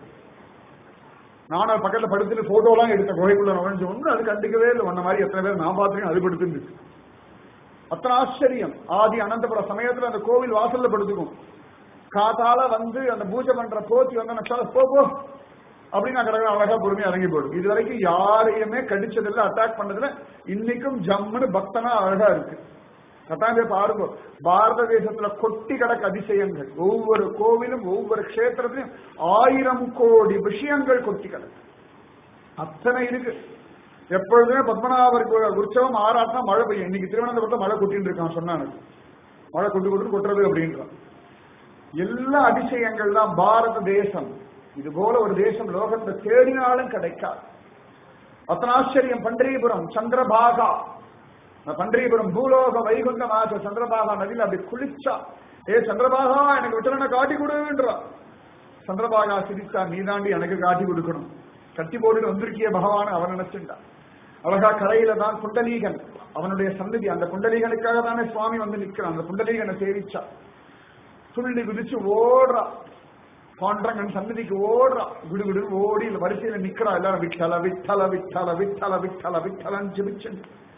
நானும் பக்கத்துல படுத்துட்டு போட்டோலாம் எடுத்த குகைக்குள்ள நுழைஞ்சு ஒன்று அது கண்டுக்கவே இல்லை ஒன்ன மாதிரி எத்தனை பேர் நான் பார்த்துருக்கேன் அது படுத்துட்டு அத்தனை ஆச்சரியம் ஆதி அனந்தபுர சமயத்துல அந்த கோவில் வாசல்ல படுத்துக்கும் காத்தால வந்து அந்த பூஜை பண்ற போத்தி வந்து நான் போ போ அப்படின்னு நான் கிடக்கிற அழகா பொறுமையா இறங்கி போடும் இது வரைக்கும் யாரையுமே கடிச்சதில்ல அட்டாக் பண்ணதில்ல இன்னைக்கும் ஜம்முன்னு பக்தனா அழகா இருக்கு கட்டாயம் போய் பாருங்க பாரத தேசத்துல கொட்டி கிடக்கு அதிசயங்கள் ஒவ்வொரு கோவிலும் ஒவ்வொரு கஷேத்திரத்திலும் ஆயிரம் கோடி விஷயங்கள் கொட்டி கிடக்கு அத்தனை இருக்கு எப்பொழுதுமே பத்மநாபர் உற்சவம் ஆறாட்டினா மழை பெய்யும் இன்னைக்கு திருவனந்தபுரத்துல மழை கொட்டின்னு இருக்கான் சொன்னானு மழை கொண்டு கொண்டு கொட்டுறது அப்படின்றான் எல்லா அதிசயங்கள் தான் பாரத தேசம் இது போல ஒரு தேசம் லோகத்தை தேடினாலும் கிடைக்காது அத்தனை ஆச்சரியம் பண்டரிபுரம் சந்திரபாகா பண்டரிபுரம் பூலோக வைகுண்டம் ஆச்ச சந்திரபாகா நதியில் அப்படி குளிச்சா ஏ சந்திரபாகா எனக்கு விட்டலனை காட்டி கொடுன்றா சந்திரபாகா சிரிச்சா நீதாண்டி எனக்கு காட்டி கொடுக்கணும் கட்டி போட்டு வந்திருக்கிய பகவான் அவன் நினைச்சுட்டான் அழகா கரையில தான் குண்டலீகன் அவனுடைய சந்ததி அந்த குண்டலீகனுக்காக தானே சுவாமி வந்து நிக்கிறான் அந்த குண்டலீகனை சேவிச்சா துள்ளி குதிச்சு ஓடுறா பாண்டரங்கன் சன்னதிக்கு ஓடுறா விடு விடு ஓடி வரிசையில நிக்கிறா எல்லாரும் விட்டல விட்டல விட்டல விட்டல விட்டல விட்டலன்னு ஜெபிச்சு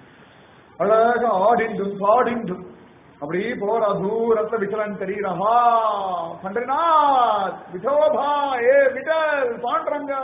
அழகா ஆடிண்டும் பாடிண்டும் அப்படி போறா தூரத்துல விட்டலன் தெரியுறா பண்டரிநாத் விட்டோபா ஏ விட்டல் பாண்டரங்கா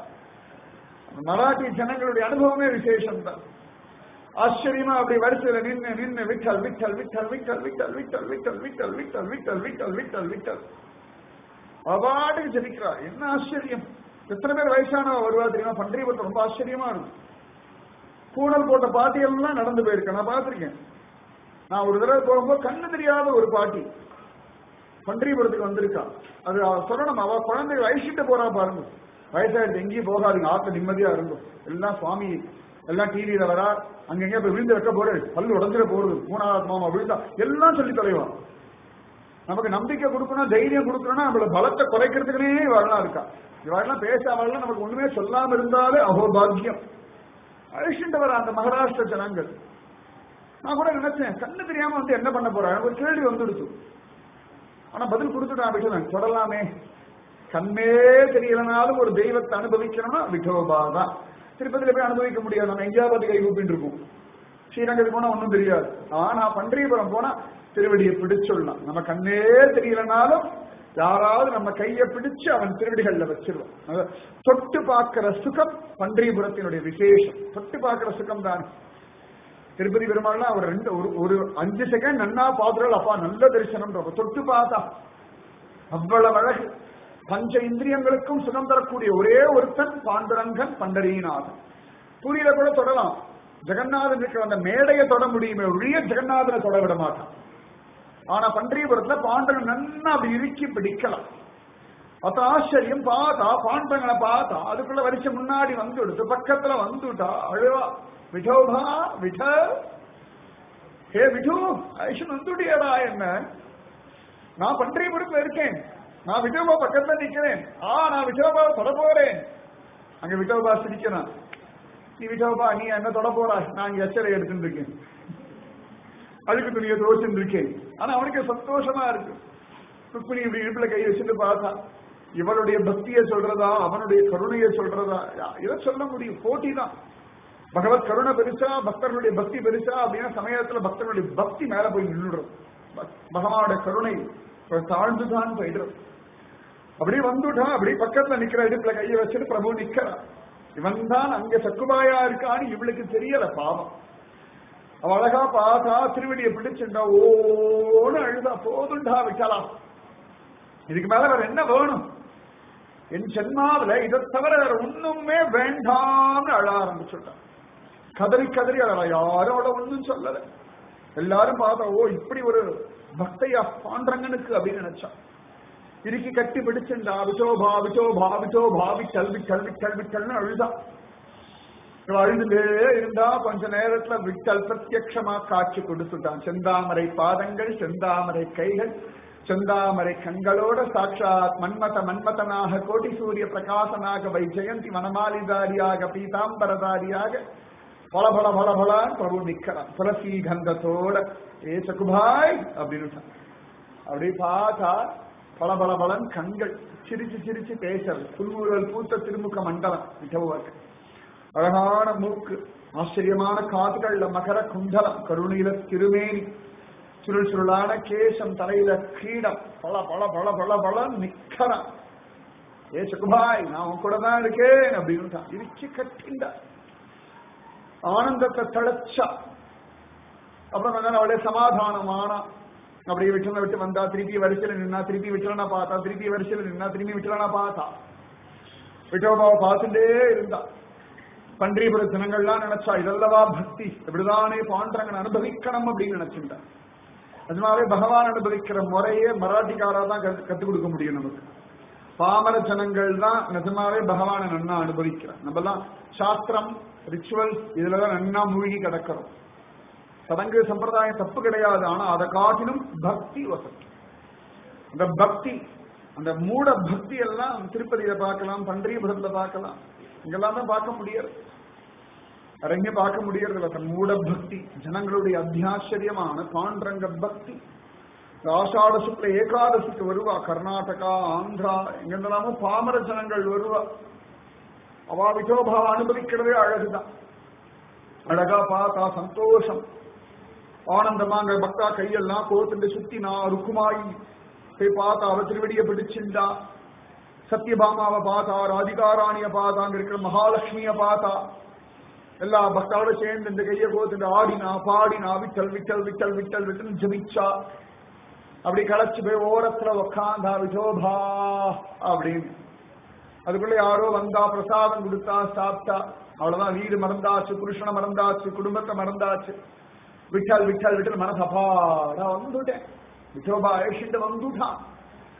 மராட்டி ஜனங்களுடைய அனுபவமே விசேஷம் தான் ஆச்சரியமா அப்படி வரிசையில நின்று நின்று விட்டல் விட்டல் விட்டல் விட்டல் விட்டல் விட்டல் விட்டல் விட்டல் விட்டல் விட்டல் விட்டல் விட்டல் விட்டல் அவாட்டுக்கு ஜபிக்கிறா என்ன ஆச்சரியம் எத்தனை பேர் வயசானவ வருவா தெரியுமா பண்டரிபுரத்தை ரொம்ப ஆச்சரியமா இருக்கும் கூடல் போட்ட பாட்டியெல்லாம் நடந்து போயிருக்கேன் நான் பார்த்திருக்கேன் நான் ஒரு தடவை போகும்போது கண்ணு தெரியாத ஒரு பாட்டி பண்டரிபுரத்துக்கு வந்திருக்கா அது அவ சொல்லணும் அவ குழந்தை வயசிட்டு போறா பாருங்க வயசாயிடுச்சு எங்கேயும் போகாதுங்க ஆத்துல நிம்மதியா இருக்கும் எல்லாம் சுவாமி எல்லாம் டிவியில வரா அங்கங்க போய் விழுந்து வைக்க போறது பல்லு உடஞ்சிட போறது மூணாவது மாமா விழுந்தா எல்லாம் சொல்லி தொலைவான் நமக்கு நம்பிக்கை கொடுக்கணும் தைரியம் கொடுக்கணும்னா நம்மள பலத்தை குறைக்கிறதுக்குனே வரலாம் இருக்கா இவரெல்லாம் பேசாமலாம் நமக்கு ஒண்ணுமே சொல்லாம இருந்தாலே அகோபாகியம் அழிச்சுட்டு வர அந்த மகாராஷ்டிர ஜனங்கள் நான் கூட நினைச்சேன் கண்ணு தெரியாம வந்து என்ன பண்ண போறேன் ஒரு கேள்வி வந்துடுச்சு ஆனா பதில் கொடுத்துட்டான் அப்படின்னு தொடலாமே கண்ணே தெரியலனாலும் ஒரு தெய்வத்தை அனுபவிக்கணும்னா விட்டோபா தான் திருப்பதியில போய் அனுபவிக்க முடியாது நம்ம எங்கேயாவது கை கூப்பிட்டு இருக்கும் ஸ்ரீரங்கத்துக்கு போனா ஒன்றும் தெரியாது ஆனா பன்றியபுரம் போனா திருவடியை பிடிச்சுடலாம் நம்ம கண்ணே தெரியலனாலும் யாராவது நம்ம கையை பிடிச்சு அவன் திருவடிகள்ல வச்சிருவோம் அத தொட்டு பார்க்கிற சுகம் பன்றியபுரத்தினுடைய விசேஷம் தொட்டு பார்க்கிற சுகம் தான் திருப்பதி பெருமாள்லாம் அவர் ரெண்டு ஒரு ஒரு அஞ்சு செகண்ட் நன்னா பாத்துறாள் அப்பா நல்ல தரிசனம் தொட்டு பார்த்தா அவ்வளவு அழகு பஞ்ச இந்திரியங்களுக்கும் சுகம் தரக்கூடிய ஒரே ஒருத்தன் பாண்டுரங்கன் பண்டரீநாதன் பூரியில கூட தொடலாம் ஜெகநாதன் இருக்கிற அந்த மேடையை தொட முடியுமே ஒழிய ஜெகநாதனை தொட விட மாட்டான் ஆனா பன்றியபுரத்துல பாண்டவன் நன்னா அப்படி இறுக்கி பிடிக்கலாம் அத்த ஆச்சரியம் பார்த்தா பாண்டவங்களை பார்த்தா அதுக்குள்ள வரிசை முன்னாடி வந்து எடுத்து பக்கத்துல வந்துட்டா அழுவா விடோபா விட ஹே விடு ஐஷன் வந்துட்டியடா என்ன நான் பன்றியபுரத்துல இருக்கேன் நான் விட்டோபா பக்கத்துல நிக்கிறேன் ஆ நான் விட்டோபாவை தொட போறேன் அங்க விட்டோபா சிரிக்கிறான் நீ விட்டோபா நீ என்ன தொட போறா நான் இங்க எச்சரை எடுத்துட்டு இருக்கேன் அழுக்கு துணியை துவச்சுட்டு இருக்கேன் ஆனா அவனுக்கு சந்தோஷமா இருக்கு ருக்மிணி இப்படி இடுப்புல கை வச்சுட்டு பார்த்தா இவளுடைய பக்தியை சொல்றதா அவனுடைய கருணையை சொல்றதா இதை சொல்ல முடியும் போட்டி தான் பகவத் கருணை பெருசா பக்தர்களுடைய பக்தி பெருசா அப்படின்னா சமயத்துல பக்தர்களுடைய பக்தி மேல போய் நின்றுடும் பகவானுடைய கருணை தாழ்ந்துதான் போயிடும் அப்படி வந்துட்டா அப்படி பக்கத்துல நிக்கிற இடுப்புல கையை வச்சுட்டு பிரபு நிக்கிறான் இவன் தான் அங்க சக்குபாயா இருக்கான்னு இவளுக்கு தெரியல பாவம் அவ அழகா பார்த்தா திருவடியை பிடிச்சுண்டா ஓன்னு அழுதா போதுண்டா விட்டலாம் இதுக்கு மேல வேற என்ன வேணும் என் ஜென்மாவில இதை தவிர வேற ஒண்ணுமே வேண்டாம்னு அழ ஆரம்பிச்சுட்டான் கதறி கதறி அழ யாரும் அவள ஒண்ணும் சொல்லல எல்லாரும் பார்த்தா ஓ இப்படி ஒரு பக்தையா பாண்டரங்கனுக்கு அப்படின்னு நினைச்சான் இறுக்கி கட்டி பிடிச்சுண்டா விட்டோபா விட்டோபா விட்டோபா விட்டல் விட்டல் விட்டல் விட்டல்னு அழுதான் இவ அழுதுட்டே இருந்தா கொஞ்ச நேரத்துல விட்டல் பிரத்யக்ஷமா காட்சி கொடுத்துட்டான் செந்தாமரை பாதங்கள் செந்தாமரை கைகள் செந்தாமரை கண்களோட சாட்சாத் மன்மத மன்மதனாக கோடி சூரிய பிரகாசனாக வை ஜெயந்தி வனமாலிதாரியாக பீதாம்பரதாரியாக பல பல பல பலான் பிரபு நிக்கிறான் துளசி கந்தத்தோட ஏ சகுபாய் அப்படின்னு அப்படி பார்த்தா பல பல பலன் கண்கள் சிரிச்சு சிரிச்சு பேசுறது புல்முழல் பூத்த திருமுக மண்டலம் மிகவும் அழகான மூக்கு ஆச்சரியமான காதுகள்ல மகர குண்டலம் கருணையில திருமேனி சுருள் சுருளான கேசம் தலையில கீடம் பல பல பல பல பல நிக்கிறான் ஏ சுகுபாய் நான் உன் கூட தான் இருக்கேன் அப்படின்னு இடிச்சு கட்டிண்டா ஆனந்தத்தை தளச்சா அப்புறம் கொஞ்ச அவளே சமாதானம் ஆனா அப்படியே விட்டல விட்டு வந்தா திருப்பி வரிசையில நின்னா திருப்பி விட்டலனா பார்த்தா திருப்பி வரிசையில நின்னா திருப்பி விட்டலனா பார்த்தா விட்டோபாவை பார்த்துட்டே இருந்தா பன்றிபுர ஜனங்கள்லாம் நினைச்சா இதல்லவா பக்தி இப்படிதானே பாண்டரங்கன் அனுபவிக்கணும் அப்படின்னு நினைச்சுட்டான் நிஜமாவே பகவான் அனுபவிக்கிற முறையே மராட்டிக்காரா தான் கத்துக் கொடுக்க முடியும் நமக்கு பாமர ஜனங்கள் தான் நிஜமாவே பகவானை நன்னா அனுபவிக்கிறான் நம்ம எல்லாம் சாஸ்திரம் ரிச்சுவல்ஸ் இதுலதான் நன்னா மூழ்கி கிடக்கிறோம் சடங்கு சம்பிரதாயம் தப்பு கிடையாது ஆனா அதை காட்டிலும் பக்தி வசதி அந்த பக்தி அந்த மூட பக்தி எல்லாம் திருப்பதியில பார்க்கலாம் பன்றியபுரத்துல பார்க்கலாம் இங்கெல்லாம் தான் பார்க்க முடியாது அரங்க பார்க்க முடியறது இல்ல மூட பக்தி ஜனங்களுடைய அத்தியாச்சரியமான பாண்டரங்க பக்தி ஆஷாட சுக்ல ஏகாதசிக்கு வருவா கர்நாடகா ஆந்திரா எங்கெல்லாமோ பாமர ஜனங்கள் வருவா அவா விட்டோபாவ அனுபவிக்கிறதே அழகுதான் அழகா பார்த்தா சந்தோஷம் ஆனந்தமாங்க பக்தா கையெல்லாம் கோத்துண்டு சுத்தினா ருக்குமாயி போய் பார்த்தா அவ திருவடியை பிடிச்சிருந்தா சத்யபாமாவை பார்த்தா ராதிகாராணிய பார்த்தா அங்க இருக்கிற மகாலட்சுமிய பார்த்தா எல்லா பக்தாவோட சேர்ந்து இந்த கையை கோத்துட்டு ஆடினா பாடினா விட்டல் விட்டல் விட்டல் விட்டல் விட்டல் ஜபிச்சா அப்படி களைச்சு போய் ஓரத்துல உக்காந்தா விட்டோபா அப்படின்னு அதுக்குள்ள யாரோ வந்தா பிரசாதம் கொடுத்தா சாப்பிட்டா அவ்வளவுதான் வீடு மறந்தாச்சு புருஷனை மறந்தாச்சு குடும்பத்தை மறந்தாச்சு விட்டல் விட்டல் விட்டல் மனசபாடா வந்துட்டேன் விட்டோபா ஏஷிட்டு வந்துட்டான்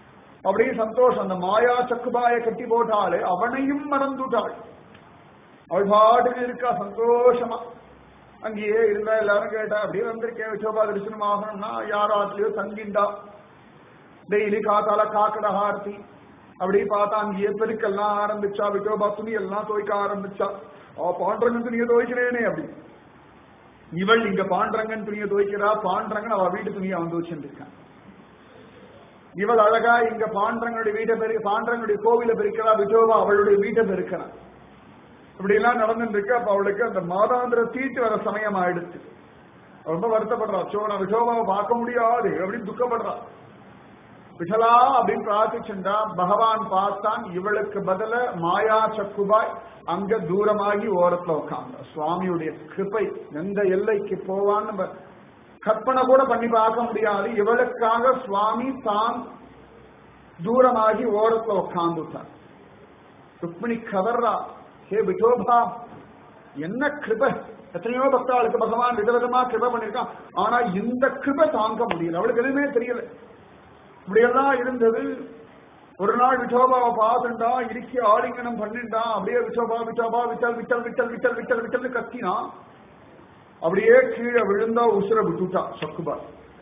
அப்படியே சந்தோஷம் அந்த மாயா சக்குபாய கட்டி போட்டாலே அவனையும் மறந்துட்டாள் அவள் பாட்டுக்கு இருக்கா சந்தோஷமா அங்கேயே இருந்தா எல்லாரும் கேட்டா அப்படியே வந்திருக்கேன் விசோபா தரிசனம் ஆகணும்னா யாரோ ஆத்துலயோ தங்கிண்டா டெய்லி காத்தால காக்கட ஆர்த்தி அப்படி பார்த்தா அங்கேயே பெருக்கெல்லாம் ஆரம்பிச்சா விட்டோபா துணி எல்லாம் துவைக்க ஆரம்பிச்சா அவ பாண்டரங்கன் துணியை துவைக்கிறேனே அப்படி இவள் இங்க பாண்டரங்கன் துணியை துவைக்கிறா பாண்டரங்கன் அவ வீட்டு துணியை வந்து வச்சுருக்கான் இவள் அழகா இங்க பாண்டரங்களுடைய வீட்டை பெரு பாண்டரங்களுடைய கோவில பெருக்கிறா விட்டோபா அவளுடைய வீட்டை பெருக்கிறான் இப்படி எல்லாம் நடந்துட்டு இருக்கு அப்ப அவளுக்கு அந்த மாதாந்திர தீட்டு வர சமயம் ஆயிடுச்சு ரொம்ப வருத்தப்படுறா சோ நான் விட்டோபாவை பார்க்க முடியாது அப்படின்னு துக்கப்படுறா விட்டலா அப்படின்னு பிரார்த்திச்சுண்டா பகவான் பார்த்தான் இவளுக்கு பதில மாயா சக்குபாய் அங்க தூரமாகி ஓரத்துல உட்காந்த சுவாமியுடைய கிருப்பை எந்த எல்லைக்கு போவான்னு நம்ம கற்பனை கூட பண்ணி பார்க்க முடியாது இவளுக்காக சுவாமி தான் தூரமாகி ஓரத்துல உட்காந்துட்டார் ருக்மிணி கவர்றா ஹே விட்டோபா என்ன கிருப எத்தனையோ பக்தாளுக்கு பகவான் விதவிதமா கிருப பண்ணிருக்கான் ஆனா இந்த கிருப தாங்க முடியல அவளுக்கு எதுவுமே தெரியல இப்படியெல்லாம் இருந்தது ஒரு நாள் விட்டோபாவை பார்த்துட்டா இறுக்கி ஆலிங்கனம் பண்ணிட்டா அப்படியே விட்டோபா விட்டோபா விட்டல் விட்டல் விட்டல் விட்டல் விட்டல் விட்டல்னு கத்தினா அப்படியே கீழே விழுந்தா உசுர விட்டுட்டா சக்குபா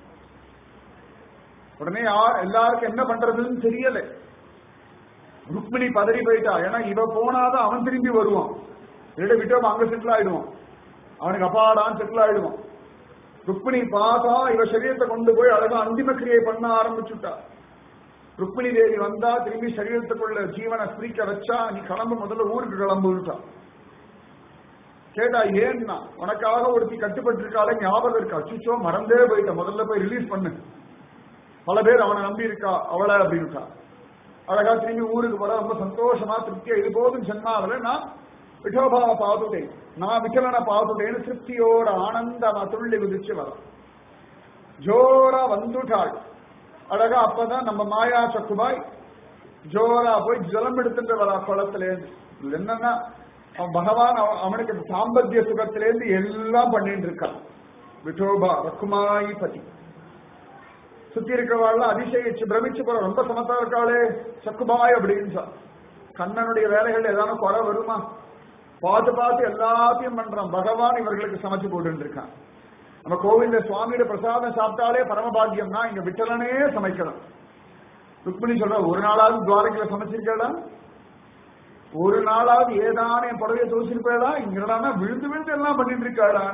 உடனே யார் எல்லாருக்கும் என்ன பண்றதுன்னு தெரியல ருக்மிணி பதறி போயிட்டா ஏன்னா இவ போனாதான் அவன் திரும்பி வருவான் இல்ல விட்டோபா அங்க செட்டில் ஆயிடுவான் அவனுக்கு அப்பாடான்னு செட்டில் ஆயிடுவான் ருக்மிணி பார்த்தா இவ சரீரத்தை கொண்டு போய் அழகா அந்திம கிரியை பண்ண ஆரம்பிச்சுட்டா ருக்மிணி தேவி வந்தா திரும்பி சரீரத்துக்குள்ள ஜீவனை பிரிக்க வச்சா நீ கிளம்பு முதல்ல ஊருக்கு கிளம்புட்டா கேட்டா ஏன்னா உனக்காக ஒருத்தி கட்டுப்பட்டு இருக்காளே ஞாபகம் இருக்கா அச்சுச்சோ மறந்தே போயிட்ட முதல்ல போய் ரிலீஸ் பண்ணு பல பேர் அவனை நம்பி இருக்கா அவளை அப்படின்ட்டா அழகா திரும்பி ஊருக்கு போற ரொம்ப சந்தோஷமா திருப்தியா இது போதும் சொன்னாவில நான் விட்டோபாவை பார்த்துட்டேன் நான் விக்கலனை பார்த்துட்டேன்னு திருப்தியோட ஆனந்தமா துள்ளி குதிச்சு வர ஜோரா வந்துட்டாள் அழகா அப்பதான் நம்ம மாயா சக்குபாய் ஜோரா போய் ஜலம் எடுத்துட்டு வரா குளத்திலேருந்து இது என்னன்னா அவன் பகவான் அவ- அவனுக்கு சாம்பத்திய சுகத்திலேருந்து எல்லாம் பண்ணிட்டு இருக்கான் விட்டோபா ரக்குமாயி பதி சுத்தி இருக்கிறவாள்லாம் அதிசயிச்சு பிரமிச்சு போற ரொம்ப சமத்தா இருக்காளே சக்குபாய் அப்படின்னு சொல் கண்ணனுடைய வேலைகள் ஏதாவது குறை வருமா பார்த்து பார்த்து எல்லாத்தையும் பண்றான் பகவான் இவர்களுக்கு சமைச்சு போட்டு இருக்கான் நம்ம கோவில்ல சுவாமியோட பிரசாதம் சாப்பிட்டாலே பரமபாகியம்னா இங்க விட்டலனே சமைக்கணும் ருக்மிணி சொல்ற ஒரு நாளாவது துவாரகையில சமைச்சிருக்கா ஒரு நாளாவது ஏதான என் புடவைய தோசிருப்பேடா இங்கடானா விழுந்து விழுந்து எல்லாம் பண்ணிட்டு இருக்காடா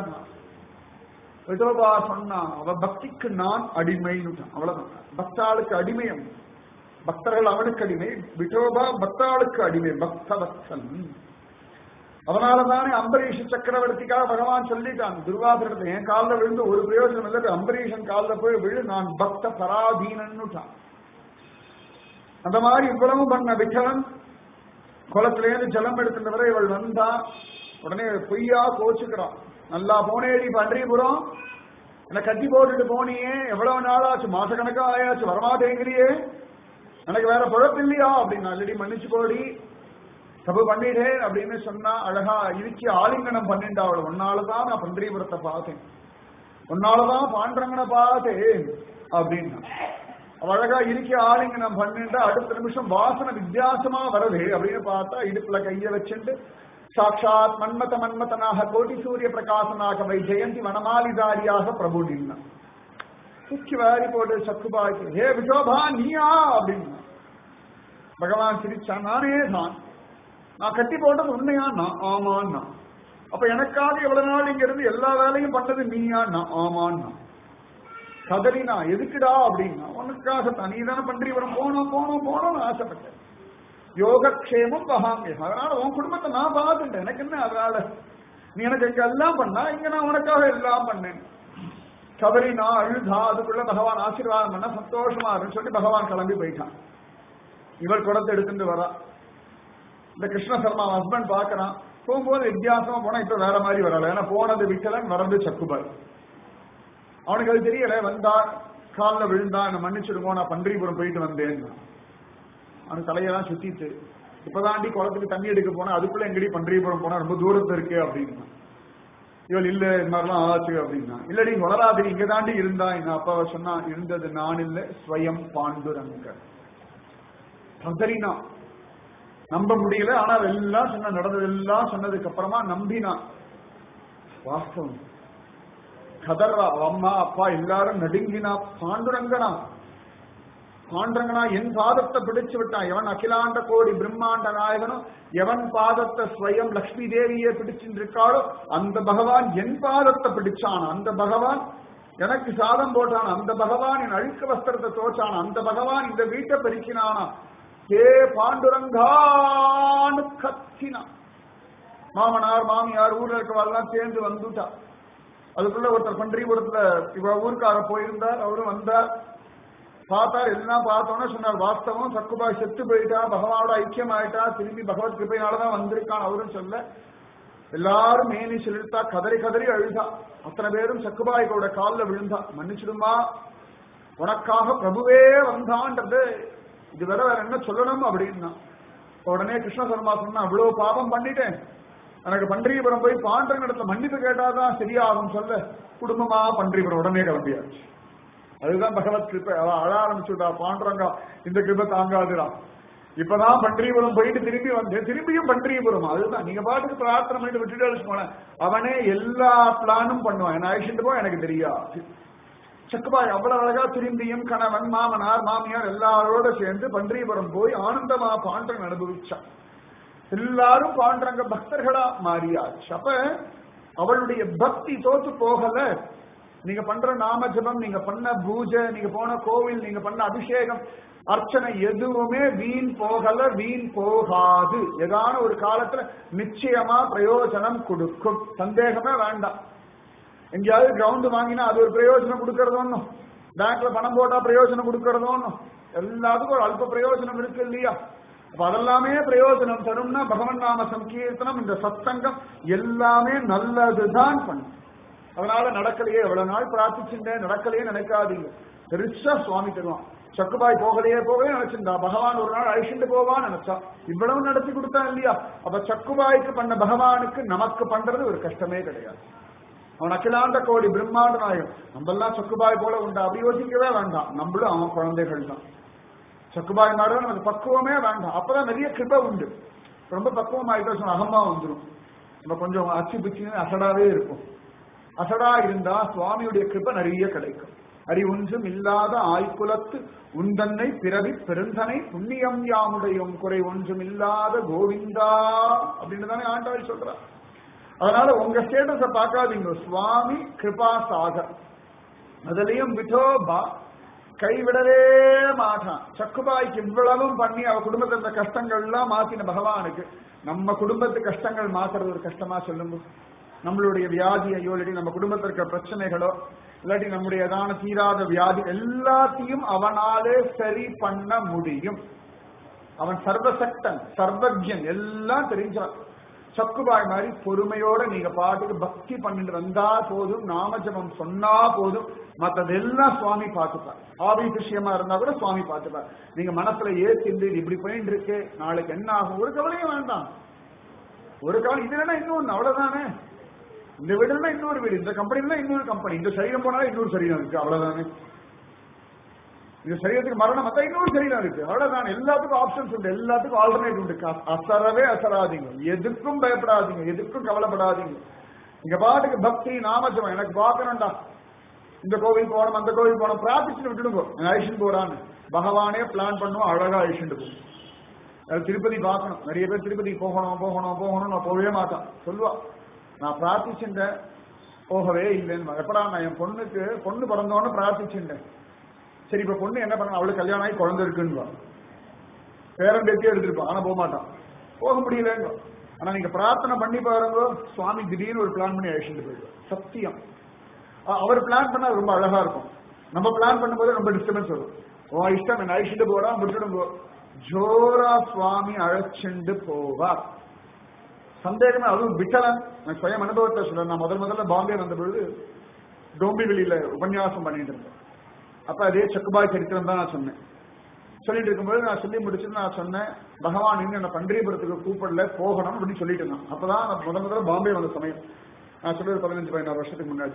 விதோபா சொன்னா அவ பக்திக்கு நான் அடிமைன்னு அவ்வளவுதான் பக்தாளுக்கு அடிமையம் பக்தர்கள் அவனுக்கு அடிமை விட்டோபா பக்தாளுக்கு அடிமை பக்த பக்தன் அதனாலதானே அம்பரீஷ சக்கரவர்த்திக்காக பகவான் சொல்லிட்டான் துர்வாசனத்தை என் காலில் விழுந்து ஒரு பிரயோஜனம் இல்லை அம்பரீஷன் காலில் போய் விழு நான் பக்த பராதீனன்னுட்டான் அந்த மாதிரி இவ்வளவு பண்ண விட்டலன் குளத்திலேருந்து ஜலம் எடுத்துட்டு வர இவள் வந்தா உடனே பொய்யா கோச்சுக்கிறான் நல்லா போனேடி பன்றிபுரம் என்ன கட்டி போட்டுட்டு போனியே எவ்வளவு நாளாச்சு மாசக்கணக்கா ஆயாச்சு வரமாட்டேங்கிறியே எனக்கு வேற பொழப்பு இல்லையா அப்படின்னு ஆல்ரெடி மன்னிச்சு போடி தப்பு பண்ணிட்டேன் அப்படின்னு சொன்னா அழகா இறுக்கி ஆலிங்கனம் பண்ணிட்டா அவள் உன்னாலதான் நான் பன்றிபுரத்தை பார்த்தேன் உன்னாலதான் பாண்டரங்கனை பார்த்தேன் அப்படின்னா அவ அழகா இறுக்கி ஆலிங்கனம் பண்ணிட்டு அடுத்த நிமிஷம் வாசனை வித்தியாசமா வருது அப்படின்னு பார்த்தா இடுப்புல கைய வச்சுட்டு சாட்சாத் மன்மத மன்மதனாக கோட்டி சூரிய பிரகாசனாக வை ஜெயந்தி வனமாலிதாரியாக பிரபு நின்னா தூக்கி வாரி போட்டு சக்குபாக்கி ஹே விஜோபா நீயா அப்படின்னா பகவான் சிரிச்சான் நானே தான் நான் கட்டி போட்டது உண்மையான்னா ஆமான்னா அப்ப எனக்காக எவ்வளவு நாள் இங்க இருந்து எல்லா வேலையும் பண்ணது நீயான்னா ஆமான்னா கதறினா எதுக்குடா அப்படின்னா உனக்காக தான் நீ தானே பன்றிவரம் போனோம் போனோம் போனோம்னு ஆசைப்பட்டேன் யோகக்ஷேமம் வகாமிய அதனால உன் குடும்பத்தை நான் பார்த்துட்டேன் எனக்கு என்ன அதனால நீ எனக்கு இங்க எல்லாம் பண்ணா இங்க நான் உனக்காக எல்லாம் பண்ணேன் கதறினா அழுதா அதுக்குள்ள பகவான் ஆசீர்வாதம் பண்ண சந்தோஷமா இருக்குன்னு சொல்லி பகவான் கிளம்பி போயிட்டான் இவள் குடத்தை எடுத்துட்டு வரா இந்த கிருஷ்ண சர்மா ஹஸ்பண்ட் பாக்குறான் போகும்போது வித்தியாசமா போனா இப்ப வேற மாதிரி வரல ஏன்னா போனது விட்டலன் வரது சக்குபாய் அவனுக்கு அது தெரியல வந்தா காலில் விழுந்தா என்ன மன்னிச்சிடுமோ நான் பன்றிபுரம் போயிட்டு வந்தேன் அவனுக்கு தலையெல்லாம் சுத்திட்டு இப்பதாண்டி குளத்துக்கு தண்ணி எடுக்க போனா அதுக்குள்ள எங்கடி பன்றிபுரம் போனா ரொம்ப தூரத்துல இருக்கு அப்படின்னா இவள் இல்ல இந்த மாதிரிலாம் ஆச்சு அப்படின்னா இல்லடி வளராதிரி இங்க தாண்டி இருந்தா எங்க அப்பாவை சொன்னா இருந்தது நான் இல்ல ஸ்வயம் பாண்டுரங்கர் பதறினா நம்ப முடியல ஆனா எல்லாம் சொன்ன நடந்ததெல்லாம் சொன்னதுக்கு அப்புறமா நம்பினான் வாஸ்தவம் கதர்றா அம்மா அப்பா எல்லாரும் நடுங்கினா பாண்டுரங்கனா பாண்டரங்கனா என் பாதத்தை பிடிச்சு விட்டான் எவன் அகிலாண்ட கோடி பிரம்மாண்ட நாயகனும் எவன் பாதத்தை ஸ்வயம் லக்ஷ்மி தேவியே பிடிச்சுட்டு இருக்காளோ அந்த பகவான் என் பாதத்தை பிடிச்சான் அந்த பகவான் எனக்கு சாதம் போட்டான் அந்த பகவான் என் அழுக்க வஸ்திரத்தை தோச்சான் அந்த பகவான் இந்த வீட்டை பெருக்கினானா ஹே பாண்டுரங்கான்னு கத்தினான் மாமனார் மாமியார் ஊர்ல இருக்கவாள்லாம் சேர்ந்து வந்துட்டா அதுக்குள்ள ஒருத்தர் பன்றிபுரத்துல இவ ஊருக்கார போயிருந்தார் அவரும் வந்தார் பார்த்தார் எல்லாம் பார்த்தோன்னே சொன்னார் வாஸ்தவம் சக்குபாய் செத்து போயிட்டா பகவானோட ஐக்கியம் ஆயிட்டா திரும்பி பகவத் கிருப்பையினாலதான் வந்திருக்கான் அவரும் சொல்ல எல்லாரும் மேனி செலுத்தா கதறி கதறி அழுதா அத்தனை பேரும் சக்குபாய்களோட காலில் விழுந்தா மன்னிச்சிடுமா உனக்காக பிரபுவே வந்தான்றது இதுவரை வேற என்ன சொல்லணும் அப்படின்னா உடனே கிருஷ்ண சர்மா சொன்னா அவ்வளவு பாவம் பண்ணிட்டேன் எனக்கு பன்றியபுரம் போய் பாண்டவன் இடத்துல மன்னிப்பு கேட்டாதான் சரியாகும் சொல்ல குடும்பமா பன்றியபுரம் உடனே கிளம்பியாச்சு அதுதான் பகவத் கிருப்பை அவ அழ ஆரம்பிச்சுட்டா பாண்டரங்கா இந்த கிருப்பை தாங்காதுடா இப்பதான் பன்றியபுரம் போயிட்டு திரும்பி வந்தேன் திரும்பியும் பன்றியபுரம் அதுதான் நீங்க பாட்டுக்கு பிரார்த்தனை பண்ணிட்டு விட்டுட்டு அழிச்சு போனேன் அவனே எல்லா பிளானும் பண்ணுவான் என்ன அழிச்சுட்டு போ எனக்கு தெரியாது சக்குபாய் அவ்வளவு அழகா திரும்பியும் கணவன் மாமனார் மாமியார் எல்லாரோட சேர்ந்து பன்றியபுரம் போய் ஆனந்தமா பாண்டரன் அனுபவிச்சான் எல்லாரும் பாண்டரங்க பக்தர்களா மாறியாச்சு அப்ப அவளுடைய பக்தி தோத்து போகல நீங்க பண்ற நாம ஜபம் நீங்க பண்ண பூஜை நீங்க போன கோவில் நீங்க பண்ண அபிஷேகம் அர்ச்சனை எதுவுமே வீண் போகல வீண் போகாது ஏதான ஒரு காலத்துல நிச்சயமா பிரயோஜனம் கொடுக்கும் சந்தேகமே வேண்டாம் எங்கேயாவது கிரவுண்ட் வாங்கினா அது ஒரு பிரயோஜனம் கொடுக்கறது ஒண்ணும் பேங்க்ல பணம் போட்டா பிரயோஜனம் கொடுக்கறது ஒண்ணும் எல்லாத்துக்கும் ஒரு அல்ப பிரயோஜனம் இருக்கு இல்லையா அப்ப அதெல்லாமே பிரயோஜனம் தரும்னா பகவன் நாம சங்கீர்த்தனம் இந்த சத்சங்கம் எல்லாமே நல்லதுதான் பண்ணும் அதனால நடக்கலையே எவ்வளவு நாள் பிரார்த்திச்சுட்டேன் நடக்கலையே நினைக்காதீங்க பெருசா சுவாமி தருவான் சக்குபாய் போகலையே போகவே நினைச்சிருந்தா பகவான் ஒரு நாள் அழிச்சுட்டு போவான்னு நினைச்சா இவ்வளவு நடத்தி கொடுத்தான் இல்லையா அப்ப சக்குபாய்க்கு பண்ண பகவானுக்கு நமக்கு பண்றது ஒரு கஷ்டமே கிடையாது அவன் அகிலாண்ட கோடி பிரம்மாண்ட நாயகம் நம்மெல்லாம் சக்குபாய் போல உண்டா அப்படி யோசிக்கவே வேண்டாம் நம்மளும் அவன் குழந்தைகள் தான் சக்குபாய் மாதிரி நமக்கு பக்குவமே வேண்டாம் அப்பதான் நிறைய கிருபை உண்டு ரொம்ப பக்குவம் ஆயிட்டா அகமா வந்துடும் நம்ம கொஞ்சம் அச்சு பிச்சுன்னு அசடாவே இருக்கும் அசடா இருந்தா சுவாமியுடைய கிருபை நிறைய கிடைக்கும் அறி ஒன்றும் இல்லாத ஆய்குலத்து உந்தன்னை பிறவி பெருந்தனை புண்ணியம் யாமுடையும் குறை ஒன்றும் இல்லாத கோவிந்தா அப்படின்னு தானே ஆண்டாள் சொல்றா அதனால உங்க ஸ்டேட்டஸ பார்க்காதீங்க சுவாமி கிருபா சாகர் அதுலயும் விட்டோபா கைவிடவே மாட்டான் சக்குபாய்க்கு இவ்வளவும் பண்ணி அவ குடும்பத்துல இருந்த கஷ்டங்கள்லாம் மாத்தின பகவானுக்கு நம்ம குடும்பத்து கஷ்டங்கள் மாத்துறது ஒரு கஷ்டமா சொல்லுங்க நம்மளுடைய வியாதி ஐயோ இல்லாட்டி நம்ம குடும்பத்தில் இருக்கிற பிரச்சனைகளோ இல்லாட்டி நம்முடைய ஏதான தீராத வியாதி எல்லாத்தையும் அவனாலே சரி பண்ண முடியும் அவன் சர்வசக்தன் சர்வஜன் எல்லாம் தெரிஞ்சான் சக்குபாய் மாதிரி பொறுமையோட நீங்க பாட்டுக்கு பக்தி பண்ணிட்டு வந்தா போதும் நாமஜபம் சொன்னா போதும் மத்ததெல்லாம் சுவாமி பார்த்துப்பார் ஆபீஸ் விஷயமா இருந்தா கூட சுவாமி பார்த்துப்பார் நீங்க மனசுல ஏத்திண்டு இப்படி போயிட்டு இருக்கு நாளைக்கு என்ன ஆகும் ஒரு கவலையும் வேண்டாம் ஒரு கவலை இது வேணா இன்னொன்னு அவ்வளவுதானே இந்த வீடுனா இன்னொரு வீடு இந்த கம்பெனில இன்னொரு கம்பெனி இந்த சரீரம் போனாலும் இன்னொரு சரீரம் இருக்கு அவ்வளவுதானே இந்த சரீரத்துக்கு மரணம் மத்த இன்னொரு சரீரம் இருக்கு அவ்வளவுதான் எல்லாத்துக்கும் ஆப்ஷன்ஸ் உண்டு எல்லாத்துக்கும் ஆல்டர்னேட் உண்டு அ- அசரவே அசராதீங்க எதுக்கும் பயப்படாதீங்க எதுக்கும் கவலைப்படாதீங்க இங்க பாட்டுக்கு பக்தி நாமஜபம் எனக்கு பார்க்கணும்டா இந்த கோவில் போகணும் அந்த கோவில் போகணும் பிரார்த்திச்சுட்டு விட்டுடுங்க ஐஷன் போறான்னு பகவானே பிளான் பண்ணுவோம் அழகா ஐஷன் போகும் அது திருப்பதி பார்க்கணும் நிறைய பேர் திருப்பதி போகணும் போகணும் போகணும் நான் போகவே மாட்டான் சொல்லுவா நான் பிரார்த்திச்சுட்டேன் போகவே இல்லைன்னு எப்படா நான் என் பொண்ணுக்கு பொண்ணு பிறந்தோன்னு பிரார்த்திச்சுட்டேன் சரி இப்ப பொண்ணு என்ன பண்ண அவளுக்கு கல்யாணம் ஆகி குழந்தை இருக்குன்னு பேரன் பேத்தியே எடுத்திருப்பான் ஆனா போக மாட்டான் போக முடியலங்க ஆனா நீங்க பிரார்த்தனை பண்ணி பாருங்க சுவாமி திடீர்னு ஒரு பிளான் பண்ணி அழைச்சிட்டு போயிடுவார் சத்தியம் அ- அவர் பிளான் பண்ணா அது ரொம்ப அழகா இருக்கும் நம்ம பிளான் பண்ணும்போது ரொம்ப டிஸ்டர்பன்ஸ் வரும் உன் இஷ்டம் என்ன அழைச்சிட்டு போறான் விட்டுடுங்க ஜோரா சுவாமி அழைச்சிண்டு போவார் சந்தேகமே அதுவும் விட்டலன் நான் சுயம் அனுபவத்தை சொல்றேன் நான் முதல் முதல்ல பாம்பே வந்த பொழுது டோம்பிவெளியில உபன்யாசம் பண்ணிட்டு இருந்தேன் அப்ப அதே சக்குபாய் சரித்திரம் தான் நான் சொன்னேன் சொல்லிட்டு இருக்கும்போது நான் சொல்லி முடிச்சுட்டு நான் சொன்னேன் பகவான் இன்னும் என்ன பன்றியபுரத்துக்கு கூப்பிடல போகணும் அப்படின்னு சொல்லிட்டு இருந்தான் அப்பதான் நான் முதல் முதல்ல பாம்பே வந்த சமயம் நான் சொல்லி ஒரு பதினஞ்சு பதினாறு வருஷத்துக்கு முன்னாடி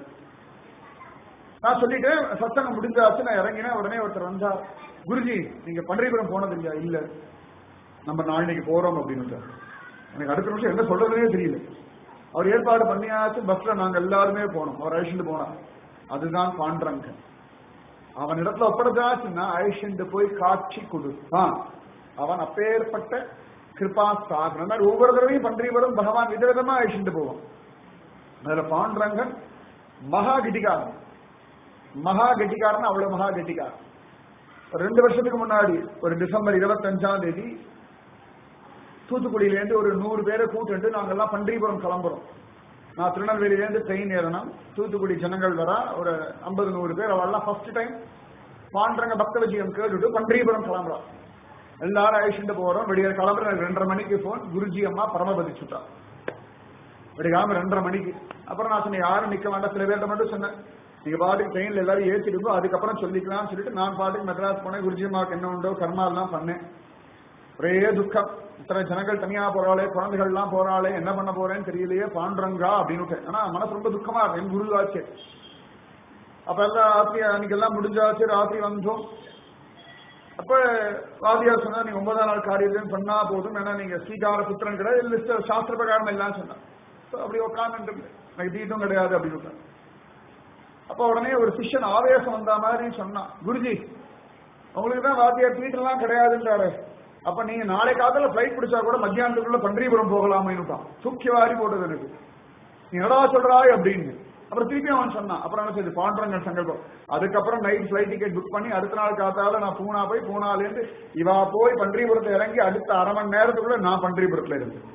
நான் சொல்லிட்டு சத்தங்கம் முடிஞ்சாச்சு நான் இறங்கினேன் உடனே ஒருத்தர் வந்தார் குருஜி நீங்க பன்றியபுரம் போனது இல்லையா இல்ல நம்ம நாளைக்கு போறோம் அப்படின்னு எனக்கு அடுத்த நிமிஷம் என்ன சொல்றதுனே தெரியல அவர் ஏற்பாடு பண்ணியாச்சு பஸ்ல நாங்க எல்லாருமே போனோம் அவர் அழிச்சுட்டு போனார் அதுதான் பாண்டரங்க அவன் இடத்துல ஒப்படைச்சாச்சுன்னா அழிச்சுட்டு போய் காட்சி கொடுத்தான் அவன் அப்பேற்பட்ட கிருபா சாகரன் ஒவ்வொரு தடவையும் பன்றிவரும் பகவான் விதவிதமா அழிச்சுட்டு போவான் அதுல பாண்டரங்கன் மகா கெட்டிக்காரன் மகா கெட்டிக்காரன் அவ்வளவு மகா கெட்டிக்காரன் ரெண்டு வருஷத்துக்கு முன்னாடி ஒரு டிசம்பர் இருபத்தஞ்சாம் தேதி தூத்துக்குடியிலேருந்து ஒரு நூறு பேரை கூட்டுண்டு நாங்கெல்லாம் பன்றிபுரம் கிளம்புறோம் நான் திருநெல்வேலியிலேருந்து ட்ரெயின் ஏறணும் தூத்துக்குடி ஜனங்கள் வர ஒரு ஐம்பது நூறு பேர் அவெல்லாம் ஃபர்ஸ்ட் டைம் பாண்டரங்க பக்த விஜயம் கேட்டுட்டு பன்றிபுரம் கிளம்புறோம் எல்லாரும் அழிச்சுட்டு போறோம் விடிய கிளம்புற ரெண்டரை மணிக்கு போன் குருஜி அம்மா பரமபதிச்சுட்டா விடியாம ரெண்டரை மணிக்கு அப்புறம் நான் சொன்னேன் யாரும் நிக்க வேண்டாம் சில பேர்ட்ட மட்டும் சொன்னேன் நீங்க பாட்டுக்கு ட்ரெயின்ல எல்லாரும் ஏற்றிடுங்க அதுக்கப்புறம் சொல்லிக்கலாம்னு சொல்லிட்டு நான் பாட்டுக்கு மெட்ராஸ் போனேன் குருஜி அம்மாவுக்கு என்ன உண்டோ கர்மா எல்லாம் பண்ணேன் ஒரே துக்கம் இத்தனை ஜனங்கள் தனியா போறாளே குழந்தைகள் எல்லாம் போறாளே என்ன பண்ண போறேன்னு தெரியலையே பாண்டரங்கா அப்படின்னு ஆனா மனசு ரொம்ப துக்கமா இருக்கு என் குருவாச்சு அப்ப எல்லாம் ராத்திரி அன்னைக்கு எல்லாம் முடிஞ்சாச்சு ராத்திரி வந்தோம் அப்ப வாதியார் சொன்னா நீங்க ஒன்பதாம் நாள் காரியத்தையும் பண்ணா போதும் ஏன்னா நீங்க ஸ்ரீகார புத்திரன் கிடையாது லிஸ்ட் சாஸ்திர பிரகாரம் எல்லாம் சொன்னா அப்படி உட்காந்து எனக்கு தீட்டும் கிடையாது அப்படின்னு அப்ப உடனே ஒரு சிஷ்யன் ஆவேசம் வந்த மாதிரி சொன்னான் குருஜி உங்களுக்கு தான் வாத்தியார் தீட்டெல்லாம் கிடையாதுன்றாரு அப்ப நீங்க நாளை காலத்துல பிளைட் பிடிச்சா கூட மத்தியானத்துக்குள்ள பன்றிபுரம் போகலாமேனுட்டான் தூக்கி வாரி போட்டது எனக்கு நீ என்னடா சொல்றாய் அப்படின்னு அப்புறம் திருப்பி அவன் சொன்னான் அப்புறம் என்ன செய்யுது பாண்டரங்கள் சங்கல்பம் அதுக்கப்புறம் நைட் ஃபிளைட் டிக்கெட் புக் பண்ணி அடுத்த நாள் காத்தால நான் பூனா போய் பூனால இருந்து இவா போய் பன்றிபுரத்தை இறங்கி அடுத்த அரை மணி நேரத்துக்குள்ள நான் பன்றிபுரத்துல இருந்தேன்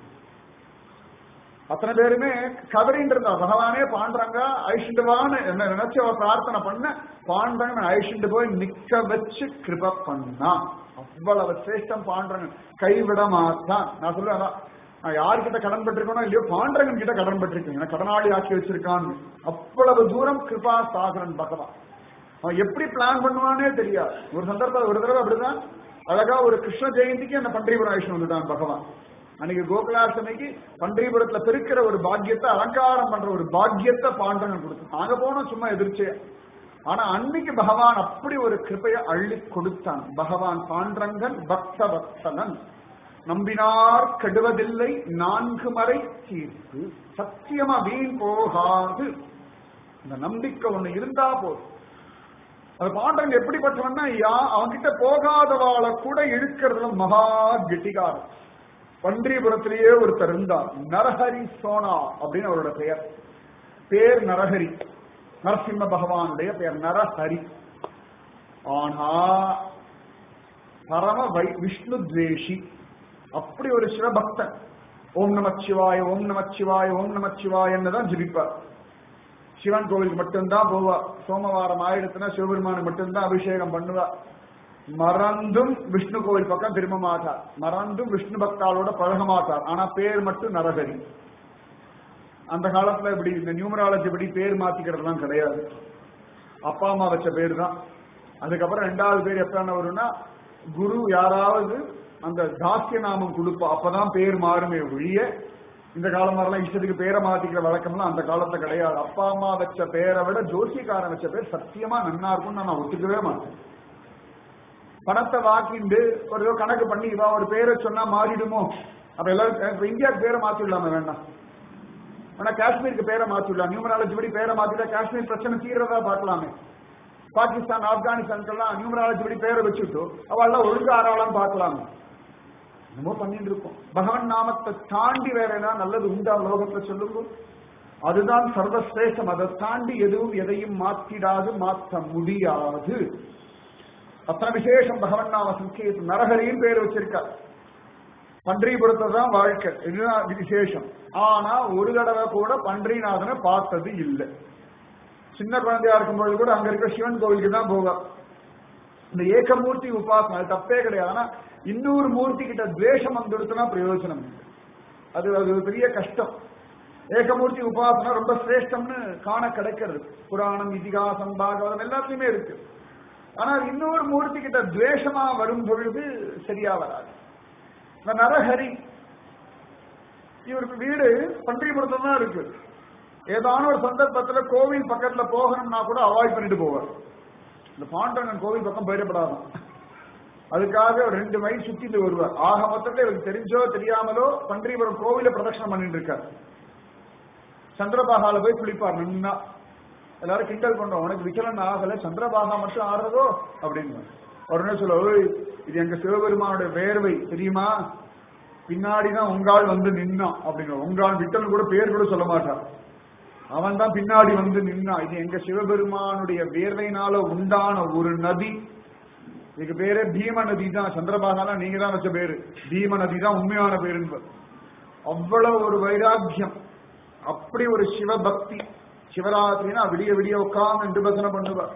அத்தனை பேருமே கதறின்னு இருந்தா பகவானே பாண்டரங்க ஐஷிண்டுவான்னு என்ன நினைச்சு அவ பிரார்த்தனை பண்ண பாண்டரங்க ஐஷிண்டு போய் நிக்க வச்சு கிருப பண்ணா அவ்வளவு சிரேஷ்டம் பாண்டரங்க கைவிட மாட்டான் நான் சொல்லுவேன் நான் யார்கிட்ட கடன் பெற்றிருக்கணும் இல்லையோ பாண்டரங்கன் கிட்ட கடன் பெற்றிருக்கேன் எனக்கு கடனாளி ஆக்கி வச்சிருக்கான்னு அவ்வளவு தூரம் கிருபா சாகரன் பகவான் அவன் எப்படி பிளான் பண்ணுவானே தெரியாது ஒரு சந்தர்ப்பம் ஒரு தடவை அப்படிதான் அழகா ஒரு கிருஷ்ண ஜெயந்திக்கு அந்த பன்றிபுரம் ஆயுஷன் வந்துட்டான் பகவான் அன்னைக்கு கோகுலாஷ்டமிக்கு பன்றிபுரத்துல பெருக்கிற ஒரு பாக்கியத்தை அலங்காரம் பண்ற ஒரு பாக்கியத்தை பாண்டவன் கொடுத்தான் நாங்க போனோம் சும்மா எதிர்ச்சே ஆனா அன்னைக்கு பகவான் அப்படி ஒரு கிருப்பைய அள்ளி கொடுத்தான் பகவான் பாண்டரங்கன் பக்த பக்தனன் நம்பினார் கெடுவதில்லை நான்கு மறை தீர்ப்பு சத்தியமா வீண் போகாது இந்த நம்பிக்கை ஒண்ணு இருந்தா போதும் அது பாண்டவன் எப்படிப்பட்டவன்னா யா அவன்கிட்ட போகாதவாளை கூட இழுக்கிறதுல மகா கெட்டிகாரம் பன்றிபுரத்திலேயே ஒருத்தர் இருந்தார் நரஹரி சோனா அப்படின்னு அவரோட பெயர் பேர் நரஹரி நரசிம்ம பகவானுடைய பெயர் நரஹரி ஆனா பரம வை விஷ்ணு துவேஷி அப்படி ஒரு சிவபக்தன் ஓம் நமச்சிவாய ஓம் நமச்சிவாய ஓம் நமச்சிவாயன்னு தான் ஜிபிப்பார் சிவன் கோவிலுக்கு மட்டும்தான் போவா சோமவாரம் ஆயிடுச்சுன்னா சிவபெருமானுக்கு மட்டும்தான் அபிஷேகம் பண்ணுவா மறந்தும் விஷ்ணு கோவில் பக்கம் திரும்ப மாட்டார் மறந்தும் விஷ்ணு பக்தாளோட பழக மாட்டார் ஆனா பேர் மட்டும் நரகரி அந்த காலத்துல இப்படி இந்த நியூமராலஜி படி பேர் மாத்திக்கிறதுலாம் கிடையாது அப்பா அம்மா வச்ச பேர் தான் அதுக்கப்புறம் ரெண்டாவது பேர் எப்ப வரும்னா குரு யாராவது அந்த தாசிய நாமம் கொடுப்பா அப்பதான் பேர் மாறுமே ஒழிய இந்த காலம் மாதிரிலாம் இஷ்டத்துக்கு பேரை மாத்திக்கிற வழக்கம்லாம் அந்த காலத்துல கிடையாது அப்பா அம்மா வச்ச பேரை விட ஜோசியக்காரன் வச்ச பேர் சத்தியமா நன்னா இருக்கும்னு நான் ஒத்துக்கவே மாட்டேன் பணத்தை வாக்கிண்டு ஒரு ஏதோ கணக்கு பண்ணி இவா ஒரு பேரை சொன்னா மாறிடுமோ அப்ப எல்லாரும் இப்ப இந்தியாவுக்கு பேரை மாத்திடலாமே வேண்டாம் ஆனா காஷ்மீருக்கு பேரை மாத்திடலாம் நியூமராலஜி படி பேரை மாத்திட்டா காஷ்மீர் பிரச்சனை தீர்றதா பார்க்கலாமே பாகிஸ்தான் ஆப்கானிஸ்தானுக்கெல்லாம் நியூமராலஜி படி பேரை வச்சுட்டு அவள்லாம் ஒழுங்கு ஆறாவலாம் பார்க்கலாமே என்னமோ பண்ணிட்டு இருக்கோம் பகவன் நாமத்தை தாண்டி வேற ஏதாவது நல்லது உண்டா லோகத்துல சொல்லுங்க அதுதான் சர்வசிரேஷ்டம் அதை தாண்டி எதுவும் எதையும் மாத்திடாது மாற்ற முடியாது அத்தனை விசேஷம் பகவன் நாம சங்கீதம் நரஹரின்னு பேர் வச்சிருக்கார் பன்றிபுரத்தை தான் வாழ்க்கை இதுதான் விசேஷம் ஆனா ஒரு தடவை கூட பன்றிநாதனை பார்த்தது இல்லை சின்ன குழந்தையா இருக்கும்போது கூட அங்க இருக்க சிவன் கோவிலுக்கு தான் போவா இந்த ஏகமூர்த்தி உபாசனை அது தப்பே கிடையாது ஆனா இன்னொரு மூர்த்தி கிட்ட துவேஷம் வந்துடுச்சுன்னா பிரயோஜனம் இல்லை அது அது ஒரு பெரிய கஷ்டம் ஏகமூர்த்தி உபாசனை ரொம்ப சிரேஷ்டம்னு காண கிடைக்கிறது புராணம் இதிகாசம் பாகவதம் எல்லாத்துலயுமே இருக்கு ஆனால் இன்னொரு மூர்த்தி கிட்ட துவேஷமா வரும் பொழுது சரியா வராது இந்த நரஹரி இவருக்கு வீடு பன்றிபுரத்துல தான் இருக்கு ஏதான ஒரு சந்தர்ப்பத்துல கோவில் பக்கத்துல போகணும்னா கூட அவாய்ட் பண்ணிட்டு போவார் இந்த பாண்டவன் கோவில் பக்கம் போயிடப்படாதான் அதுக்காக ஒரு ரெண்டு மைல் சுத்திட்டு வருவார் ஆக மொத்தத்துல இவருக்கு தெரிஞ்சோ தெரியாமலோ பன்றிபுரம் கோவில பிரதட்சணம் பண்ணிட்டு இருக்கார் சந்திரபாகால போய் குளிப்பார் நின்னா எல்லாரும் கிண்டல் பண்றோம் உனக்கு விக்கலன் ஆகல சந்திரபாகா மட்டும் ஆடுறதோ அப்படின்னு உடனே சொல்ல "ஓய், இது எங்க சிவபெருமானுடைய வேர்வை தெரியுமா பின்னாடிதான் உங்கால் வந்து நின்னான் அப்படின்னு உங்கால் விட்டல் கூட பேர் கூட சொல்ல மாட்டான் அவன் தான் பின்னாடி வந்து நின்னான் இது எங்க சிவபெருமானுடைய வேர்வையினால உண்டான ஒரு நதி இதுக்கு பேரே பீம நதி தான் சந்திரபாகானா நீங்க தான் வச்ச பேரு பீம நதி தான் உண்மையான பேரு அவ்வளவு ஒரு வைராக்கியம் அப்படி ஒரு சிவபக்தி சிவராத்திரினா விடிய விடிய உட்கார்ந்து ரெண்டு பசனை பண்ணுவார்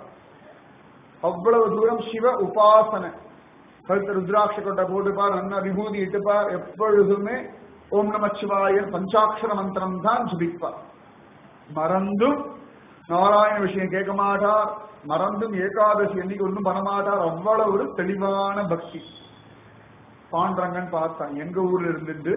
அவ்வளவு தூரம் சிவ உபாசனை கழுத்து ருத்ராட்ச கொட்டை போட்டுப்பார் நல்லா விபூதி இட்டுப்பார் எப்பொழுதுமே ஓம் நம சிவாய பஞ்சாட்சர மந்திரம் தான் ஜபிப்பார் மறந்தும் நாராயண விஷயம் கேட்க மாட்டார் மறந்தும் ஏகாதசி என்னைக்கு ஒன்றும் பண்ண மாட்டார் அவ்வளவு ஒரு தெளிவான பக்தி பாண்டரங்கன் பார்த்தான் எங்க ஊர்ல இருந்துட்டு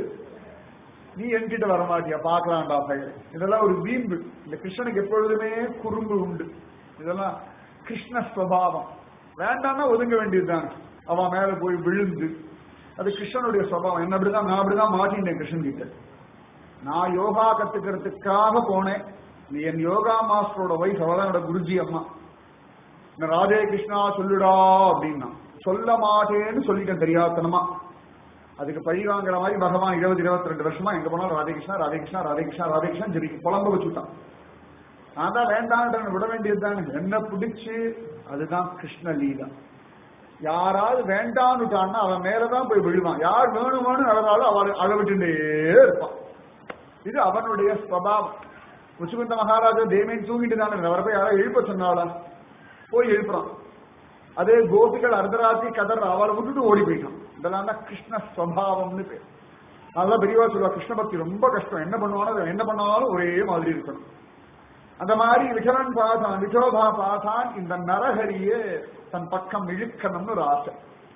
நீ என்கிட்ட வர மாட்டியா பார்க்கலாம்டா பையன் இதெல்லாம் ஒரு வீம்பு இந்த கிருஷ்ணனுக்கு எப்பொழுதுமே குறும்பு உண்டு இதெல்லாம் கிருஷ்ண ஸ்வபாவம் வேண்டாம்னா ஒதுங்க வேண்டியதுதான் அவன் மேல போய் விழுந்து அது கிருஷ்ணனுடைய சுவாவம் என்ன அப்படிதான் நான் அப்படிதான் மாட்டினேன் கிருஷ்ணன் கிட்ட நான் யோகா கத்துக்கிறதுக்காக போனேன் நீ என் யோகா மாஸ்டரோட வைஃப் அவதான் என்னோட குருஜி அம்மா இந்த ராதே கிருஷ்ணா சொல்லுடா அப்படின்னா சொல்ல மாட்டேன்னு சொல்லிட்டேன் தெரியாதனமா அதுக்கு பழி வாங்குற மாதிரி பகவான் இருபது இருபத்தி ரெண்டு வருஷமா எங்க போனாலும் ராதே கிருஷ்ணா ராதே கிருஷ்ணா ராதே கிருஷ்ணா ராதே கிருஷ்ணா ஜெபிக்கு புலம்ப வச்சுட்டான் நான் தான் வேண்டாம் விட வேண்டியதுதான் என்ன பிடிச்சு அதுதான் கிருஷ்ண லீலா யாராவது வேண்டான்னுட்டான்னா அவன் மேலதான் போய் விழுவான் யார் வேணுமானு அழகாலும் அவன் அழவிட்டுட்டே இருப்பான் இது அவனுடைய ஸ்வபாவம் முச்சுகுந்த மகாராஜா தேமேன் தூங்கிட்டு தானே அவரை போய் யாராவது எழுப்ப சொன்னாளா போய் எழுப்புறான் அதே கோபிகள் அர்த்தராத்திரி கதர் அவளை விட்டுட்டு ஓடி போயிட்டான் இதெல்லாம் தான் கிருஷ்ண ஸ்வபாவம்னு பேர் அதெல்லாம் பெரியவா சொல்லுவா கிருஷ்ண பக்தி ரொம்ப கஷ்டம் என்ன பண்ணுவானோ என்ன பண்ணாலும் ஒரே மாதிரி இருக்கணும் அந்த மாதிரி விகரன் பார்த்தான் விட்டோபா பார்த்தான் இந்த நரஹரியே தன் பக்கம் இழுக்கணும்னு ஒரு ஆசை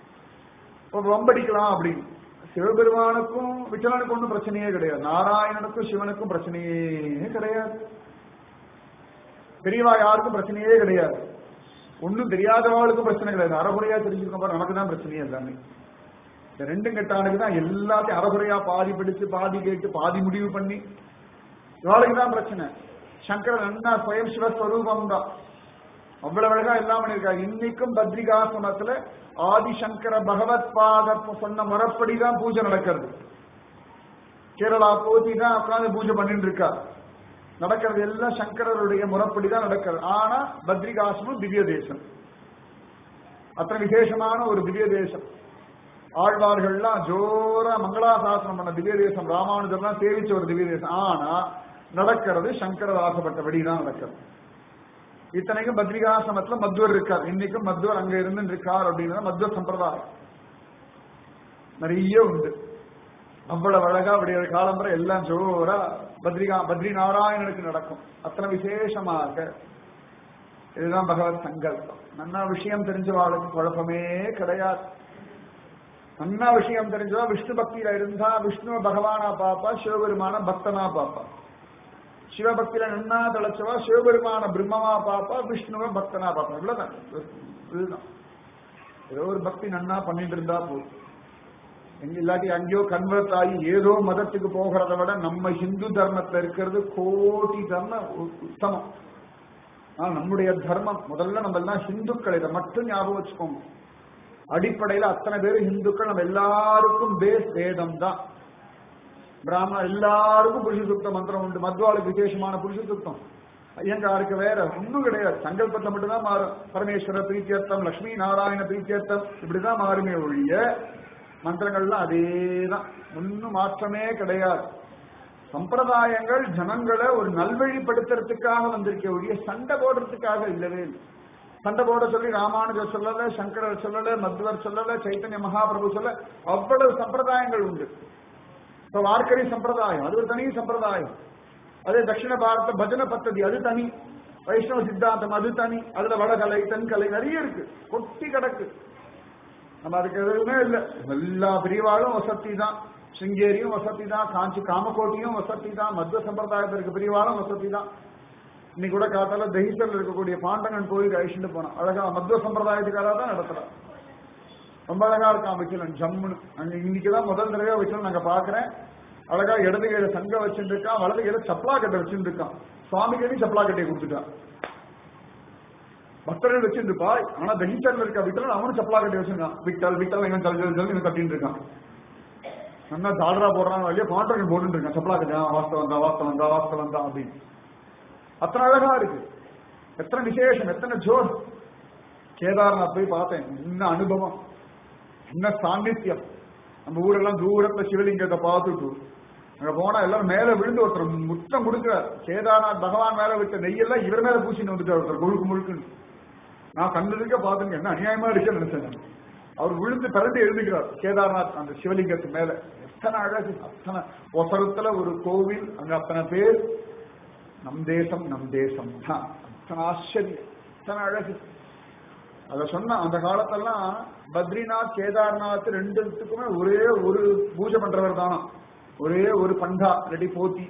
இப்போ வம்படிக்கலாம் அப்படின்னு சிவபெருமானுக்கும் விட்டலனுக்கும் ஒன்றும் பிரச்சனையே கிடையாது நாராயணனுக்கும் சிவனுக்கும் பிரச்சனையே கிடையாது பெரியவா யாருக்கும் பிரச்சனையே கிடையாது ஒன்றும் தெரியாதவாளுக்கும் பிரச்சனை கிடையாது அறகுறையா தெரிஞ்சுக்கணும் பாரு நமக்கு தான் பிரச்சனையே எல்லாமே இந்த ரெண்டும் கெட்டானுக்கு தான் எல்லாத்தையும் அறகுறையா பாதி பிடிச்சு பாதி கேட்டு பாதி முடிவு பண்ணி இவாளுக்கு தான் பிரச்சனை சங்கரன் அண்ணா ஸ்வயம் சிவஸ்வரூபம் தான் அவ்வளவு அழகா எல்லாம் பண்ணிருக்காரு இன்னைக்கும் பத்ரிகாசிரமத்துல ஆதிசங்கர பகவத் பாத சொன்ன முறைப்படிதான் பூஜை நடக்கிறது கேரளா போதி தான் உட்காந்து பூஜை பண்ணிட்டு இருக்கா நடக்கிறது எல்லாம் சங்கரருடைய முறைப்படி தான் நடக்கிறது ஆனா பத்ரிகாசிரமம் திவ்ய தேசம் அத்தனை விசேஷமான ஒரு திவ்ய தேசம் ஆழ்வார்கள்லாம் ஜோரா மங்களாசாசனம் பண்ண திவ்ய தேசம் ராமானுஜர்லாம் சேவிச்ச ஒரு திவ்ய தேசம் ஆனா நடக்கிறது சங்கரர் ஆசைப்பட்டபடி தான் நடக்கிறது இத்தனைக்கும் பத்ரிகாசிரமத்துல மத்வர் இருக்கார் இன்னைக்கும் மத்வர் அங்க இருந்து இருக்கார் அப்படின்னா மத்வ சம்பிரதாயம் நிறைய உண்டு அவ்வளவு அழகா அப்படியே காலம்பரை எல்லாம் ஜோரா பத்ரிகா பத்ரி நாராயணனுக்கு நடக்கும் அத்தனை விசேஷமாக இதுதான் பகவத் சங்கல்பம் நன்னா விஷயம் தெரிஞ்சவாளுக்கு குழப்பமே கிடையாது நன்னா விஷயம் தெரிஞ்சவா விஷ்ணு பக்தியில இருந்தா விஷ்ணுவ பகவானா பாப்பா சிவபெருமான பக்தனா பாப்பா சிவபக்தியில நன்னா தலைச்சவா சிவபெருமான பிரம்மமா பாப்பா விஷ்ணுவ பக்தனா பாப்பா இவ்வளவுதான் இதுதான் ஏதோ ஒரு பக்தி நன்னா பண்ணிட்டு இருந்தா போதும் எங்க இல்லாட்டி அங்கேயோ கன்வெர்ட் ஆகி ஏதோ மதத்துக்கு போகிறத விட நம்ம ஹிந்து தர்மத்துல இருக்கிறது கோடி தர்ம உ- உத்தமம் ஆனா நம்முடைய தர்மம் முதல்ல நம்ம எல்லாம் ஹிந்துக்கள் இதை மட்டும் ஞாபகம் வச்சுக்கோங்க அடிப்படையில அத்தனை பேரும் ஹிந்துக்கள் நம்ம எல்லாருக்கும் பேஸ் வேதம் தான் பிராமணா எல்லாருக்கும் புருஷ சுத்தம் மந்திரம் உண்டு மத்வாளுக்கு விசேஷமான புருஷ சுத்தம் ஐயங்காருக்கு வேற ஒண்ணும் கிடையாது சங்கல்பத்தை மட்டும்தான் மாறும் பரமேஸ்வர பிரீத்தியர்த்தம் லட்சுமி நாராயண பிரீத்தியர்த்தம் இப்படிதான் மாறுமே ஒழிய மந்திரங்கள்லாம் அதேதான் ஒன்னும் மாற்றமே கிடையாது சம்பிரதாயங்கள் ஜனங்களை ஒரு நல்வழிப்படுத்துறதுக்காக வந்திருக்க ஒழிய சண்டை போடுறதுக்காக இல்லவே இல்லை சண்டை போட சொல்லி ராமானுஜர் சொல்லல சங்கரர் சொல்லல மத்வர் சொல்லல சைத்தன்ய மகாபிரபு சொல்ல அவ்வளவு சம்பிரதாயங்கள் உண்டு இப்ப வார்க்கரி சம்பிரதாயம் அது ஒரு தனி சம்பிரதாயம் அதே தட்சிண பாரத பஜன பத்ததி அது தனி வைஷ்ணவ சித்தாந்தம் அது தனி அதுல வடகலை தென்கலை நிறைய இருக்கு கொட்டி கிடக்கு நம்ம அதுக்கு எதுவுமே இல்லை எல்லா பிரிவாலும் வசதி தான் சிங்கேரியும் வசதி தான் காஞ்சி காமக்கோட்டியும் வசதி தான் மத்திய சம்பிரதாயத்திற்கு பிரிவாலும் வசதி தான் இன்னைக்கு கூட காத்தால தஹிசல் இருக்கக்கூடிய பாண்டங்கன் கோயில் அழிச்சுட்டு போனோம் அழகா மத்வ சம்பிரதாயத்துக்காக தான் நடத்துறான் ரொம்ப அழகா இருக்கான் விக்கலன் ஜம்முன்னு அங்க இன்னைக்குதான் முதல் தடவை விக்கலன் நாங்க பாக்குறேன் அழகா இடது கையில சங்க வச்சுட்டு இருக்கான் வலது கையில சப்ளா கட்டை வச்சுட்டு இருக்கான் சுவாமி கையில சப்ளா கட்டையை கொடுத்துட்டான் பக்தர்கள் வச்சிருந்துப்பா ஆனா தகிச்சர்ல இருக்க விட்டல் அவனும் சப்ளா கட்டி வச்சிருக்கான் விட்டல் விட்டல் இவன் ஜல் ஜல் ஜல் இவன் கட்டிட்டு இருக்கான் நல்லா தாடரா போடுறான் வழியா கான்ட்ராக்ட் போட்டு இருக்கான் சப்ளா கட்டி வாஸ்தவம் தான் வாஸ்தவம் தான் வாஸ்தவம் தான் அப்படின்னு அத்தனை அழகா இருக்கு எத்தனை விசேஷம் எத்தனை ஜோர் கேதார்நாத் போய் பார்த்தேன் என்ன அனுபவம் என்ன சாநித்தியம் நம்ம ஊரெல்லாம் தூரத்துல சிவலிங்கத்தை பார்த்துட்டு அங்க போனா எல்லாரும் மேல விழுந்து ஒருத்தர் முத்தம் கொடுக்கிறார் கேதார்நாத் பகவான் மேல விட்ட நெய்யெல்லாம் இவர் மேல பூசின்னு வந்துட்டார் ஒருத்தர் முழுக்கு முழுக்குன்னு நான் கண்டதுக்க பாத்துங்க என்ன அநியாயமா இருக்குன்னு நினைச்சேன் நான். அவர் விழுந்து பிறந்து எழுதுகிறார் கேதார்நாத் அந்த சிவலிங்கத்து மேல எத்தனை அழகு அத்தனை ஒசரத்துல ஒரு கோவில் அங்க அத்தனை பேர் நம் தேசம் நம் தேசம் தான் அத்தனை ஆச்சரியம் அத்தனை அழகு அத சொன்ன அந்த காலத்தெல்லாம் பத்ரிநாத் கேதார்நாத் ரெண்டுத்துக்குமே ஒரே ஒரு பூஜை பண்றவர் தானா ஒரே ஒரு பண்டா ரெடி போத்தி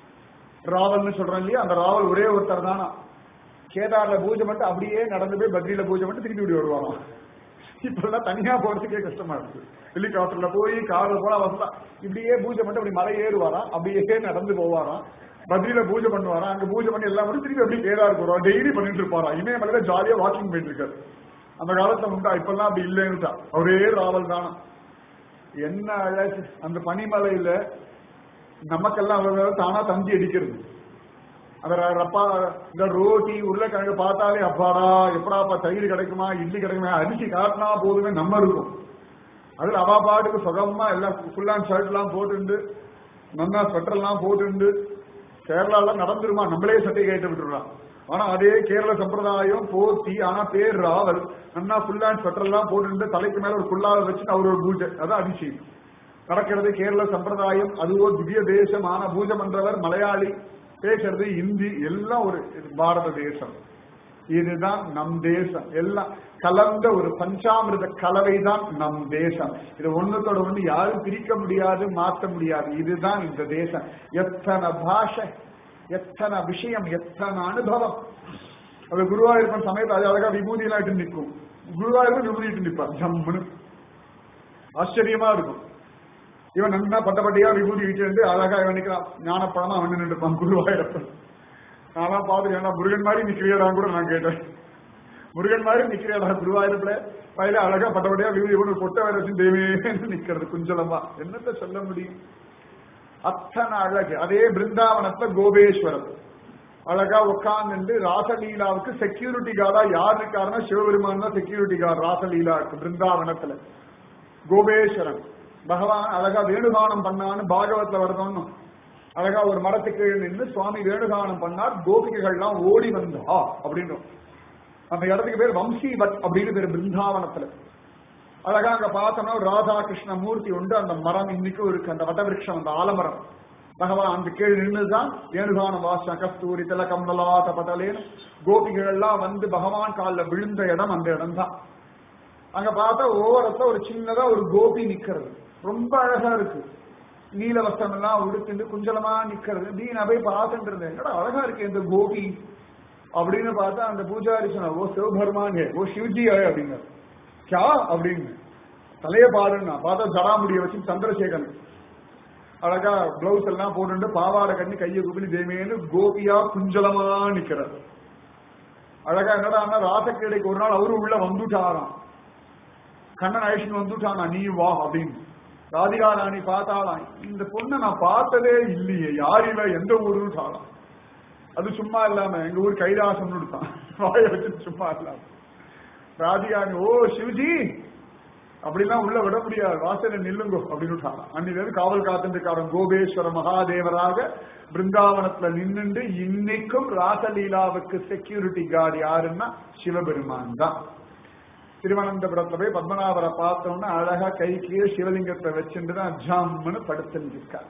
ராவல்னு சொல்றோம் இல்லையா அந்த ராவல் ஒரே ஒருத்தர் தானா கேதார்ல பூஜை பண்ணிட்டு அப்படியே நடந்து போய் பத்ரியில பூஜை பண்ணிட்டு திருப்பி இப்படி வருவாராம் இப்பெல்லாம் தனியா போறதுக்கே கஷ்டமா இருக்கு ஹெலிகாப்டர்ல போய் கார்ல போனா வசதா இப்படியே பூஜை பண்ணிட்டு அப்படி மலை ஏறுவாராம் அப்படியே நடந்து போவாராம் பத்ரியில பூஜை பண்ணுவாராம் அங்க பூஜை பண்ணி எல்லாம் முடிச்சு திருப்பி அப்படியே கேதார் போறோம் டெய்லி பண்ணிட்டு இருப்பாராம் இமயமலையில ஜாலியா வாக்கிங் போயிட்டு இருக்காரு அந்த காலத்துல உண்டா இப்பெல்லாம் அப்படி இல்லைன்னு ஒரே ராவல் தானா என்ன அழகு அந்த பனிமலையில நமக்கெல்லாம் அவ்வளவு தானா தந்தி அடிக்கிறது அந்த ர- ரப்பா இந்த ரோட்டி உருளைக்கிழங்கு பார்த்தாலே அப்பாடா எப்படாப்பா தயிர் கிடைக்குமா இட்லி கிடைக்குமா அரிசி காட்டினா போதுமே நம்ம இருக்கும் அதுல அவா பாட்டுக்கு சுகமா எல்லாம் ஃபுல் அண்ட் ஷர்ட் எல்லாம் போட்டுண்டு நல்லா ஸ்வெட்டர் எல்லாம் போட்டுண்டு கேரளால நடந்துருமா நம்மளே சட்டை கேட்டு விட்டுறான் ஆனா அதே கேரள சம்பிரதாயம் போத்தி ஆனா பேர் ராவல் நல்லா ஃபுல் அண்ட் ஸ்வெட்டர் எல்லாம் போட்டுண்டு தலைக்கு மேல ஒரு ஃபுல்லாக வச்சுட்டு அவர் ஒரு பூஜை அதான் அதிசயம் நடக்கிறது கேரள சம்பிரதாயம் அதுவோ திவ்ய தேசம் ஆனா பூஜை பண்றவர் மலையாளி பேசுறது இந்தி எல்லாம் ஒரு இது பாரத தேசம் இதுதான் நம் தேசம் எல்லாம் கலந்த ஒரு பஞ்சாமிர்த கலவை தான் நம் தேசம் இது ஒண்ணுத்தோட ஒண்ணு யாரும் பிரிக்க முடியாது மாற்ற முடியாது இதுதான் இந்த தேசம் எத்தனை பாஷை எத்தனை விஷயம் எத்தனை அனுபவம் அது குருவாயூர்ப்பன் சமயத்து அது அழகா விபூதி எல்லாம் இட்டு நிற்கும் குருவாயூர்ப்பன் விபூதி இட்டு நிற்பார் ஜம்முன்னு ஆச்சரியமா இருக்கும் இவன் நன்னா பட்டப்பட்டியா விபூதி வச்சிருந்து அழகா இவன் நிக்கிறான் ஞானப்பழமா அவன் நின்று இருப்பான் குருவாயிரப்பன் நான்லாம் பார்த்துட்டு ஏன்னா முருகன் மாதிரி நிக்கிறியடான்னு கூட நான் கேட்டேன் முருகன் மாதிரி நிக்கிறியடா குருவாயிரப்புல பயில அழகா பட்டப்பட்டியா விபூதி கொண்டு பொட்ட வேற வச்சு தெய்வேன்னு நிக்கிறது குஞ்சலமா என்னத்த சொல்ல முடியும் அத்தனை அழகு அதே பிருந்தாவனத்துல கோபேஸ்வரம் அழகா உட்கார்ந்து ராசலீலாவுக்கு செக்யூரிட்டி கார்டா யார் இருக்காருன்னா சிவபெருமான் தான் செக்யூரிட்டி கார்டு ராசலீலாவுக்கு பிருந்தாவனத்துல கோபேஸ்வரன் பகவான் அழகா வேணுகானம் பண்ணான்னு பாகவத்துல வரதோன்னு அழகா ஒரு மரத்துக்கு நின்று சுவாமி வேணுகானம் பண்ணார் கோபிகைகள்லாம் ஓடி வந்தா அப்படின்னு அந்த இடத்துக்கு பேர் வம்சீவத் அப்படின்னு பேர் பிருந்தாவனத்துல அழகா அங்க பார்த்தோம்னா ஒரு ராதா கிருஷ்ண மூர்த்தி உண்டு அந்த மரம் இன்னைக்கும் இருக்கு அந்த வட்டவிருஷம் அந்த ஆலமரம் பகவான் அந்த கீழ் நின்றுதான் வேணுகானம் வாசம் கஸ்தூரி திலகம் லலாத பட்டலேன்னு கோபிகள் எல்லாம் வந்து பகவான் காலில் விழுந்த இடம் அந்த இடம் தான் அங்க பார்த்தா ஓரத்துல ஒரு சின்னதா ஒரு கோபி நிக்கிறது ரொம்ப அழகா இருக்கு நீல வஸ்திரம் எல்லாம் உடுத்துட்டு குஞ்சலமா நிக்கிறது நீ நான் போய் பார்த்துட்டு இருந்தேன் என்னடா அழகா இருக்கு இந்த கோபி அப்படின்னு பார்த்தா அந்த பூஜாரி சொன்ன ஓ சிவபெருமான் ஓ சிவஜி அப்படிங்க கியா அப்படின்னு தலைய பாருன்னா பார்த்தா ஜடாமுடிய வச்சு சந்திரசேகரன் அழகா பிளவுஸ் எல்லாம் போட்டுட்டு பாவாடை கண்ணி கையை குப்பினி தேமேன்னு கோபியா குஞ்சலமா நிக்கிறார் அழகா என்னடா ராசக்கிடைக்கு ஒரு நாள் அவரும் உள்ள வந்துட்டாராம் கண்ணன் அழிச்சுன்னு வந்துட்டானா நீ வா அப்படின்னு ராதிகா ராணி பார்த்தாலாம் இந்த பொண்ணை நான் பார்த்ததே இல்லையே யார் இவ எந்த ஊருன்னு சாலாம் அது சும்மா இல்லாம எங்க ஊர் கைலாசம்னு கொடுத்தான் வாய வச்சு சும்மா இல்லாம ராதிகாணி ஓ சிவஜி அப்படிலாம் உள்ள விட முடியாது வாசல நில்லுங்கோ அப்படின்னு விட்டாங்க அன்னிலிருந்து காவல் காத்துருக்காரன் கோபேஸ்வர மகாதேவராக பிருந்தாவனத்துல நின்னுண்டு இன்னைக்கும் ராசலீலாவுக்கு செக்யூரிட்டி கார்டு யாருன்னா சிவபெருமான் தான் திருவனந்தபுரத்துல போய் பத்மநாபரை பார்த்தோம்னா அழகா கை கீழே சிவலிங்கத்தை வச்சுட்டு தான் ஜம்முன்னு படுத்துன்னு இருக்கார்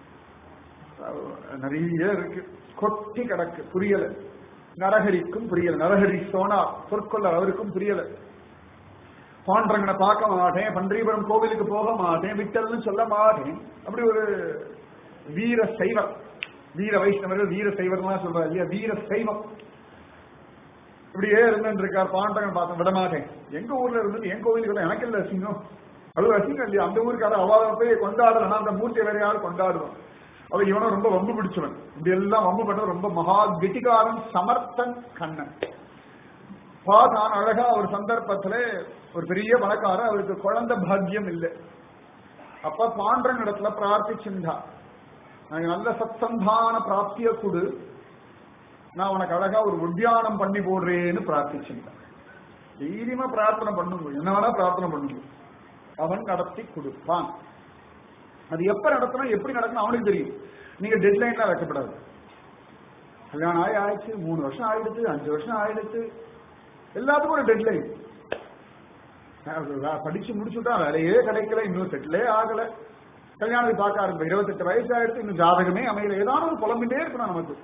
நிறைய இருக்கு கொட்டி கிடக்கு புரியல நரஹரிக்கும் புரியல நரஹரி சோனா சொற்கொள்ளர் அவருக்கும் புரியல பாண்டரங்கனை பார்க்க மாட்டேன் பன்றிபுரம் கோவிலுக்கு போக மாட்டேன் விட்டல்னு சொல்ல மாட்டேன் அப்படி ஒரு வீர சைவர் வீர வைஷ்ணவர் வீர சைவர்லாம் சொல்றாரு இல்லையா வீர சைவம் இப்படியே இருந்துட்டு இருக்கார் பாண்டவன் பார்த்து விட மாட்டேன் எங்க ஊர்ல இருந்து என் கோவிலுக்கு வந்தா எனக்கு இல்ல அசிங்கம் அது அசிங்கம் இல்லையா அந்த ஊருக்கார அவ போய் கொண்டாடுறா அந்த மூர்த்தியை வேற யாரும் கொண்டாடுவோம் அவ இவனும் ரொம்ப வம்பு பிடிச்சவன் இப்படி எல்லாம் வம்பு பண்ண ரொம்ப மகா கெட்டிகாரன் சமர்த்தன் கண்ணன் பார்த்தான் அழகா ஒரு சந்தர்ப்பத்துல ஒரு பெரிய பணக்காரன் அவருக்கு குழந்தை பாக்கியம் இல்லை அப்ப பாண்டரன் இடத்துல பிரார்த்திச்சிருந்தா எனக்கு நல்ல சத்சந்தான பிராப்திய கொடு நான் உனக்கு அழகா ஒரு உத்தியானம் பண்ணி போடுறேன்னு பிரார்த்திச்சிருந்தேன் தைரியமா பிரார்த்தனை பண்ணுங்க என்ன வேணா பிரார்த்தனை பண்ணுங்க அவன் நடத்தி கொடுப்பான் அது எப்ப நடத்தணும் எப்படி நடக்கணும் அவனுக்கு தெரியும் நீங்க டெட்லைன்லாம் வைக்கப்படாது கல்யாணம் ஆகி ஆயிடுச்சு மூணு வருஷம் ஆயிடுச்சு அஞ்சு வருஷம் ஆயிடுச்சு எல்லாத்துக்கும் ஒரு டெட்லைன் படிச்சு முடிச்சுட்டா வேலையே கிடைக்கல இன்னும் செட்டிலே ஆகல கல்யாணத்தை பார்க்க ஆரம்பிக்கும் இருபத்தெட்டு வயசு ஆயிடுச்சு இன்னும் ஜாதகமே அமையல ஏதாவது ஒரு புலம்பிட்டே இருக்கணும் நமக்கு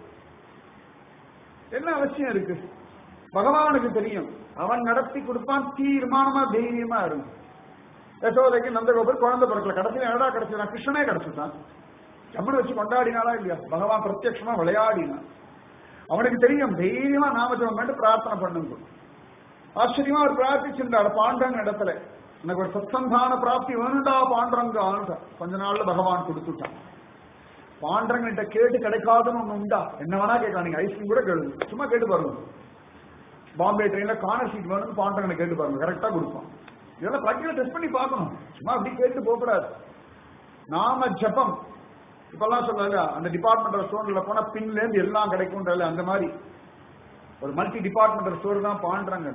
என்ன அவசியம் இருக்கு பகவானுக்கு தெரியும் அவன் நடத்தி கொடுப்பான் தீர்மானமா தைரியமா இருக்கும் யசோதைக்கு நந்தகோபர் குழந்தை பிறக்கல கடைசியில் என்னடா கிடைச்சா கிருஷ்ணனே கிடைச்சிட்டான் ஜம்முன்னு வச்சு கொண்டாடினாலா இல்லையா பகவான் பிரத்யட்சமா விளையாடினான் அவனுக்கு தெரியும் தைரியமா நாமஜபம் பண்ணிட்டு பிரார்த்தனை பண்ணுங்க ஆச்சரியமா ஒரு பிரார்த்திச்சிருந்தாள் பாண்டங்க இடத்துல எனக்கு ஒரு சத்சந்தான பிராப்தி வேணுண்டா பாண்டரங்க கொஞ்ச நாள்ல பகவான் கொடுத்துட்டான் பாண்டரங்கிட்ட கேட்டு கிடைக்காதுன்னு ஒண்ணு உண்டா என்ன வேணா கேட்கலாம் நீங்க ஐஸ்கிரீம் கூட கேளுங்க சும்மா கேட்டு பாருங்க பாம்பே ட்ரெயின்ல கார்னர் சீட் வேணும்னு பாண்டரங்களை கேட்டு பாருங்க கரெக்டா கொடுப்பான் இதெல்லாம் பிரக்தியில டெஸ்ட் பண்ணி பார்க்கணும் சும்மா அப்படி கேட்டு போகக்கூடாது நாம ஜபம் இப்பெல்லாம் சொல்றாங்க அந்த டிபார்ட்மெண்டல் ஸ்டோர்ல போனா பின்ல இருந்து எல்லாம் கிடைக்கும்ன்றல அந்த மாதிரி ஒரு மல்டி டிபார்ட்மெண்டல் ஸ்டோர் தான் பாண்டுறாங்க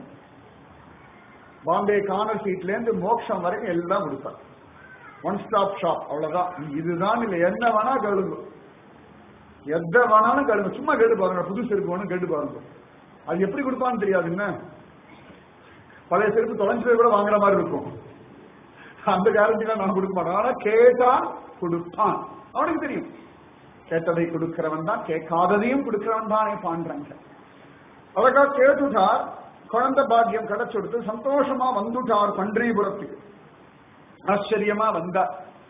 பாம்பே கார்னர் சீட்ல இருந்து மோக்ஷம் வரைக்கும் எல்லாம் கொடுப்பார் ஒன் ஸ்டாப் ஷாப் அவ்வளவுதான் நீ இதுதான் இல்ல என்ன வேணா கேளுங்க எந்த வேணாலும் கேளுங்க சும்மா கேட்டு பாருங்க புது செருப்பு வேணும் கேட்டு பாருங்க அது எப்படி கொடுப்பான்னு தெரியாது என்ன பழைய செருப்பு தொலைஞ்சு போய் கூட வாங்குற மாதிரி இருக்கும் அந்த கேரண்டிலாம் நான் கொடுக்க மாட்டேன் ஆனா கேட்டா கொடுப்பான் அவனுக்கு தெரியும் கேட்டதை கொடுக்கிறவன் தான் கேட்காததையும் கொடுக்கிறவன் தானே பாண்டாங்க அழகா கேட்டுட்டார் குழந்தை பாக்கியம் கிடைச்சுடுத்து சந்தோஷமா வந்துட்டார் பன்றிபுரத்துக்கு ஆச்சரியமா வந்தார்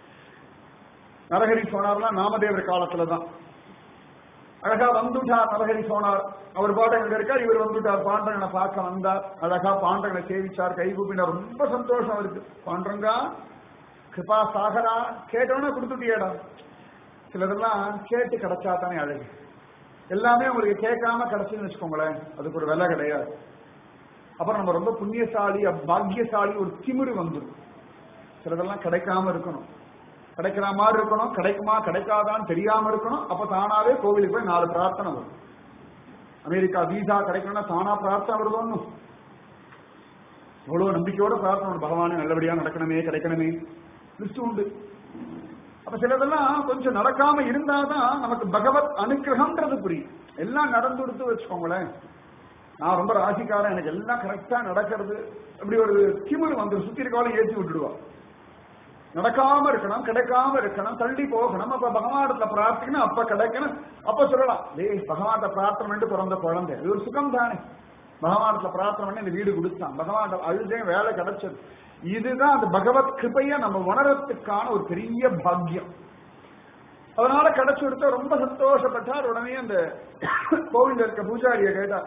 நரஹரி சோனார்லாம் நாமதேவர் காலத்துல தான் அழகா வந்துட்டார் நரஹரி சோனார் அவர் பாண்டகன் இருக்கார் இவர் வந்துட்டார் பாண்டகனை பார்க்க வந்தார் அழகா பாண்டகனை சேவிச்சார் கைகூப்பினார் ரொம்ப சந்தோஷம் இருக்கு பாண்டங்கா கிருபா சாகரா கேட்டவன கொடுத்துட்டியடா சிலதெல்லாம் கேட்டு கிடைச்சா தானே அழகு எல்லாமே உங்களுக்கு கேட்காம கிடைச்சுன்னு வச்சுக்கோங்களேன் அதுக்கு ஒரு விலை கிடையாது அப்புறம் நம்ம ரொம்ப புண்ணியசாலி பாக்கியசாலி ஒரு திமிரு வந்துடும் சிலதெல்லாம் கிடைக்காம இருக்கணும் கிடைக்கிற மாதிரி இருக்கணும் கிடைக்குமா கிடைக்காதான்னு தெரியாம இருக்கணும் அப்ப தானாவே கோவிலுக்கு போய் நாலு பிரார்த்தனை வரும் அமெரிக்கா வீசா கிடைக்கணும்னா தானா பிரார்த்தனை வருவோம் எவ்வளவு நம்பிக்கையோட பிரார்த்தனை வரும். பகவானே நல்லபடியா நடக்கணுமே கிடைக்கணுமே லிஸ்ட் உண்டு அப்ப சிலதெல்லாம் கொஞ்சம் நடக்காம இருந்தாதான் நமக்கு பகவத் அனுகிரகம்ன்றது புரியும் எல்லாம் நடந்து கொடுத்து வச்சுக்கோங்களேன் நான் ரொம்ப ராசிக்காரன் எனக்கு எல்லாம் கரெக்டா நடக்கிறது அப்படி ஒரு திமிரு வந்து சுத்தி இருக்காலும் ஏற்றி விட்டுடுவா நடக்காம இருக்கணும் கிடைக்காம இருக்கணும் தள்ளி போகணும் அப்ப பகவானத்துல பிரார்த்திக்கணும் அப்ப கிடைக்கணும் அப்ப சொல்லலாம் டேய் பகவான்கிட்ட பிரார்த்தனை பண்ணிட்டு பிறந்த குழந்தை இது ஒரு சுகம் தானே பகவானத்துல பிரார்த்தனை பண்ணி இந்த வீடு கொடுத்தான் பகவான் அழுதே வேலை கிடைச்சது இதுதான் அந்த பகவத் கிருபைய நம்ம உணரத்துக்கான ஒரு பெரிய பாக்கியம் அதனால கிடைச்சு கொடுத்த ரொம்ப சந்தோஷப்பட்டார் உடனே அந்த கோவில்ல இருக்க பூஜாரிய கேட்டார்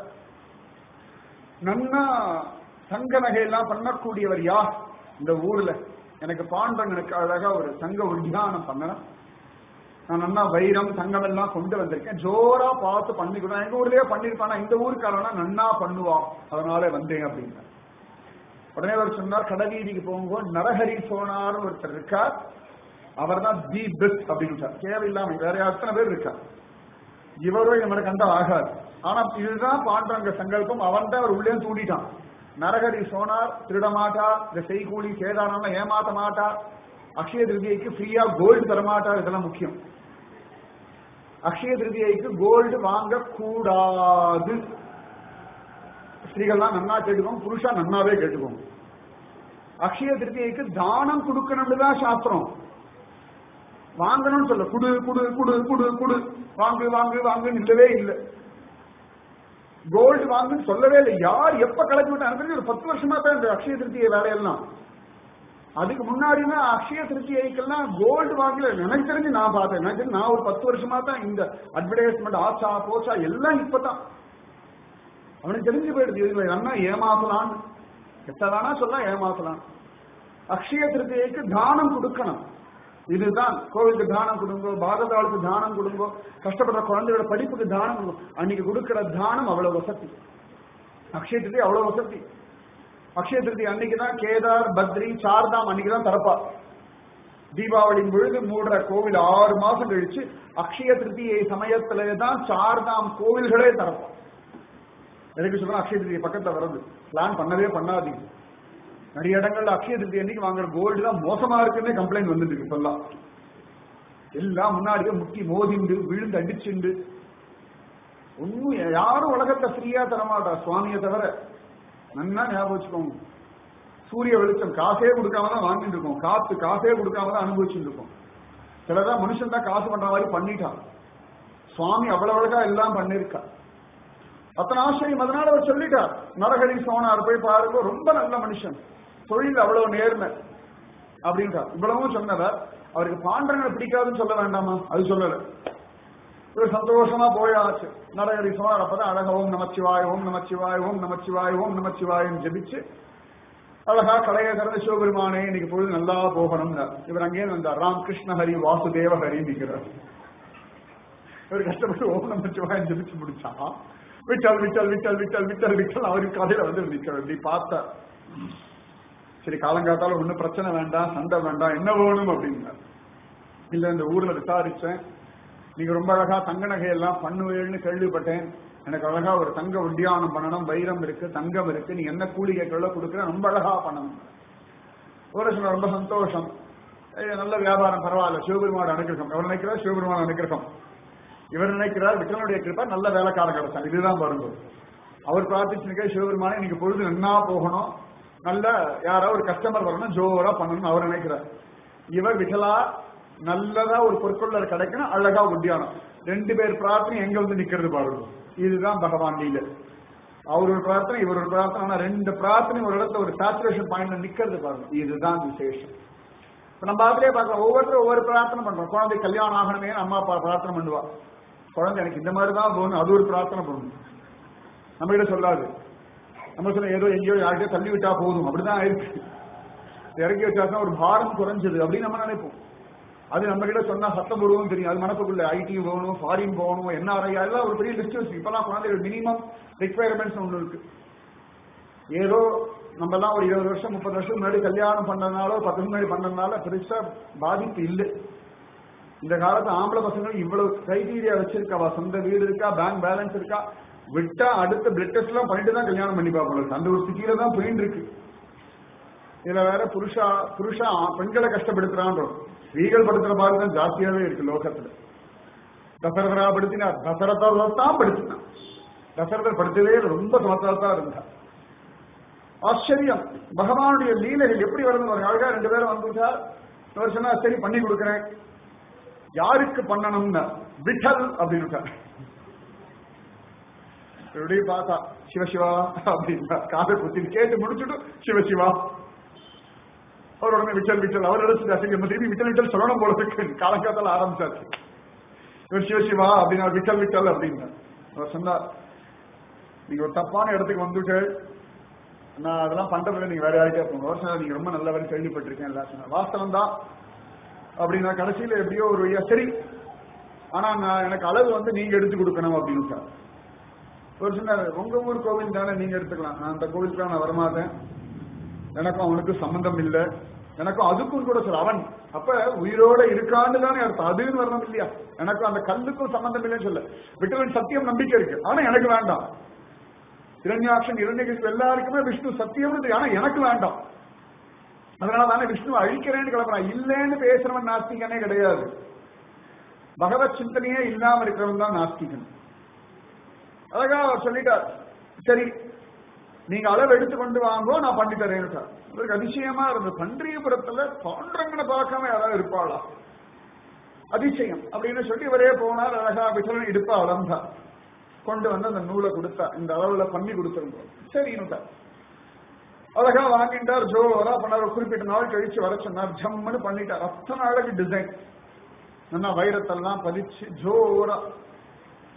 நன்னா தங்க நகையெல்லாம் பண்ணக்கூடியவர் யார் இந்த ஊர்ல எனக்கு பாண்டவனுக்கு அழகா ஒரு தங்க உத்தியானம் பண்ணணும் நான் நன்னா வைரம் தங்கம் எல்லாம் கொண்டு வந்திருக்கேன் ஜோரா பார்த்து பண்ணிக்கணும் எங்க ஊர்லயே பண்ணிருப்பானா இந்த ஊருக்காரனா நன்னா பண்ணுவா அதனால வந்தேன் அப்படின்னு உடனே அவர் சொன்னார் கடவீதிக்கு போகும்போது நரஹரி சோனார் ஒருத்தர் இருக்கார் அவர் தான் தி பெஸ்ட் அப்படின்னு தேவையில்லாம வேற எத்தனை பேர் இருக்கார் இவரும் நம்மளுக்கு கண்ட ஆகாது ஆனா இதுதான் பாண்டவங்க சங்கல்பம் அவன் தான் அவர் உள்ளே தூண்டிட்டான் நரகரி சோனார் திருட மாட்டார் இந்த செய்கூலி சேதாரம் ஏமாத்த மாட்டார் அக்ஷய திருதியைக்கு ஃப்ரீயா கோல்டு தர மாட்டார் இதெல்லாம் முக்கியம் அக்ஷய திருதியைக்கு கோல்டு வாங்க கூடாது ஸ்திரீகள்லாம் நன்னா கேட்டுக்கோங்க புருஷா நன்னாவே கேட்டுக்கோங்க அக்ஷய திருதியைக்கு தானம் கொடுக்கணும்னு தான் சாஸ்திரம் வாங்கணும்னு சொல்ல குடு குடு குடு குடு குடு வாங்கு வாங்கு வாங்குன்னு இல்லவே இல்லை கோல்டு வாங்குன்னு சொல்லவே இல்லை யார் எப்ப கலக்கி விட்டாங்க ஒரு பத்து வருஷமா தான் இந்த அக்ஷய திருத்திய வேலையெல்லாம் அதுக்கு முன்னாடினா அக்ஷய திருத்தியைக்கெல்லாம் கோல்டு வாங்கல எனக்கு தெரிஞ்சு நான் பார்த்தேன் எனக்கு தெரிஞ்சு நான் ஒரு பத்து வருஷமா தான் இந்த அட்வர்டைஸ்மெண்ட் ஆச்சா போச்சா எல்லாம் இப்பதான் அவனுக்கு தெரிஞ்சு போயிடுது இதுல என்ன ஏமாத்தலாம் கெட்டதானா சொல்ல ஏமாத்தலாம் அக்ஷய திருத்தியைக்கு தானம் கொடுக்கணும் இதுதான் கோவிலுக்கு தானம் கொடுங்கோ பாரதாளுக்கு தானம் கொடுங்கோ கஷ்டப்படுற குழந்தையோட படிப்புக்கு தானம் கொடுங்கோ அன்னைக்கு கொடுக்கிற தானம் அவ்வளவு வசதி அக்ஷய திருத்தி அவ்வளவு வசதி அக்ஷய திருத்தி அன்னைக்கு தான் கேதார் பத்ரி சார்தாம் அன்னைக்கு தான் திறப்பா தீபாவளியின் பொழுது மூடுற கோவில் ஆறு மாசம் கழிச்சு அக்ஷய திருத்தியை சமயத்திலே தான் சார்தாம் கோவில்களே திறப்பா எதுக்கு சொல்றேன் அக்ஷய திருத்தி பக்கத்துல வருது பிளான் பண்ணவே பண்ணாதீங்க நிறைய இடங்கள்ல அக்ஷய திருத்தி அன்னைக்கு வாங்குற கோல்டு தான் மோசமா இருக்குன்னே கம்ப்ளைண்ட் வந்துட்டு இருக்கு இப்பெல்லாம் எல்லாம் முன்னாடியே முட்டி மோதிண்டு விழுந்து அடிச்சுண்டு ஒன்னும் யாரும் உலகத்தை ஃப்ரீயா தரமாட்டா சுவாமியை தவிர நன்னா ஞாபகம் வச்சுக்கோங்க சூரிய வெளிச்சம் காசே கொடுக்காம தான் வாங்கிட்டு இருக்கோம் காத்து காசே கொடுக்காம தான் அனுபவிச்சுட்டு இருக்கோம் சிலதான் மனுஷன் தான் காசு பண்ற மாதிரி பண்ணிட்டான் சுவாமி அவ்வளவு அழகா எல்லாம் பண்ணிருக்கா அத்தனை ஆச்சரியம் அதனால அவர் சொல்லிட்டார் நரஹரி சோனார் போய் பாருங்க ரொம்ப நல்ல மனுஷன் தொழில் அவ்வளவு நேர்மை அப்படின்றார் இவ்வளவும் சொன்னவர் அவருக்கு பாண்டங்களை பிடிக்காதுன்னு சொல்ல வேண்டாமா அது சொல்லல இவர் சந்தோஷமா போயாச்சு நரஹரி சோனார் அப்பதான் அழகா ஓம் நமச்சிவாய் ஓம் நமச்சிவாய் ஓம் நமச்சிவாய் ஓம் நமச்சிவாயம் ஜெபிச்சு அழகா கலைய கறந்த சிவபெருமானே இன்னைக்கு பொழுது நல்லா போகணும் இவர் அங்கேயே வந்தார் ராம் கிருஷ்ண ஹரி வாசுதேவ ஹரி நிற்கிறார் இவர் கஷ்டப்பட்டு ஓம் நமச்சிவாயம் ஜெபிச்சு முடிச்சா விட்டல் விட்டல் விட்டல் விட்டல் விட்டல் விட்டல் அவருக்கு கதையில வந்து நிற்கிறார் இப்படி பார்த்தார் சரி காலங்காத்தால ஒன்னும் பிரச்சனை வேண்டாம் சண்டை வேண்டாம் என்ன வேணும் அப்படின்னார் இல்ல இந்த ஊர்ல விசாரிச்சேன் நீங்க ரொம்ப அழகா தங்க நகையெல்லாம் பண்ணுவேன்னு கேள்விப்பட்டேன் எனக்கு அழகா ஒரு தங்க உத்தியானம் பண்ணணும் வைரம் இருக்கு தங்கம் இருக்கு நீ என்ன கூலி கேட்கல கொடுக்குற ரொம்ப அழகா பண்ணணும் ஒரு சில ரொம்ப சந்தோஷம் ஏய், நல்ல வியாபாரம் பரவாயில்ல சிவபெருமான் அனுகிரகம் அவர் நினைக்கிறார் சிவபெருமான் அனுகிரகம் இவர் நினைக்கிறார் விக்ரனுடைய கிருப்பா நல்ல வேலைக்காரன் கிடைச்சான் இதுதான் பாருங்க அவர் பிரார்த்திச்சுருக்க சிவபெருமானே இன்னைக்கு பொழுது நன்னா போகணும் நல்ல யாரோ ஒரு கஸ்டமர் வரணும் ஜோரா பண்ணணும் அவர் நினைக்கிறார் இவர் விகலா நல்லதா ஒரு பொற்கொள்ளர் கிடைக்கணும் அழகா உத்தியானம் ரெண்டு பேர் பிரார்த்தனை எங்க வந்து நிக்கிறது பாருங்க இதுதான் பகவான் லீல அவர் ஒரு பிரார்த்தனை இவர் ஒரு பிரார்த்தனை ஆனா ரெண்டு பிரார்த்தனை ஒரு இடத்துல ஒரு சாச்சுரேஷன் பாயிண்ட்ல நிக்கிறது பாருங்க இதுதான் விசேஷம் இப்ப நம்ம அதிலே பார்க்கலாம் ஒவ்வொருத்தரும் ஒவ்வொரு பிரார்த்தனை பண்றோம் குழந்தை கல்யாணம் ஆகணுமே அம்மா அப்பா பிரார்த்தனை பண்ணுவா குழந்தை எனக்கு இந்த மாதிரி தான் போகணும் அது ஒரு பிரார்த்தனை பண்ணணும் நம்ம கிட்ட சொல்லாது நம்ம சொல்ல ஏதோ எங்கேயோ யார்கிட்டயோ தள்ளி விட்டா போதும் அப்படிதான் ஆயிருக்கு இறக்கி வச்சாதான் ஒரு பாரம் குறைஞ்சது அப்படின்னு நம்ம நினைப்போம் அது நம்ம கிட்ட சொன்னா சத்தபூர்வம் தெரியும் அது மனசுக்குள்ள ஐடி போகணும் ஃபாரின் போகணும் என்ஆர்ஐ அதெல்லாம் ஒரு பெரிய லிஸ்ட் வச்சு இப்பெல்லாம் குழந்தைகள் மினிமம் ரிக்வயர்மெண்ட்ஸ் ஒன்று இருக்கு ஏதோ நம்ம எல்லாம் ஒரு இருபது வருஷம் முப்பது வருஷம் முன்னாடி கல்யாணம் பண்ணதுனால பத்து வருஷம் முன்னாடி பண்ணதுனால பெருசா பாதிப்பு இல்லை இந்த காலத்து ஆம்பளை பசங்க இவ்வளவு கிரைடீரியா வச்சிருக்காவா சொந்த வீடு இருக்கா பேங்க் பேலன்ஸ் இருக்கா விட்டா அடுத்த பிளட் டெஸ்ட் எல்லாம் பண்ணிட்டு தான் கல்யாணம் பண்ணி பார்க்கணும் அந்த ஒரு ஸ்திதியில தான் போயின்னு இருக்கு இதுல வேற புருஷா புருஷா பெண்களை கஷ்டப்படுத்துறான்றோம் ஸ்திரீகள் படுத்துற மாதிரி தான் ஜாஸ்தியாவே இருக்கு லோகத்துல தசரதரா படுத்தினார் தசரதர் தான் படுத்தினார் தசரதர் படுத்தவே இல்லை, ரொம்ப சமத்தா இருந்தார் ஆச்சரியம் பகவானுடைய லீலைகள் எப்படி வருது பாருங்க அழகா ரெண்டு பேரும் வந்துட்டா இவர் சொன்னா சரி பண்ணி கொடுக்குறேன் யாருக்கு பண்ணணும்னா விட்டல் அப்படின்னு இப்படி பார்த்தா சிவசிவா அப்படின்னா காதை குத்தி கேட்டு முடிச்சுட்டு சிவசிவா அவர் உடனே விட்டல் விட்டல் அவர் நினைச்சு நம்ம திருப்பி விட்டல் விட்டல் சொல்லணும் போல இருக்கு காலங்காத்தால ஆரம்பிச்சாச்சு இவர் சிவசிவா அப்படின்னா விட்டல் விட்டல் அப்படின்னா அவர் சொன்னார் நீங்க ஒரு தப்பான இடத்துக்கு வந்துட்டு நான் அதெல்லாம் பண்றதில்ல நீங்க வேற யார்கிட்டயே போங்க அவர் சொன்னார் நீங்க ரொம்ப நல்ல வரை கேள்விப்பட்டிருக்கேன் எல்லாம் சொன்னார் வாஸ்தவம் தான் அப்படின்னா கடைசியில எப்படியோ ஒரு ஐயா சரி ஆனா நான் எனக்கு அளவு வந்து நீங்க எடுத்து கொடுக்கணும் அப்படின்னு சார் ஒரு சொன்னார் உங்க ஊர் கோவில் தானே நீங்க எடுத்துக்கலாம் நான் அந்த கோவிலுக்கு நான் வரமாட்டேன் எனக்கும் அவனுக்கு சம்பந்தம் இல்லை எனக்கும் அதுக்கும் கூட சொல்ல அவன் அப்ப உயிரோட இருக்கான்னு தானே அர்த்தம் அதுன்னு வரணும் இல்லையா எனக்கும் அந்த கல்லுக்கும் சம்பந்தம் இல்லைன்னு சொல்ல விட்டவன் சத்தியம் நம்பிக்கை இருக்கு ஆனா எனக்கு வேண்டாம் இரண்யாட்சன் இரண்யகிருஷ்ணன் எல்லாருக்குமே விஷ்ணு சத்தியம் இருக்கு ஆனா எனக்கு வேண்டாம் அதனால தானே விஷ்ணு அழிக்கிறேன்னு கிளம்புறான் இல்லைன்னு பேசுறவன் நாஸ்திகனே கிடையாது பகவத் சிந்தனையே இல்லாம இருக்கிறவன் தான் நாஸ்திகன் அழகா அவர் சொல்லிட்டார் சரி நீங்க அளவு எடுத்து கொண்டு வாங்கோ நான் பண்ணி தரேன் சார் இவருக்கு அதிசயமா இருந்தது பன்றியபுரத்துல பாண்டரங்கனை பார்க்காம யாராவது இருப்பாளா அதிசயம் அப்படின்னு சொல்லி இவரே போனார் அழகா விசலன் இடுப்பா அளந்தார் கொண்டு வந்து அந்த நூலை கொடுத்தா இந்த அளவுல பண்ணி கொடுத்துருந்தோம் சரின்னுட்டார் அழகா வாங்கிட்டார் ஜோரா பண்ணார் ஒரு குறிப்பிட்ட நாள் கழிச்சு வர சொன்னார் ஜம்முன்னு பண்ணிட்டார் அத்தனை அழகு டிசைன் நல்லா வைரத்தெல்லாம் பதிச்சு ஜோரா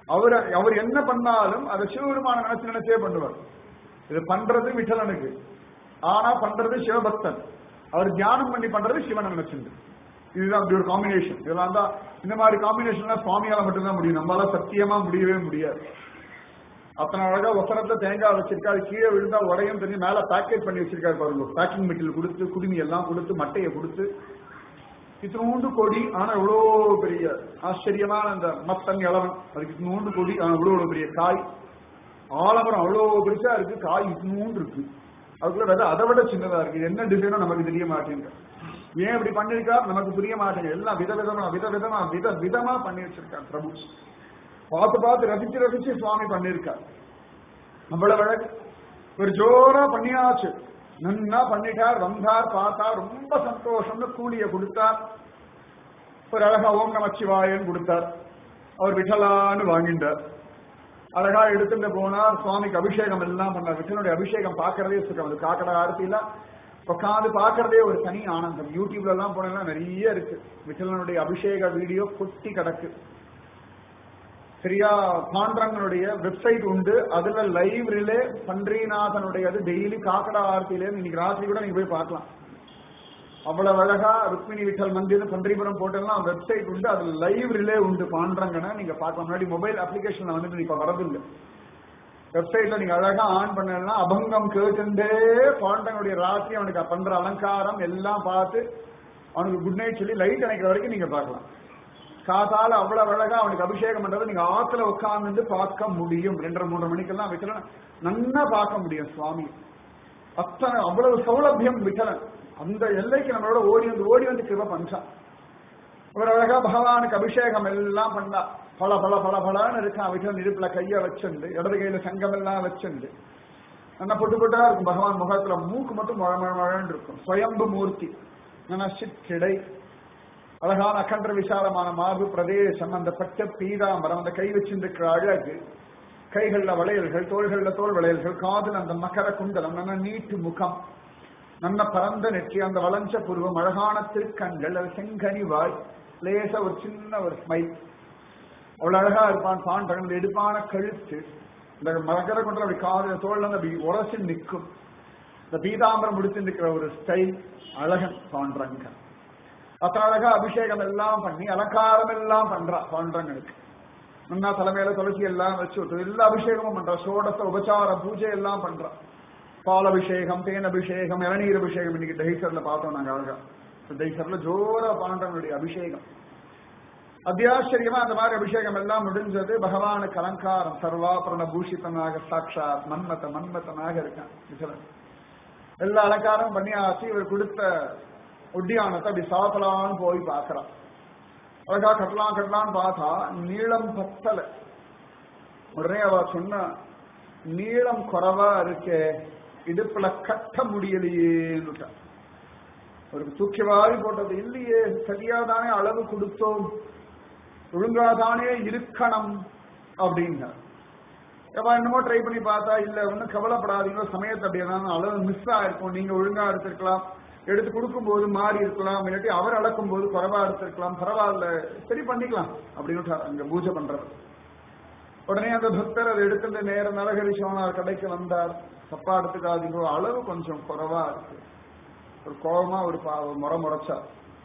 அவர் அவர் என்ன பண்ணாலும் அதை சிவபெருமான நினைச்சு நினைச்சே பண்ணுவார் இது பண்றது விட்டலனுக்கு ஆனா பண்றது சிவபக்தன் அவர் தியானம் பண்ணி பண்றது சிவனை நினைச்சுண்டு இதுதான் அப்படி ஒரு காம்பினேஷன் இதெல்லாம் தான் இந்த மாதிரி காம்பினேஷன்லாம் சுவாமியால மட்டும்தான் முடியும் நம்மளால சத்தியமா முடியவே முடியாது அத்தனை அழகா ஒசரத்துல தேங்காய் வச்சிருக்காரு கீழே விழுந்தா உடையும் தெரிஞ்சு மேல பேக்கேஜ் பண்ணி வச்சிருக்காரு பாருங்க பேக்கிங் மெட்டீரியல் கொடுத்து குடுமி எல்லாம் கொடுத்து மட்டையை கொடுத்து இத்தினூண்டு கொடி ஆனா இவ்வளோ பெரிய ஆச்சரியமான அந்த மத்தன் இளவன் அதுக்கு இத்தினூண்டு கொடி ஆனா இவ்வளோ இவ்வளோ பெரிய காய் ஆலமரம் அவ்வளோ பெருசா இருக்கு காய் இத்தினூண்டு இருக்கு அதுக்குள்ள விதை அதை விட சின்னதா இருக்கு இது என்ன டிசைனோ நமக்கு தெரிய மாட்டேங்குது ஏன் இப்படி பண்ணிருக்கார் நமக்கு புரிய மாட்டேங்குது எல்லாம் விதவிதமா விதவிதமா வித விதமா பண்ணி வச்சிருக்கார் பிரபு பார்த்து பார்த்து ரசிச்சு ரசிச்சு சுவாமி பண்ணிருக்கார் அவ்வளவு அழகு ஒரு ஜோரா பண்ணியாச்சு நன்னா பண்ணிட்டார் வந்தார் பார்த்தார் ரொம்ப சந்தோஷம்னு கூலிய கொடுத்தார் ஒரு அழகா ஓம் நமச்சிவாயன் கொடுத்தார் அவர் விட்டலான்னு வாங்கிட்டார் அழகா எடுத்துட்டு போனார் சுவாமிக்கு அபிஷேகம் எல்லாம் பண்ணார் விட்டனுடைய அபிஷேகம் பார்க்கறதே சுகம் அது காக்கட ஆரத்தியில உட்காந்து பார்க்கறதே ஒரு தனி ஆனந்தம் யூடியூப்ல எல்லாம் போனா நிறைய இருக்கு விட்டலனுடைய அபிஷேக வீடியோ கொட்டி கிடக்கு சரியா பாண்டரங்கனுடைய வெப்சைட் உண்டு அதுல லைவ் ரிலே பன்றிநாதனுடையது டெய்லி காக்கடா ஆர்த்தியில இன்னைக்கு ராத்திரி கூட நீங்க போய் பார்க்கலாம் அவ்வளவு அழகா ருக்மிணி விட்டல் மந்திர் பன்றிபுரம் போட்டெல்லாம் வெப்சைட் உண்டு அதுல லைவ் ரிலே உண்டு பாண்டரங்கனை நீங்க பார்க்கலாம் முன்னாடி மொபைல் அப்ளிகேஷன்ல வந்துட்டு இப்ப வரதில்லை வெப்சைட்ல நீங்க அழகா ஆன் பண்ணா அபங்கம் கேட்டுண்டே பாண்டனுடைய ராத்திரி அவனுக்கு பண்ற அலங்காரம் எல்லாம் பார்த்து அவனுக்கு குட் நைட் சொல்லி லைட் அணைக்கிற வரைக்கும் நீங்க பார்க்கலாம் காத்தால அவ்வளவு அழகா அவனுக்கு அபிஷேகம் பண்றது நீங்க ஆத்துல உட்கார்ந்து பார்க்க முடியும் ரெண்டரை மூன்றரை மணிக்கெல்லாம் விட்டலன் நன்னா பார்க்க முடியும் சுவாமி அத்தனை அவ்வளவு சௌலபியம் விட்டலன் அந்த எல்லைக்கு நம்மளோட ஓடி வந்து ஓடி வந்து கிருப பண்றான் ஒரு அழகா பகவானுக்கு அபிஷேகம் எல்லாம் பண்ணா பல பல பல பலன்னு இருக்கான் விட்டலன் இடுப்புல கைய வச்சுண்டு இடது கையில சங்கம் எல்லாம் வச்சுண்டு நல்லா பொட்டு பொட்டா இருக்கும் பகவான் முகத்துல மூக்கு மட்டும் மழ மழ மழன்னு இருக்கும் சுயம்பு மூர்த்தி நல்லா சிற்கிடை அழகான அகன்ற விசாலமான மார்பு பிரதேசம் அந்த பச்சை பீதாம்பரம் அந்த கை வச்சிருக்கிற அழகு கைகள்ல வளையல்கள் தோள்கள்ல தோல் வளையல்கள் காதில் அந்த மகர குண்டலம் நல்ல நீட்டு முகம் நல்ல பரந்த நெற்றி அந்த வளஞ்ச புருவம் அழகான திருக்கண்கள் அது செங்கனி வாய் லேச ஒரு சின்ன ஒரு ஸ்மைல் அவ்வளவு அழகா இருப்பான் பாண்டகன் அந்த எடுப்பான கழுத்து இந்த மகர குண்டலம் அப்படி காதுல தோல்ல அந்த அப்படி உரசி நிற்கும் இந்த பீதாம்பரம் முடிச்சிருக்கிற ஒரு ஸ்டைல் அழகன் பாண்டரங்கன் அத்தனை அழகா அபிஷேகம் எல்லாம் பண்ணி அலங்காரம் எல்லாம் பண்றா பாண்டரங்கனுக்கு முன்னா தலைமையில துளசி எல்லாம் வச்சு விட்டு எல்லா அபிஷேகமும் பண்றா சோடச உபச்சார பூஜை எல்லாம் பண்றா பால் அபிஷேகம் தேன் அபிஷேகம் இளநீர் அபிஷேகம் இன்னைக்கு தைசர்ல பார்த்தோம் நாங்க அழகா தைசர்ல ஜோரா பாண்டவனுடைய அபிஷேகம் அத்தியாச்சரியமா அந்த மாதிரி அபிஷேகம் எல்லாம் முடிஞ்சது பகவானுக்கு அலங்காரம் சர்வாபரண பூஷிதனாக சாட்சாத் மன்மத மன்மதனாக இருக்கான் விசலன் எல்லா அலங்காரம் பண்ணியாச்சு இவர் கொடுத்த ஒட்டியானத்தை அப்படி சாத்தலான்னு போய் பார்க்கறான் அழகா கட்டலாம் கட்டலான்னு பார்த்தா நீளம் பத்தல உடனே அவ சொன்ன நீளம் குறைவா இருக்கே இடுப்புல கட்ட முடியலையேன்னு ஒரு தூக்கிவாரி போட்டது இல்லையே சரியாதானே அளவு கொடுத்தோம் ஒழுங்காதானே இருக்கணும் அப்படின்னார் எப்பா என்னமோ ட்ரை பண்ணி பார்த்தா இல்ல ஒன்னும் கவலைப்படாதீங்க சமயத்தை அப்படியே அளவு மிஸ் ஆயிருக்கும் நீங்க ஒழுங்கா எடுத்திருக்கலாம் எடுத்து கொடுக்கும்போது மாறி இருக்கலாம் இல்லாட்டி அவர் அளக்கும் போது குறைவா எடுத்திருக்கலாம் பரவாயில்ல சரி பண்ணிக்கலாம் அப்படின்னு அங்க பூஜை பண்றது உடனே அந்த பக்தர் அதை எடுத்துட்டு நேர நரகரி சோனார் கடைக்கு வந்தார் தப்பா எடுத்துக்காதீங்க அளவு கொஞ்சம் குறைவா இருக்கு ஒரு கோபமா ஒரு முறை முறைச்சார்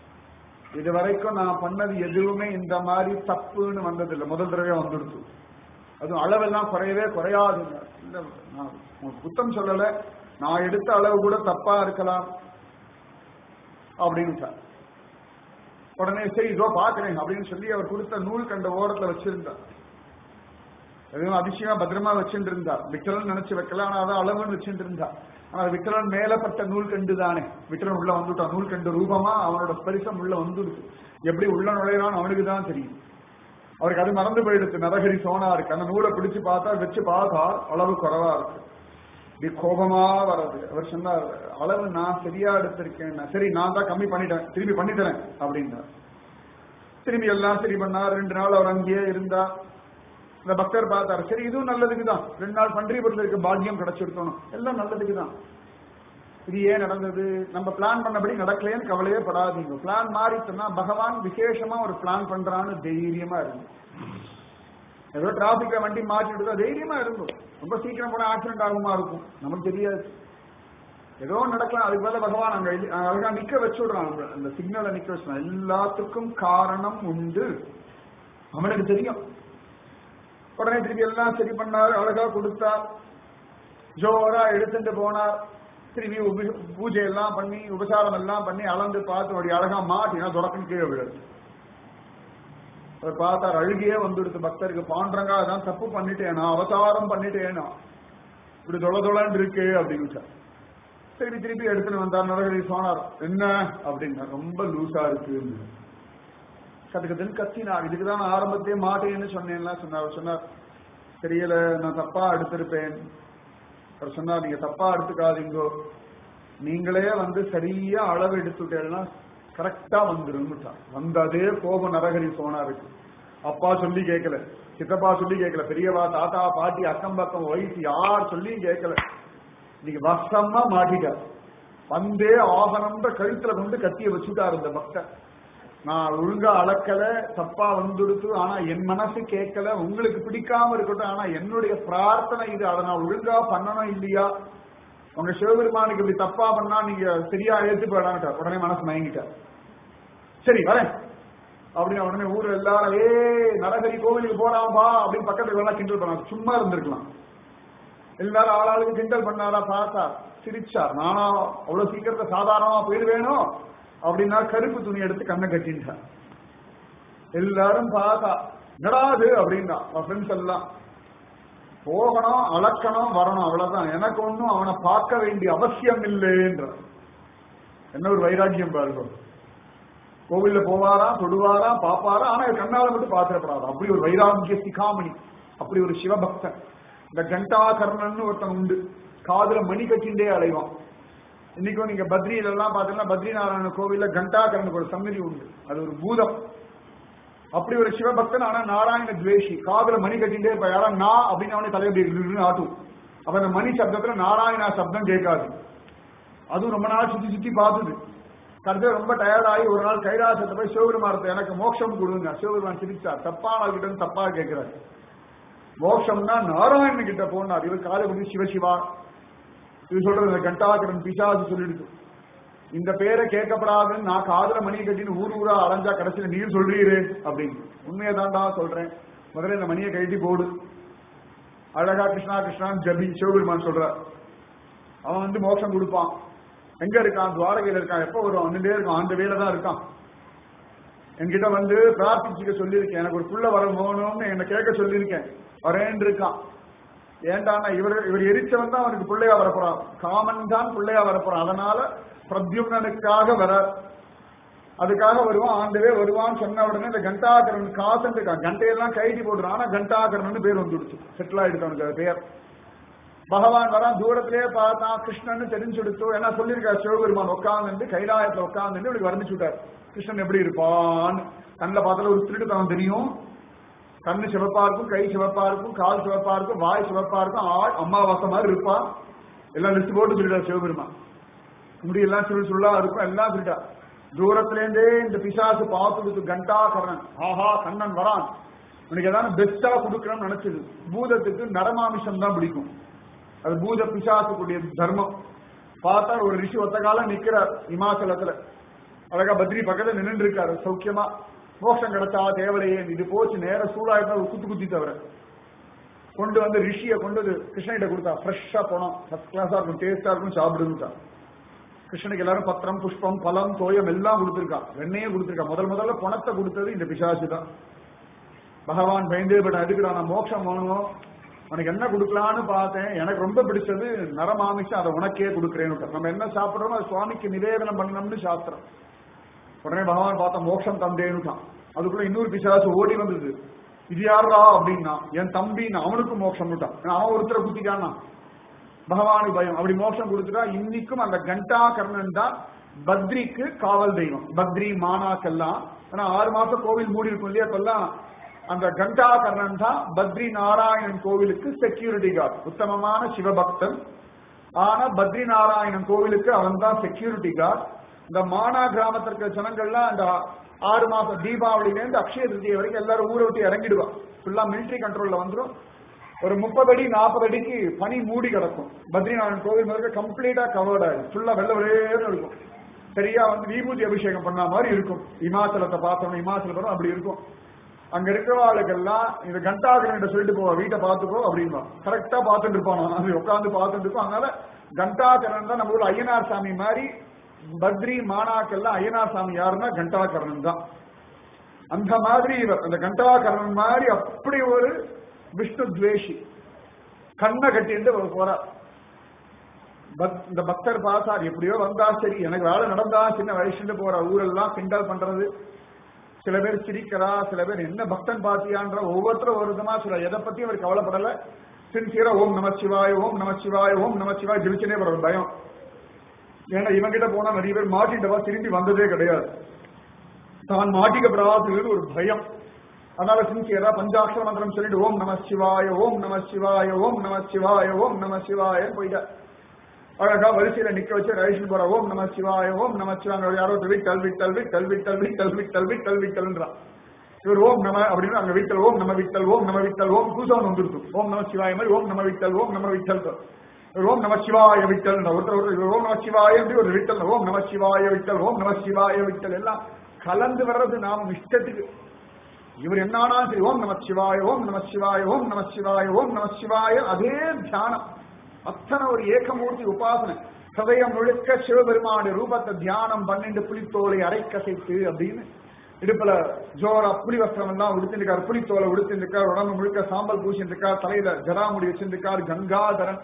இது வரைக்கும் நான் பண்ணது எதுவுமே இந்த மாதிரி தப்புன்னு வந்ததில்லை முதல் தடவை வந்துடுச்சு அதுவும் அளவெல்லாம் குறையவே குறையாதுங்க இல்ல நான் உங்களுக்கு குத்தம் சொல்லல நான் எடுத்த அளவு கூட தப்பா இருக்கலாம் அப்படின்னு உடனே சரி இதோ பாக்குறேன் அப்படின்னு சொல்லி அவர் கொடுத்த நூல் கண்ட ஓரத்துல வச்சிருந்தார் எதுவும் அதிசயமா பத்திரமா வச்சுட்டு இருந்தார் விக்கலன் நினைச்சு வைக்கல ஆனா அதான் அளவுன்னு வச்சுட்டு இருந்தா ஆனா விக்கலன் மேலப்பட்ட நூல் கண்டு தானே விக்கலன் உள்ள வந்துட்டான் நூல் கண்டு ரூபமா அவனோட ஸ்பரிசம் உள்ள வந்துடுச்சு எப்படி உள்ள நுழையிறான்னு அவனுக்கு தான் தெரியும் அவருக்கு அது மறந்து போயிடுச்சு நரகரி சோனா இருக்கு அந்த நூலை பிடிச்சு பார்த்தா வச்சு பார்த்தா அளவு குறைவா இருக்கு இப்படி கோபமா வர்றது அவர் சொன்னார் அளவு நான் சரியா எடுத்திருக்கேன் சரி நான் தான் கம்மி பண்ணிட்டேன் திரும்பி பண்ணித்தரேன் அப்படின்னார் திரும்பி எல்லாம் சரி பண்ணார் ரெண்டு நாள் அவர் அங்கேயே இருந்தா இந்த பக்தர் பார்த்தார் சரி இதுவும் நல்லதுக்கு தான் ரெண்டு நாள் பன்றிபுரத்தில் இருக்க பாக்கியம் கிடைச்சிருக்கணும் எல்லாம் நல்லதுக்கு தான் இது ஏன் நடந்தது நம்ம பிளான் பண்ணபடி நடக்கலையேன்னு கவலையே படாதீங்க பிளான் மாறிட்டுனா பகவான் விசேஷமா ஒரு பிளான் பண்றான்னு தைரியமா இருக்கு ஏதோ டிராபிக்ல வண்டி மாட்டிட்டு தைரியமா இருந்தோம் ரொம்ப சீக்கிரம் போன ஆக்சிடென்ட் ஆகுமா இருக்கும் நமக்கு தெரியாது ஏதோ நடக்கலாம் அதுக்கு மேல பகவான் அங்க எழுதி- அங்க அழகா நிக்க வச்சு விடுறான் அந்த- அந்த சிக்னலை நிக்க வச்சுறான் எல்லாத்துக்கும் காரணம் உண்டு அவனுக்கு தெரியும் உடனே திருப்பி எல்லாம் சரி பண்ணார் அழகா கொடுத்தார் ஜோரா எடுத்துட்டு போனார் திரும்பி உப- பூஜை எல்லாம் பண்ணி உபசாரம் எல்லாம் பண்ணி அளந்து பார்த்து அப்படி அழகா மாட்டினா தொடக்கம் கீழே விழுது அவர் பார்த்தார் அழுகியே வந்துடுத்து பக்தருக்கு பாண்டரங்கா அதான் தப்பு பண்ணிட்டேனா அவதாரம் பண்ணிட்டேனா இப்படி தொலை தொலைன்னு இருக்கு அப்படின்னு திருப்பி திருப்பி எடுத்துட்டு வந்தார் நரகரி சோனார் என்ன அப்படின்னா ரொம்ப லூசா இருக்கு கத்துக்கத்துன்னு கத்தினார் இதுக்குதான் நான் ஆரம்பத்திலே மாட்டேன்னு சொன்னேன்லாம் சொன்னார் சொன்னார் தெரியல நான் தப்பா எடுத்திருப்பேன் அவர் சொன்னார் நீங்க தப்பா எடுத்துக்காதீங்கோ நீங்களே வந்து சரியா அளவு எடுத்துட்டேன்னா கரெக்டா வந்துருன்னுட்டார் வந்த அதே கோபம் நரகரி சோனாருக்கு அப்பா சொல்லி கேட்கல சித்தப்பா சொல்லி கேட்கல பெரியவா தாத்தா பாட்டி அக்கம் பக்கம் வயசு யார் சொல்லியும் கேட்கல நீங்க வசமா மாட்டிட்டார் வந்தே ஆகணும்ன்ற கழுத்துல கொண்டு கத்திய வச்சுட்டார் இந்த பக்தர் நான் ஒழுங்கா அளக்கல தப்பா வந்துடுத்து ஆனா என் மனசு கேட்கல உங்களுக்கு பிடிக்காம இருக்கட்டும் ஆனா என்னுடைய பிரார்த்தனை இது அதை நான் ஒழுங்கா பண்ணணும் இல்லையா உங்க சிவபெருமானுக்கு இப்படி தப்பா பண்ணா நீங்க சரியா ஏத்து போயிடான்ட்டார் உடனே மனசு மயங்கிட்டார் சரி வரேன் அப்படின்னு உடனே ஊர்ல எல்லாரும் ஏ நரகரி கோவிலுக்கு போறாம்பா அப்படின்னு பக்கத்துல எல்லாம் கிண்டல் பண்ணாங்க சும்மா இருந்திருக்கலாம் எல்லாரும் ஆளாளுக்கு கிண்டல் பண்ணாரா பார்த்தா சிரிச்சார் நானா அவ்வளவு சீக்கிரத்தை சாதாரணமா போயிடுவேனோ அப்படின்னா கருப்பு துணி எடுத்து கண்ணை கட்டின்றார் எல்லாரும் பார்த்தா என்னடாது அப்படின்னா ஃப்ரெண்ட்ஸ் எல்லாம் போகணும் அளக்கணும் வரணும் அவ்வளவுதான் எனக்கு ஒன்றும் அவனை பார்க்க வேண்டிய அவசியம் இல்லைன்ற என்ன ஒரு வைராக்கியம் பாருங்க கோவில்ல போவாரா தொடுவாரா பாப்பாரா ஆனா இவர் கண்ணால மட்டும் பாத்திரப்படாது அப்படி ஒரு வைராக்கிய சிகாமணி அப்படி ஒரு சிவபக்தன் இந்த கண்டாகர்ணன் ஒருத்தன் உண்டு காதுல மணி கட்டிண்டே அலைவான் இன்னைக்கும் நீங்க பத்ரியில எல்லாம் பாத்தீங்கன்னா பத்ரி நாராயண கோவில்ல கண்டாகரனுக்கு ஒரு சன்னதி உண்டு அது ஒரு பூதம் அப்படி ஒரு சிவபக்தன் ஆனா நாராயண துவேஷி காதுல மணி கட்டிண்டே இருப்பா யாரா நா அப்படின்னு அவனே தலையை ஆட்டும் அப்ப அந்த மணி சப்தத்துல நாராயணா சப்தம் கேட்காது அதுவும் ரொம்ப நாள் சுத்தி சுத்தி பார்த்தது கடைசியில் ரொம்ப டயர்ட் ஆகி ஒரு நாள் கைலாசத்தை போய் சிவபெருமானத்தை எனக்கு மோட்சம் கொடுங்க சிவபெருமான் சிரிச்சார் தப்பான கிட்ட இருந்து தப்பா கேட்கிறார் மோட்சம்னா நாராயணன் கிட்ட போனார் இவர் காலை பண்ணி சிவசிவா இது சொல்றது இந்த கண்டாகரன் பிசாசு சொல்லிடுது இந்த பேரை கேட்கப்படாதுன்னு நான் காதுல மணி கட்டின்னு ஊர் ஊரா அலைஞ்சா கடைசியில நீர் சொல்றீரு அப்படின்னு உண்மையை தான்டா சொல்றேன் முதல்ல இந்த மணியை கழட்டி போடு அழகா கிருஷ்ணா கிருஷ்ணான்னு ஜபி சிவபெருமான் சொல்றார் அவன் வந்து மோட்சம் கொடுப்பான் எங்க இருக்கான் துவாரகையில இருக்கான் எப்ப வருவான் வந்துட்டே இருக்கான் அந்த வேலை தான் இருக்கான் என்கிட்ட வந்து பிரார்த்திச்சுக்க சொல்லியிருக்கேன் எனக்கு ஒரு புள்ள வர போகணும்னு என்னை கேட்க சொல்லியிருக்கேன் வரேன்னு இருக்கான் ஏண்டானா இவர் இவர் எரிச்சவன் தான் அவனுக்கு பிள்ளையா வரப்போறான் காமன் தான் பிள்ளையா வரப்போறான் அதனால பிரத்யும்னனுக்காக வர அதுக்காக வருவான் ஆண்டவே வருவான்னு சொன்ன உடனே இந்த கண்டாகரன் காசன் இருக்கான் கண்டையெல்லாம் கைதி போடுறான் ஆனா கண்டாகரன் பேர் வந்துடுச்சு செட்டில் ஆயிடுச்சு அவனுக்கு அது பேர் பகவான் வரான் தூரத்திலேயே பார்த்தான் கிருஷ்ணன் தெரிஞ்சு கொடுத்தோம் ஏன்னா சொல்லியிருக்காரு சிவபெருமான் உட்கார்ந்து கைலாயத்துல உட்கார்ந்து இவனுக்கு வர்ணிச்சு விட்டார் கிருஷ்ணன் எப்படி இருப்பான் கண்ணில் பார்த்தால ஒரு திருட்டுத்தனம் தெரியும் கண்ணு சிவப்பா இருக்கும் கை சிவப்பா இருக்கும் கால் சிவப்பா இருக்கும் வாய் சிவப்பா இருக்கும் ஆள் அம்மாவாசை மாதிரி இருப்பான் எல்லாம் லிஸ்ட் போட்டு சொல்லிட்டார் சிவபெருமான் முடியெல்லாம் சுருள் சுருளா இருக்கும் எல்லாம் சொல்லிட்டா தூரத்துல இருந்தே இந்த பிசாசு பார்த்து கண்டா கரணன் ஆஹா கண்ணன் வரான் உனக்கு ஏதாவது பெஸ்டா கொடுக்கணும்னு நினைச்சது பூதத்துக்கு நரமாமிஷம் தான் பிடிக்கும் அது பூத பிசாசுக்குடைய தர்மம் பார்த்தா ஒரு ரிஷி ஒத்த காலம் நிக்கிறார் இமாச்சலத்துல அழகா பத்ரி பக்கத்துல நின்று இருக்காரு சௌக்கியமா மோட்சம் கிடைச்சா தேவலையே இது போச்சு நேர சூடாயிருந்தா ஒரு குத்து குத்தி தவிர கொண்டு வந்து ரிஷியை கொண்டு வந்து கிருஷ்ணகிட்ட கொடுத்தா ஃப்ரெஷ்ஷா போனோம் ஃபர்ஸ்ட் கிளாஸா இருக்கும் டேஸ்டா இருக்கும் சாப்பிடுங்கட்டா கிருஷ்ணனுக்கு எல்லாரும் பத்திரம் புஷ்பம் பழம் தோயம் எல்லாம் கொடுத்துருக்கான் வெண்ணையும் கொடுத்துருக்கான் முதல் முதல்ல பணத்தை கொடுத்தது இந்த பிசாசு தான் பகவான் பயந்தே பட அதுக்கு நான் மோட்சம் வாங்கணும் உனக்கு என்ன கொடுக்கலான்னு பார்த்தேன் எனக்கு ரொம்ப பிடிச்சது நரமாமிஷம் அதை உனக்கே கொடுக்குறேன்னு நம்ம என்ன சாப்பிடுறோமோ அது சுவாமிக்கு நிவேதனம் பண்ணணும்னு சாஸ்திரம் உடனே பகவான் பார்த்தா மோட்சம் தந்தேன்னுட்டான் அதுக்குள்ள இன்னொரு பிசாசு ஓடி வந்தது இது யாரா அப்படின்னா என் தம்பின்னு அவனுக்கும் மோட்சம் விட்டான் ஏன்னா அவன் ஒருத்தரை குத்திட்டான்னா பகவானுக்கு பயம் அப்படி மோட்சம் கொடுத்துட்டா இன்னைக்கும் அந்த கண்டா கர்ணன் தான் பத்ரிக்கு காவல் தெய்வம் பத்ரி மானாக்கெல்லாம் ஆனா ஆறு மாசம் கோவில் மூடி இருக்கும் இல்லையா இப்பெல்லாம் அந்த கண்டா கர்ணன் தான் பத்ரி நாராயணன் கோவிலுக்கு செக்யூரிட்டி கார்டு உத்தமமான சிவபக்தன் ஆனா பத்ரி நாராயணன் கோவிலுக்கு அவன் தான் செக்யூரிட்டி கார்டு இந்த மானா கிராமத்திற்கு ஜனங்கள்லாம் இந்த ஆறு மாசம் தீபாவளியிலேருந்து அக்ஷய திருதியை வரைக்கும் எல்லாரும் ஊரை விட்டு இறங்கிடுவா ஃபுல்லா மிலிட்டரி கண்ட்ரோல்ல வந்துடும் ஒரு முப்பது அடி நாற்பது அடிக்கு பனி மூடி கிடக்கும் பத்ரிநாதன் கோவில் முழுக்க கம்ப்ளீட்டா கவர்ட் ஆயிடும் ஃபுல்லா வெள்ள வெளியேன்னு இருக்கும் சரியா வந்து விபூதி அபிஷேகம் பண்ண மாதிரி இருக்கும் இமாச்சலத்தை பார்த்தோம் இமாச்சல அப்படி இருக்கும் அங்க இருக்கிறவாளுக்கெல்லாம் இந்த கண்டாகரன் சொல்லிட்டு போவா வீட்டை பார்த்துக்கோ அப்படின்பா கரெக்டா பார்த்துட்டு இருப்பான் அது உட்காந்து பார்த்துட்டு இருக்கும் அதனால கண்டாகரன் தான் நம்ம ஊர்ல ஐயனார் சாமி மாதிரி பத்ரி மானாக்கெல்லாம் ஐயனார் சாமி யாருன்னா கண்டாகரன் தான் அந்த மாதிரி இவர் அந்த கண்டாகரன் மாதிரி அப்படி ஒரு விஷ்ணு துவேஷி கண்ணை கட்டிட்டு அவர் போறார் பக்- இந்த பக்தர் பாசார் எப்படியோ வந்தா சரி எனக்கு வேலை நடந்தா சின்ன வயசுல போற ஊரெல்லாம் கிண்டல் பண்றது சில பேர் சிரிக்கிறா சில பேர் என்ன பக்தன் பாத்தியான்ற ஒவ்வொருத்தரும் ஒரு விதமா சொல்ல எதை பத்தியும் அவர் கவலைப்படல சின்சியரா ஓம் நம சிவாய் ஓம் நம சிவாய் ஓம் நம சிவாய் ஜெபிச்சனே ஒரு பயம் ஏன்னா இவங்கிட்ட போனா நிறைய பேர் மாட்டிட்டவா திரும்பி வந்ததே கிடையாது தான் மாட்டிக்கப்படாதுன்னு ஒரு பயம் அதனால சின்சியரா பஞ்சாட்சர மந்திரம் சொல்லிட்டு ஓம் நம சிவாய ஓம் நம சிவாய ஓம் நம சிவாய ஓம் நம சிவாய போயிட்டார் அழகா வரிசையில நிக்க வச்சு ரயிஷன் போற ஓம் நம சிவாய ஓம் நம சிவாங்க யாரோ விட்டல் விட்டல் விட்டல் விட்டல் விட்டல் விட்டல் விட்டல் விட்டல்ன்றான் இவர் ஓம் நம அப்படின்னு அங்க விட்டல் ஓம் நம விட்டல் ஓம் நம விட்டல் ஓம் பூசவன் வந்துருக்கு ஓம் நம சிவாய மாதிரி ஓம் நம விட்டல் ஓம் நம விட்டல் இவர் ஓம் நம சிவாய விட்டல் ஒருத்தர் ஒருத்தர் இவர் ஓம் நம சிவாய அப்படி ஒரு விட்டல் ஓம் நம சிவாய விட்டல் ஓம் நம சிவாய விட்டல் எல்லாம் கலந்து வர்றது நாம இஷ்டத்துக்கு இவர் என்னானா சரி ஓம் நம சிவாய ஓம் நம சிவாய ஓம் நம சிவாய ஓம் நம சிவாய அதே தியானம் அத்தனை ஒரு ஏகமூர்த்தி உபாசனை ஹதயம் முழுக்க சிவபெருமானுடைய ரூபத்தை தியானம் பன்னெண்டு புலித்தோலை அரைக்கசைத்து அப்படின்னு இடுப்புல ஜோரா புலி வஸ்திரம் எல்லாம் உடுத்திருக்கார் புலித்தோலை உடுத்திருக்கார் உடம்பு முழுக்க சாம்பல் பூசிருக்கார் தலையில ஜடாமுடி வச்சிருக்கார் கங்காதரன்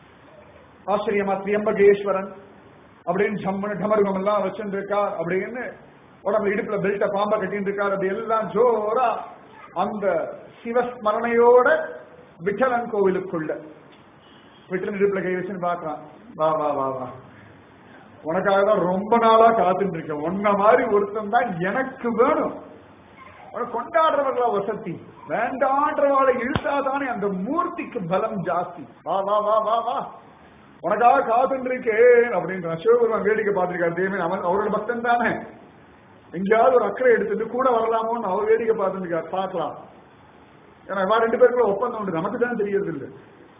ஆச்சரியமா திரியம்பகேஸ்வரன் அப்படின்னு ஜம்மனு டமருகம் எல்லாம் வச்சிருக்கார் அப்படின்னு உடம்புல இடுப்புல பெல்ட்ட பாம்பை கட்டிட்டு இருக்கார் அப்படி எல்லாம் ஜோரா அந்த சிவஸ்மரணையோட விட்டலன் கோவிலுக்குள்ள விட்டலன் இடுப்புல கை வச்சுன்னு பாக்குறான் வா வா வா வா உனக்காக தான் ரொம்ப நாளா காத்துட்டு இருக்கேன் உன்ன மாதிரி ஒருத்தன் தான் எனக்கு வேணும் உனக்கு கொண்டாடுறவர்களா வசதி வேண்டான்றவாளை இழுத்தாதானே அந்த மூர்த்திக்கு பலம் ஜாஸ்தி வா வா வா வா வா உனக்காக காத்துட்டு இருக்கேன் அப்படின்ற சிவபெருமான் வேடிக்கை பார்த்திருக்காரு தேவன் அவன் அவரோட பக்தன் தானே எங்கேயாவது ஒரு அக்கறை எடுத்துட்டு கூட வரலாமோன்னு அவர் வேடிக்கை பார்த்துருக்கார் பார்க்கலாம் ஏன்னா அவ ரெண்டு பேருக்குள்ள ஒப்பந்தம் உண்டு நமக்கு தான் தெரியறது இல்லை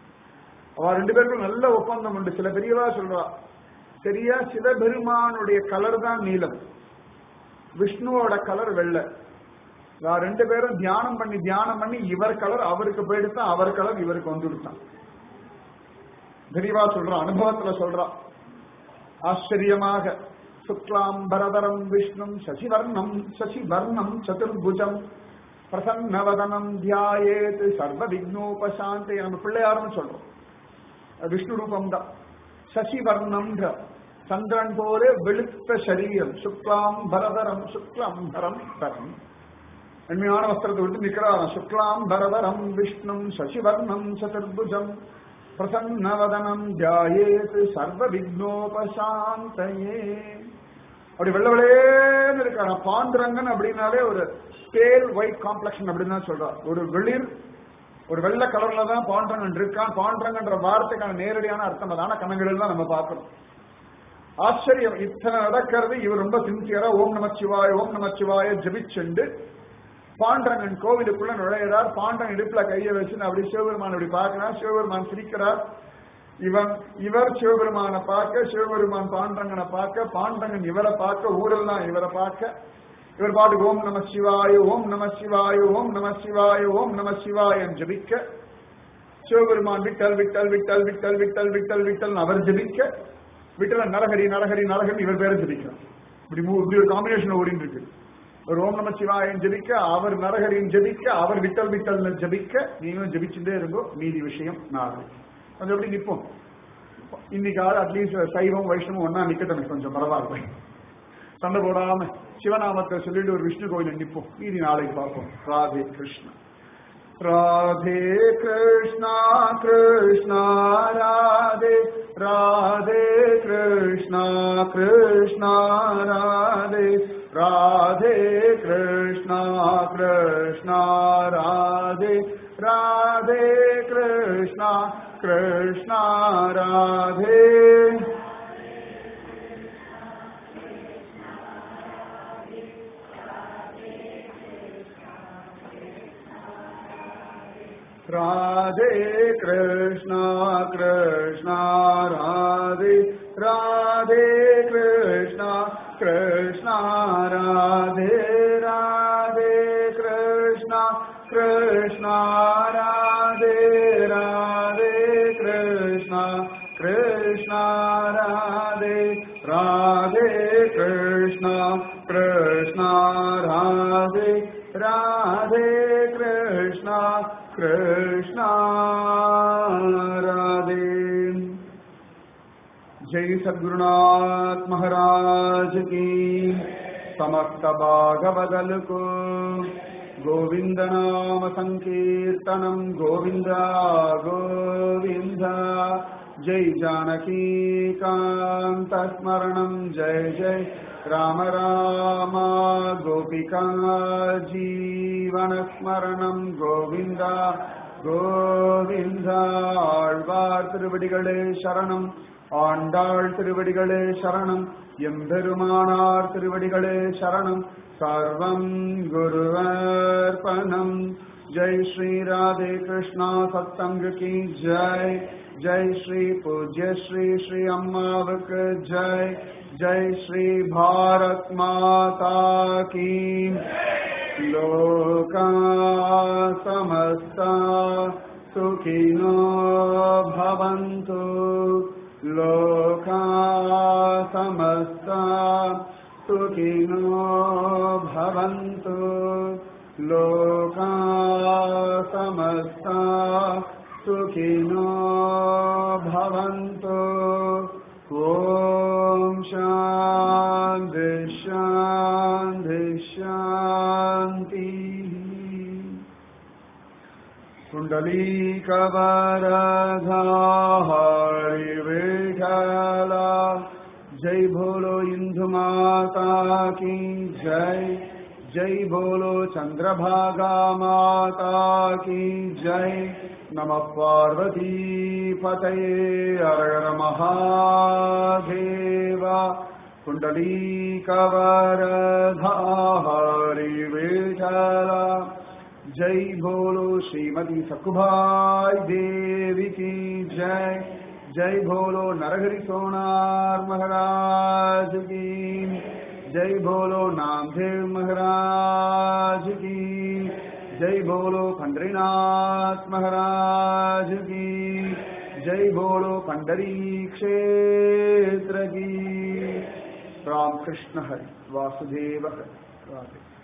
அவ ரெண்டு பேருக்கும் நல்ல ஒப்பந்தம் உண்டு சில பெரியவா சொல்றா சரியா சிவபெருமானுடைய கலர் தான் நீலம் விஷ்ணுவோட கலர் வெள்ளை இவா ரெண்டு பேரும் தியானம் பண்ணி தியானம் பண்ணி இவர் கலர் அவருக்கு போயிடுத்தான் அவர் கலர் இவருக்கு வந்துடுத்தான் தெளிவா சொல்றான் அனுபவத்துல சொல்றான் ஆச்சரியமாக சுக்லாம் பரதரம் விஷ்ணும் சசிவர்ணம் சசிவர்ணம் சதுர்புஜம் பிரசன்னவதனம் தியாயேத் சர்வ விக்னோபசாந்தி நம்ம பிள்ளையாருன்னு சொல்றோம் அது விஷ்ணு ரூபம் தான் சசிவர்ணம் சந்திரன் போல வெளுத்த சரீரம் சுக்லாம் பரதரம் சுக்லாம் பரம் பரம் அண்மையான வஸ்திரத்தை விட்டு நிக்கிறான் சுக்லாம் பரதரம் விஷ்ணும் சசிவர்ணம் சதுர்புஜம் பிரசன்னவதனம் தியாயேத் சர்வ விக்னோபசாந்தையே அப்படி வெள்ள வெள்ளேன்னு இருக்கான பாண்டுரங்கன் அப்படின்னாலே ஒரு பேல் ஒயிட் காம்ப்ளெக்ஷன் அப்படின்னு தான் சொல்றார் ஒரு வெளிர் ஒரு வெள்ளை கலர்ல தான் பாண்டரங்கன் இருக்கான் பாண்டரங்கன்ற வார்த்தைக்கான நேரடியான அர்த்தம் அதான கணங்களில் தான் நம்ம பார்க்கிறோம் ஆச்சரியம் இத்தனை நடக்கிறது இவர் ரொம்ப சின்சியரா ஓம் நம சிவாய ஓம் நம சிவாய ஜபிச்சுண்டு பாண்டரங்கன் கோவிலுக்குள்ள நுழையிறார் பாண்டரன் இடுப்புல கையை வச்சு அப்படி சிவபெருமான் அப்படி பார்க்கிறார் சிவபெருமான் சிரிக்கிறார் இவன் இவர் சிவபெருமானை பார்க்க சிவபெருமான் பாண்டரங்கனை பார்க்க பாண்டரங்கன் இவரை பார்க்க ஊரெல்லாம் இவரை பார்க்க இவர் பாட்டுக்கு ஓம் நம சிவாய ஓம் நம சிவாய ஓம் நம சிவாய ஓம் நம சிவாய ஜபிக்க சிவபெருமான் விட்டல் விட்டல் விட்டல் விட்டல் விட்டல் விட்டல் விட்டல் அவர் ஜபிக்க விட்டல நரஹரி நரஹரி நரஹரி இவர் பேரை ஜபிக்கிறார் இப்படி மூ- இப்படி ஒரு காம்பினேஷன் ஓடிட்டு இருக்கு ஒரு ஓம் நம சிவாயன் ஜபிக்க அவர் நரஹரின் ஜபிக்க அவர் விட்டல் விட்டல் ஜபிக்க நீங்களும் ஜபிச்சுட்டே இருங்கோ மீதி விஷயம் நாளை கொஞ்சம் எப்படி நிற்போம் இன்னைக்காவது அட்லீஸ்ட் சைவம் வைஷ்ணவம் ஒன்னா நிக்கட்டும் கொஞ்சம் பரவாயில்ல சண்டை போடாம சிவநாமத்தை சொல்லிட்டு ஒரு விஷ்ணு கோயில நிற்போம் மீதி நாளைக்கு பார்ப்போம் ராதே கிருஷ்ணா ராதே கிருஷ்ணா கிருஷ்ணா ராதே ராதே கிருஷ்ணா கிருஷ்ணா ராதே ராதே கிருஷ்ணா கிருஷ்ணா ராதே ராதே கிருஷ்ணா கிருஷ்ணா ராதே राधे कृष्णा कृष्णा राधे राधे कृष्णा कृष्णा राधे राधे कृष्णा कृष्णा राधे राधे कृष्णा कृष्णा राधे राधे कृष्णा कृष्णा राधे राधे कृष्णा कृष्णा राधे जय सद्गुरुनाथ महाराज की समस्त भागवदल को गोविंद नाम संकीर्तनम गोविंद गोविंद जय जानकी कांत स्मरणम जय जय राम राम गोपिका जीवन स्मरणम गोविंद கோவிந்த ஆழ்வார் திருவடிகளே சரணம் ஆண்டாள் திருவடிகளே சரணம் எம்பெருமானார் திருவடிகளே சரணம் சர்வம் குருவர்பணம் ஜெய் ஸ்ரீ ராதே கிருஷ்ணா சத்தங்க கி ஜெய் ஜெய் ஸ்ரீ பூஜ்ய ஸ்ரீ ஸ்ரீ அம்மாவுக்கு ஜெய் ஜெய் ஸ்ரீ பாரத் மாதா கீ लोका समस्ता सुखिनो भवन्तु लोका समस्ता सुखिनो भवन्तु लोका समस्ता सुखिनो भवन्तु ॐ शान्ति शान्ति शान्तिः कुण्डलीकवरधारि विठला जय बोलो इंदु माता की जय जय बोलो चंद्रभागा माता की जय नम पार्वती पतये अरर महादेव कुण्डलीकवरधारि विठला जय बोलो श्रीमती सकुभाई देवी की जय जय बोलो नरहरि सोनार महाराज की जय बोलो नामदेव महाराज की जय बोलो पंडरीनाथ महाराज की जय बोलो पंडरी क्षेत्र की राम कृष्ण हरि वासुदेव हरि राधे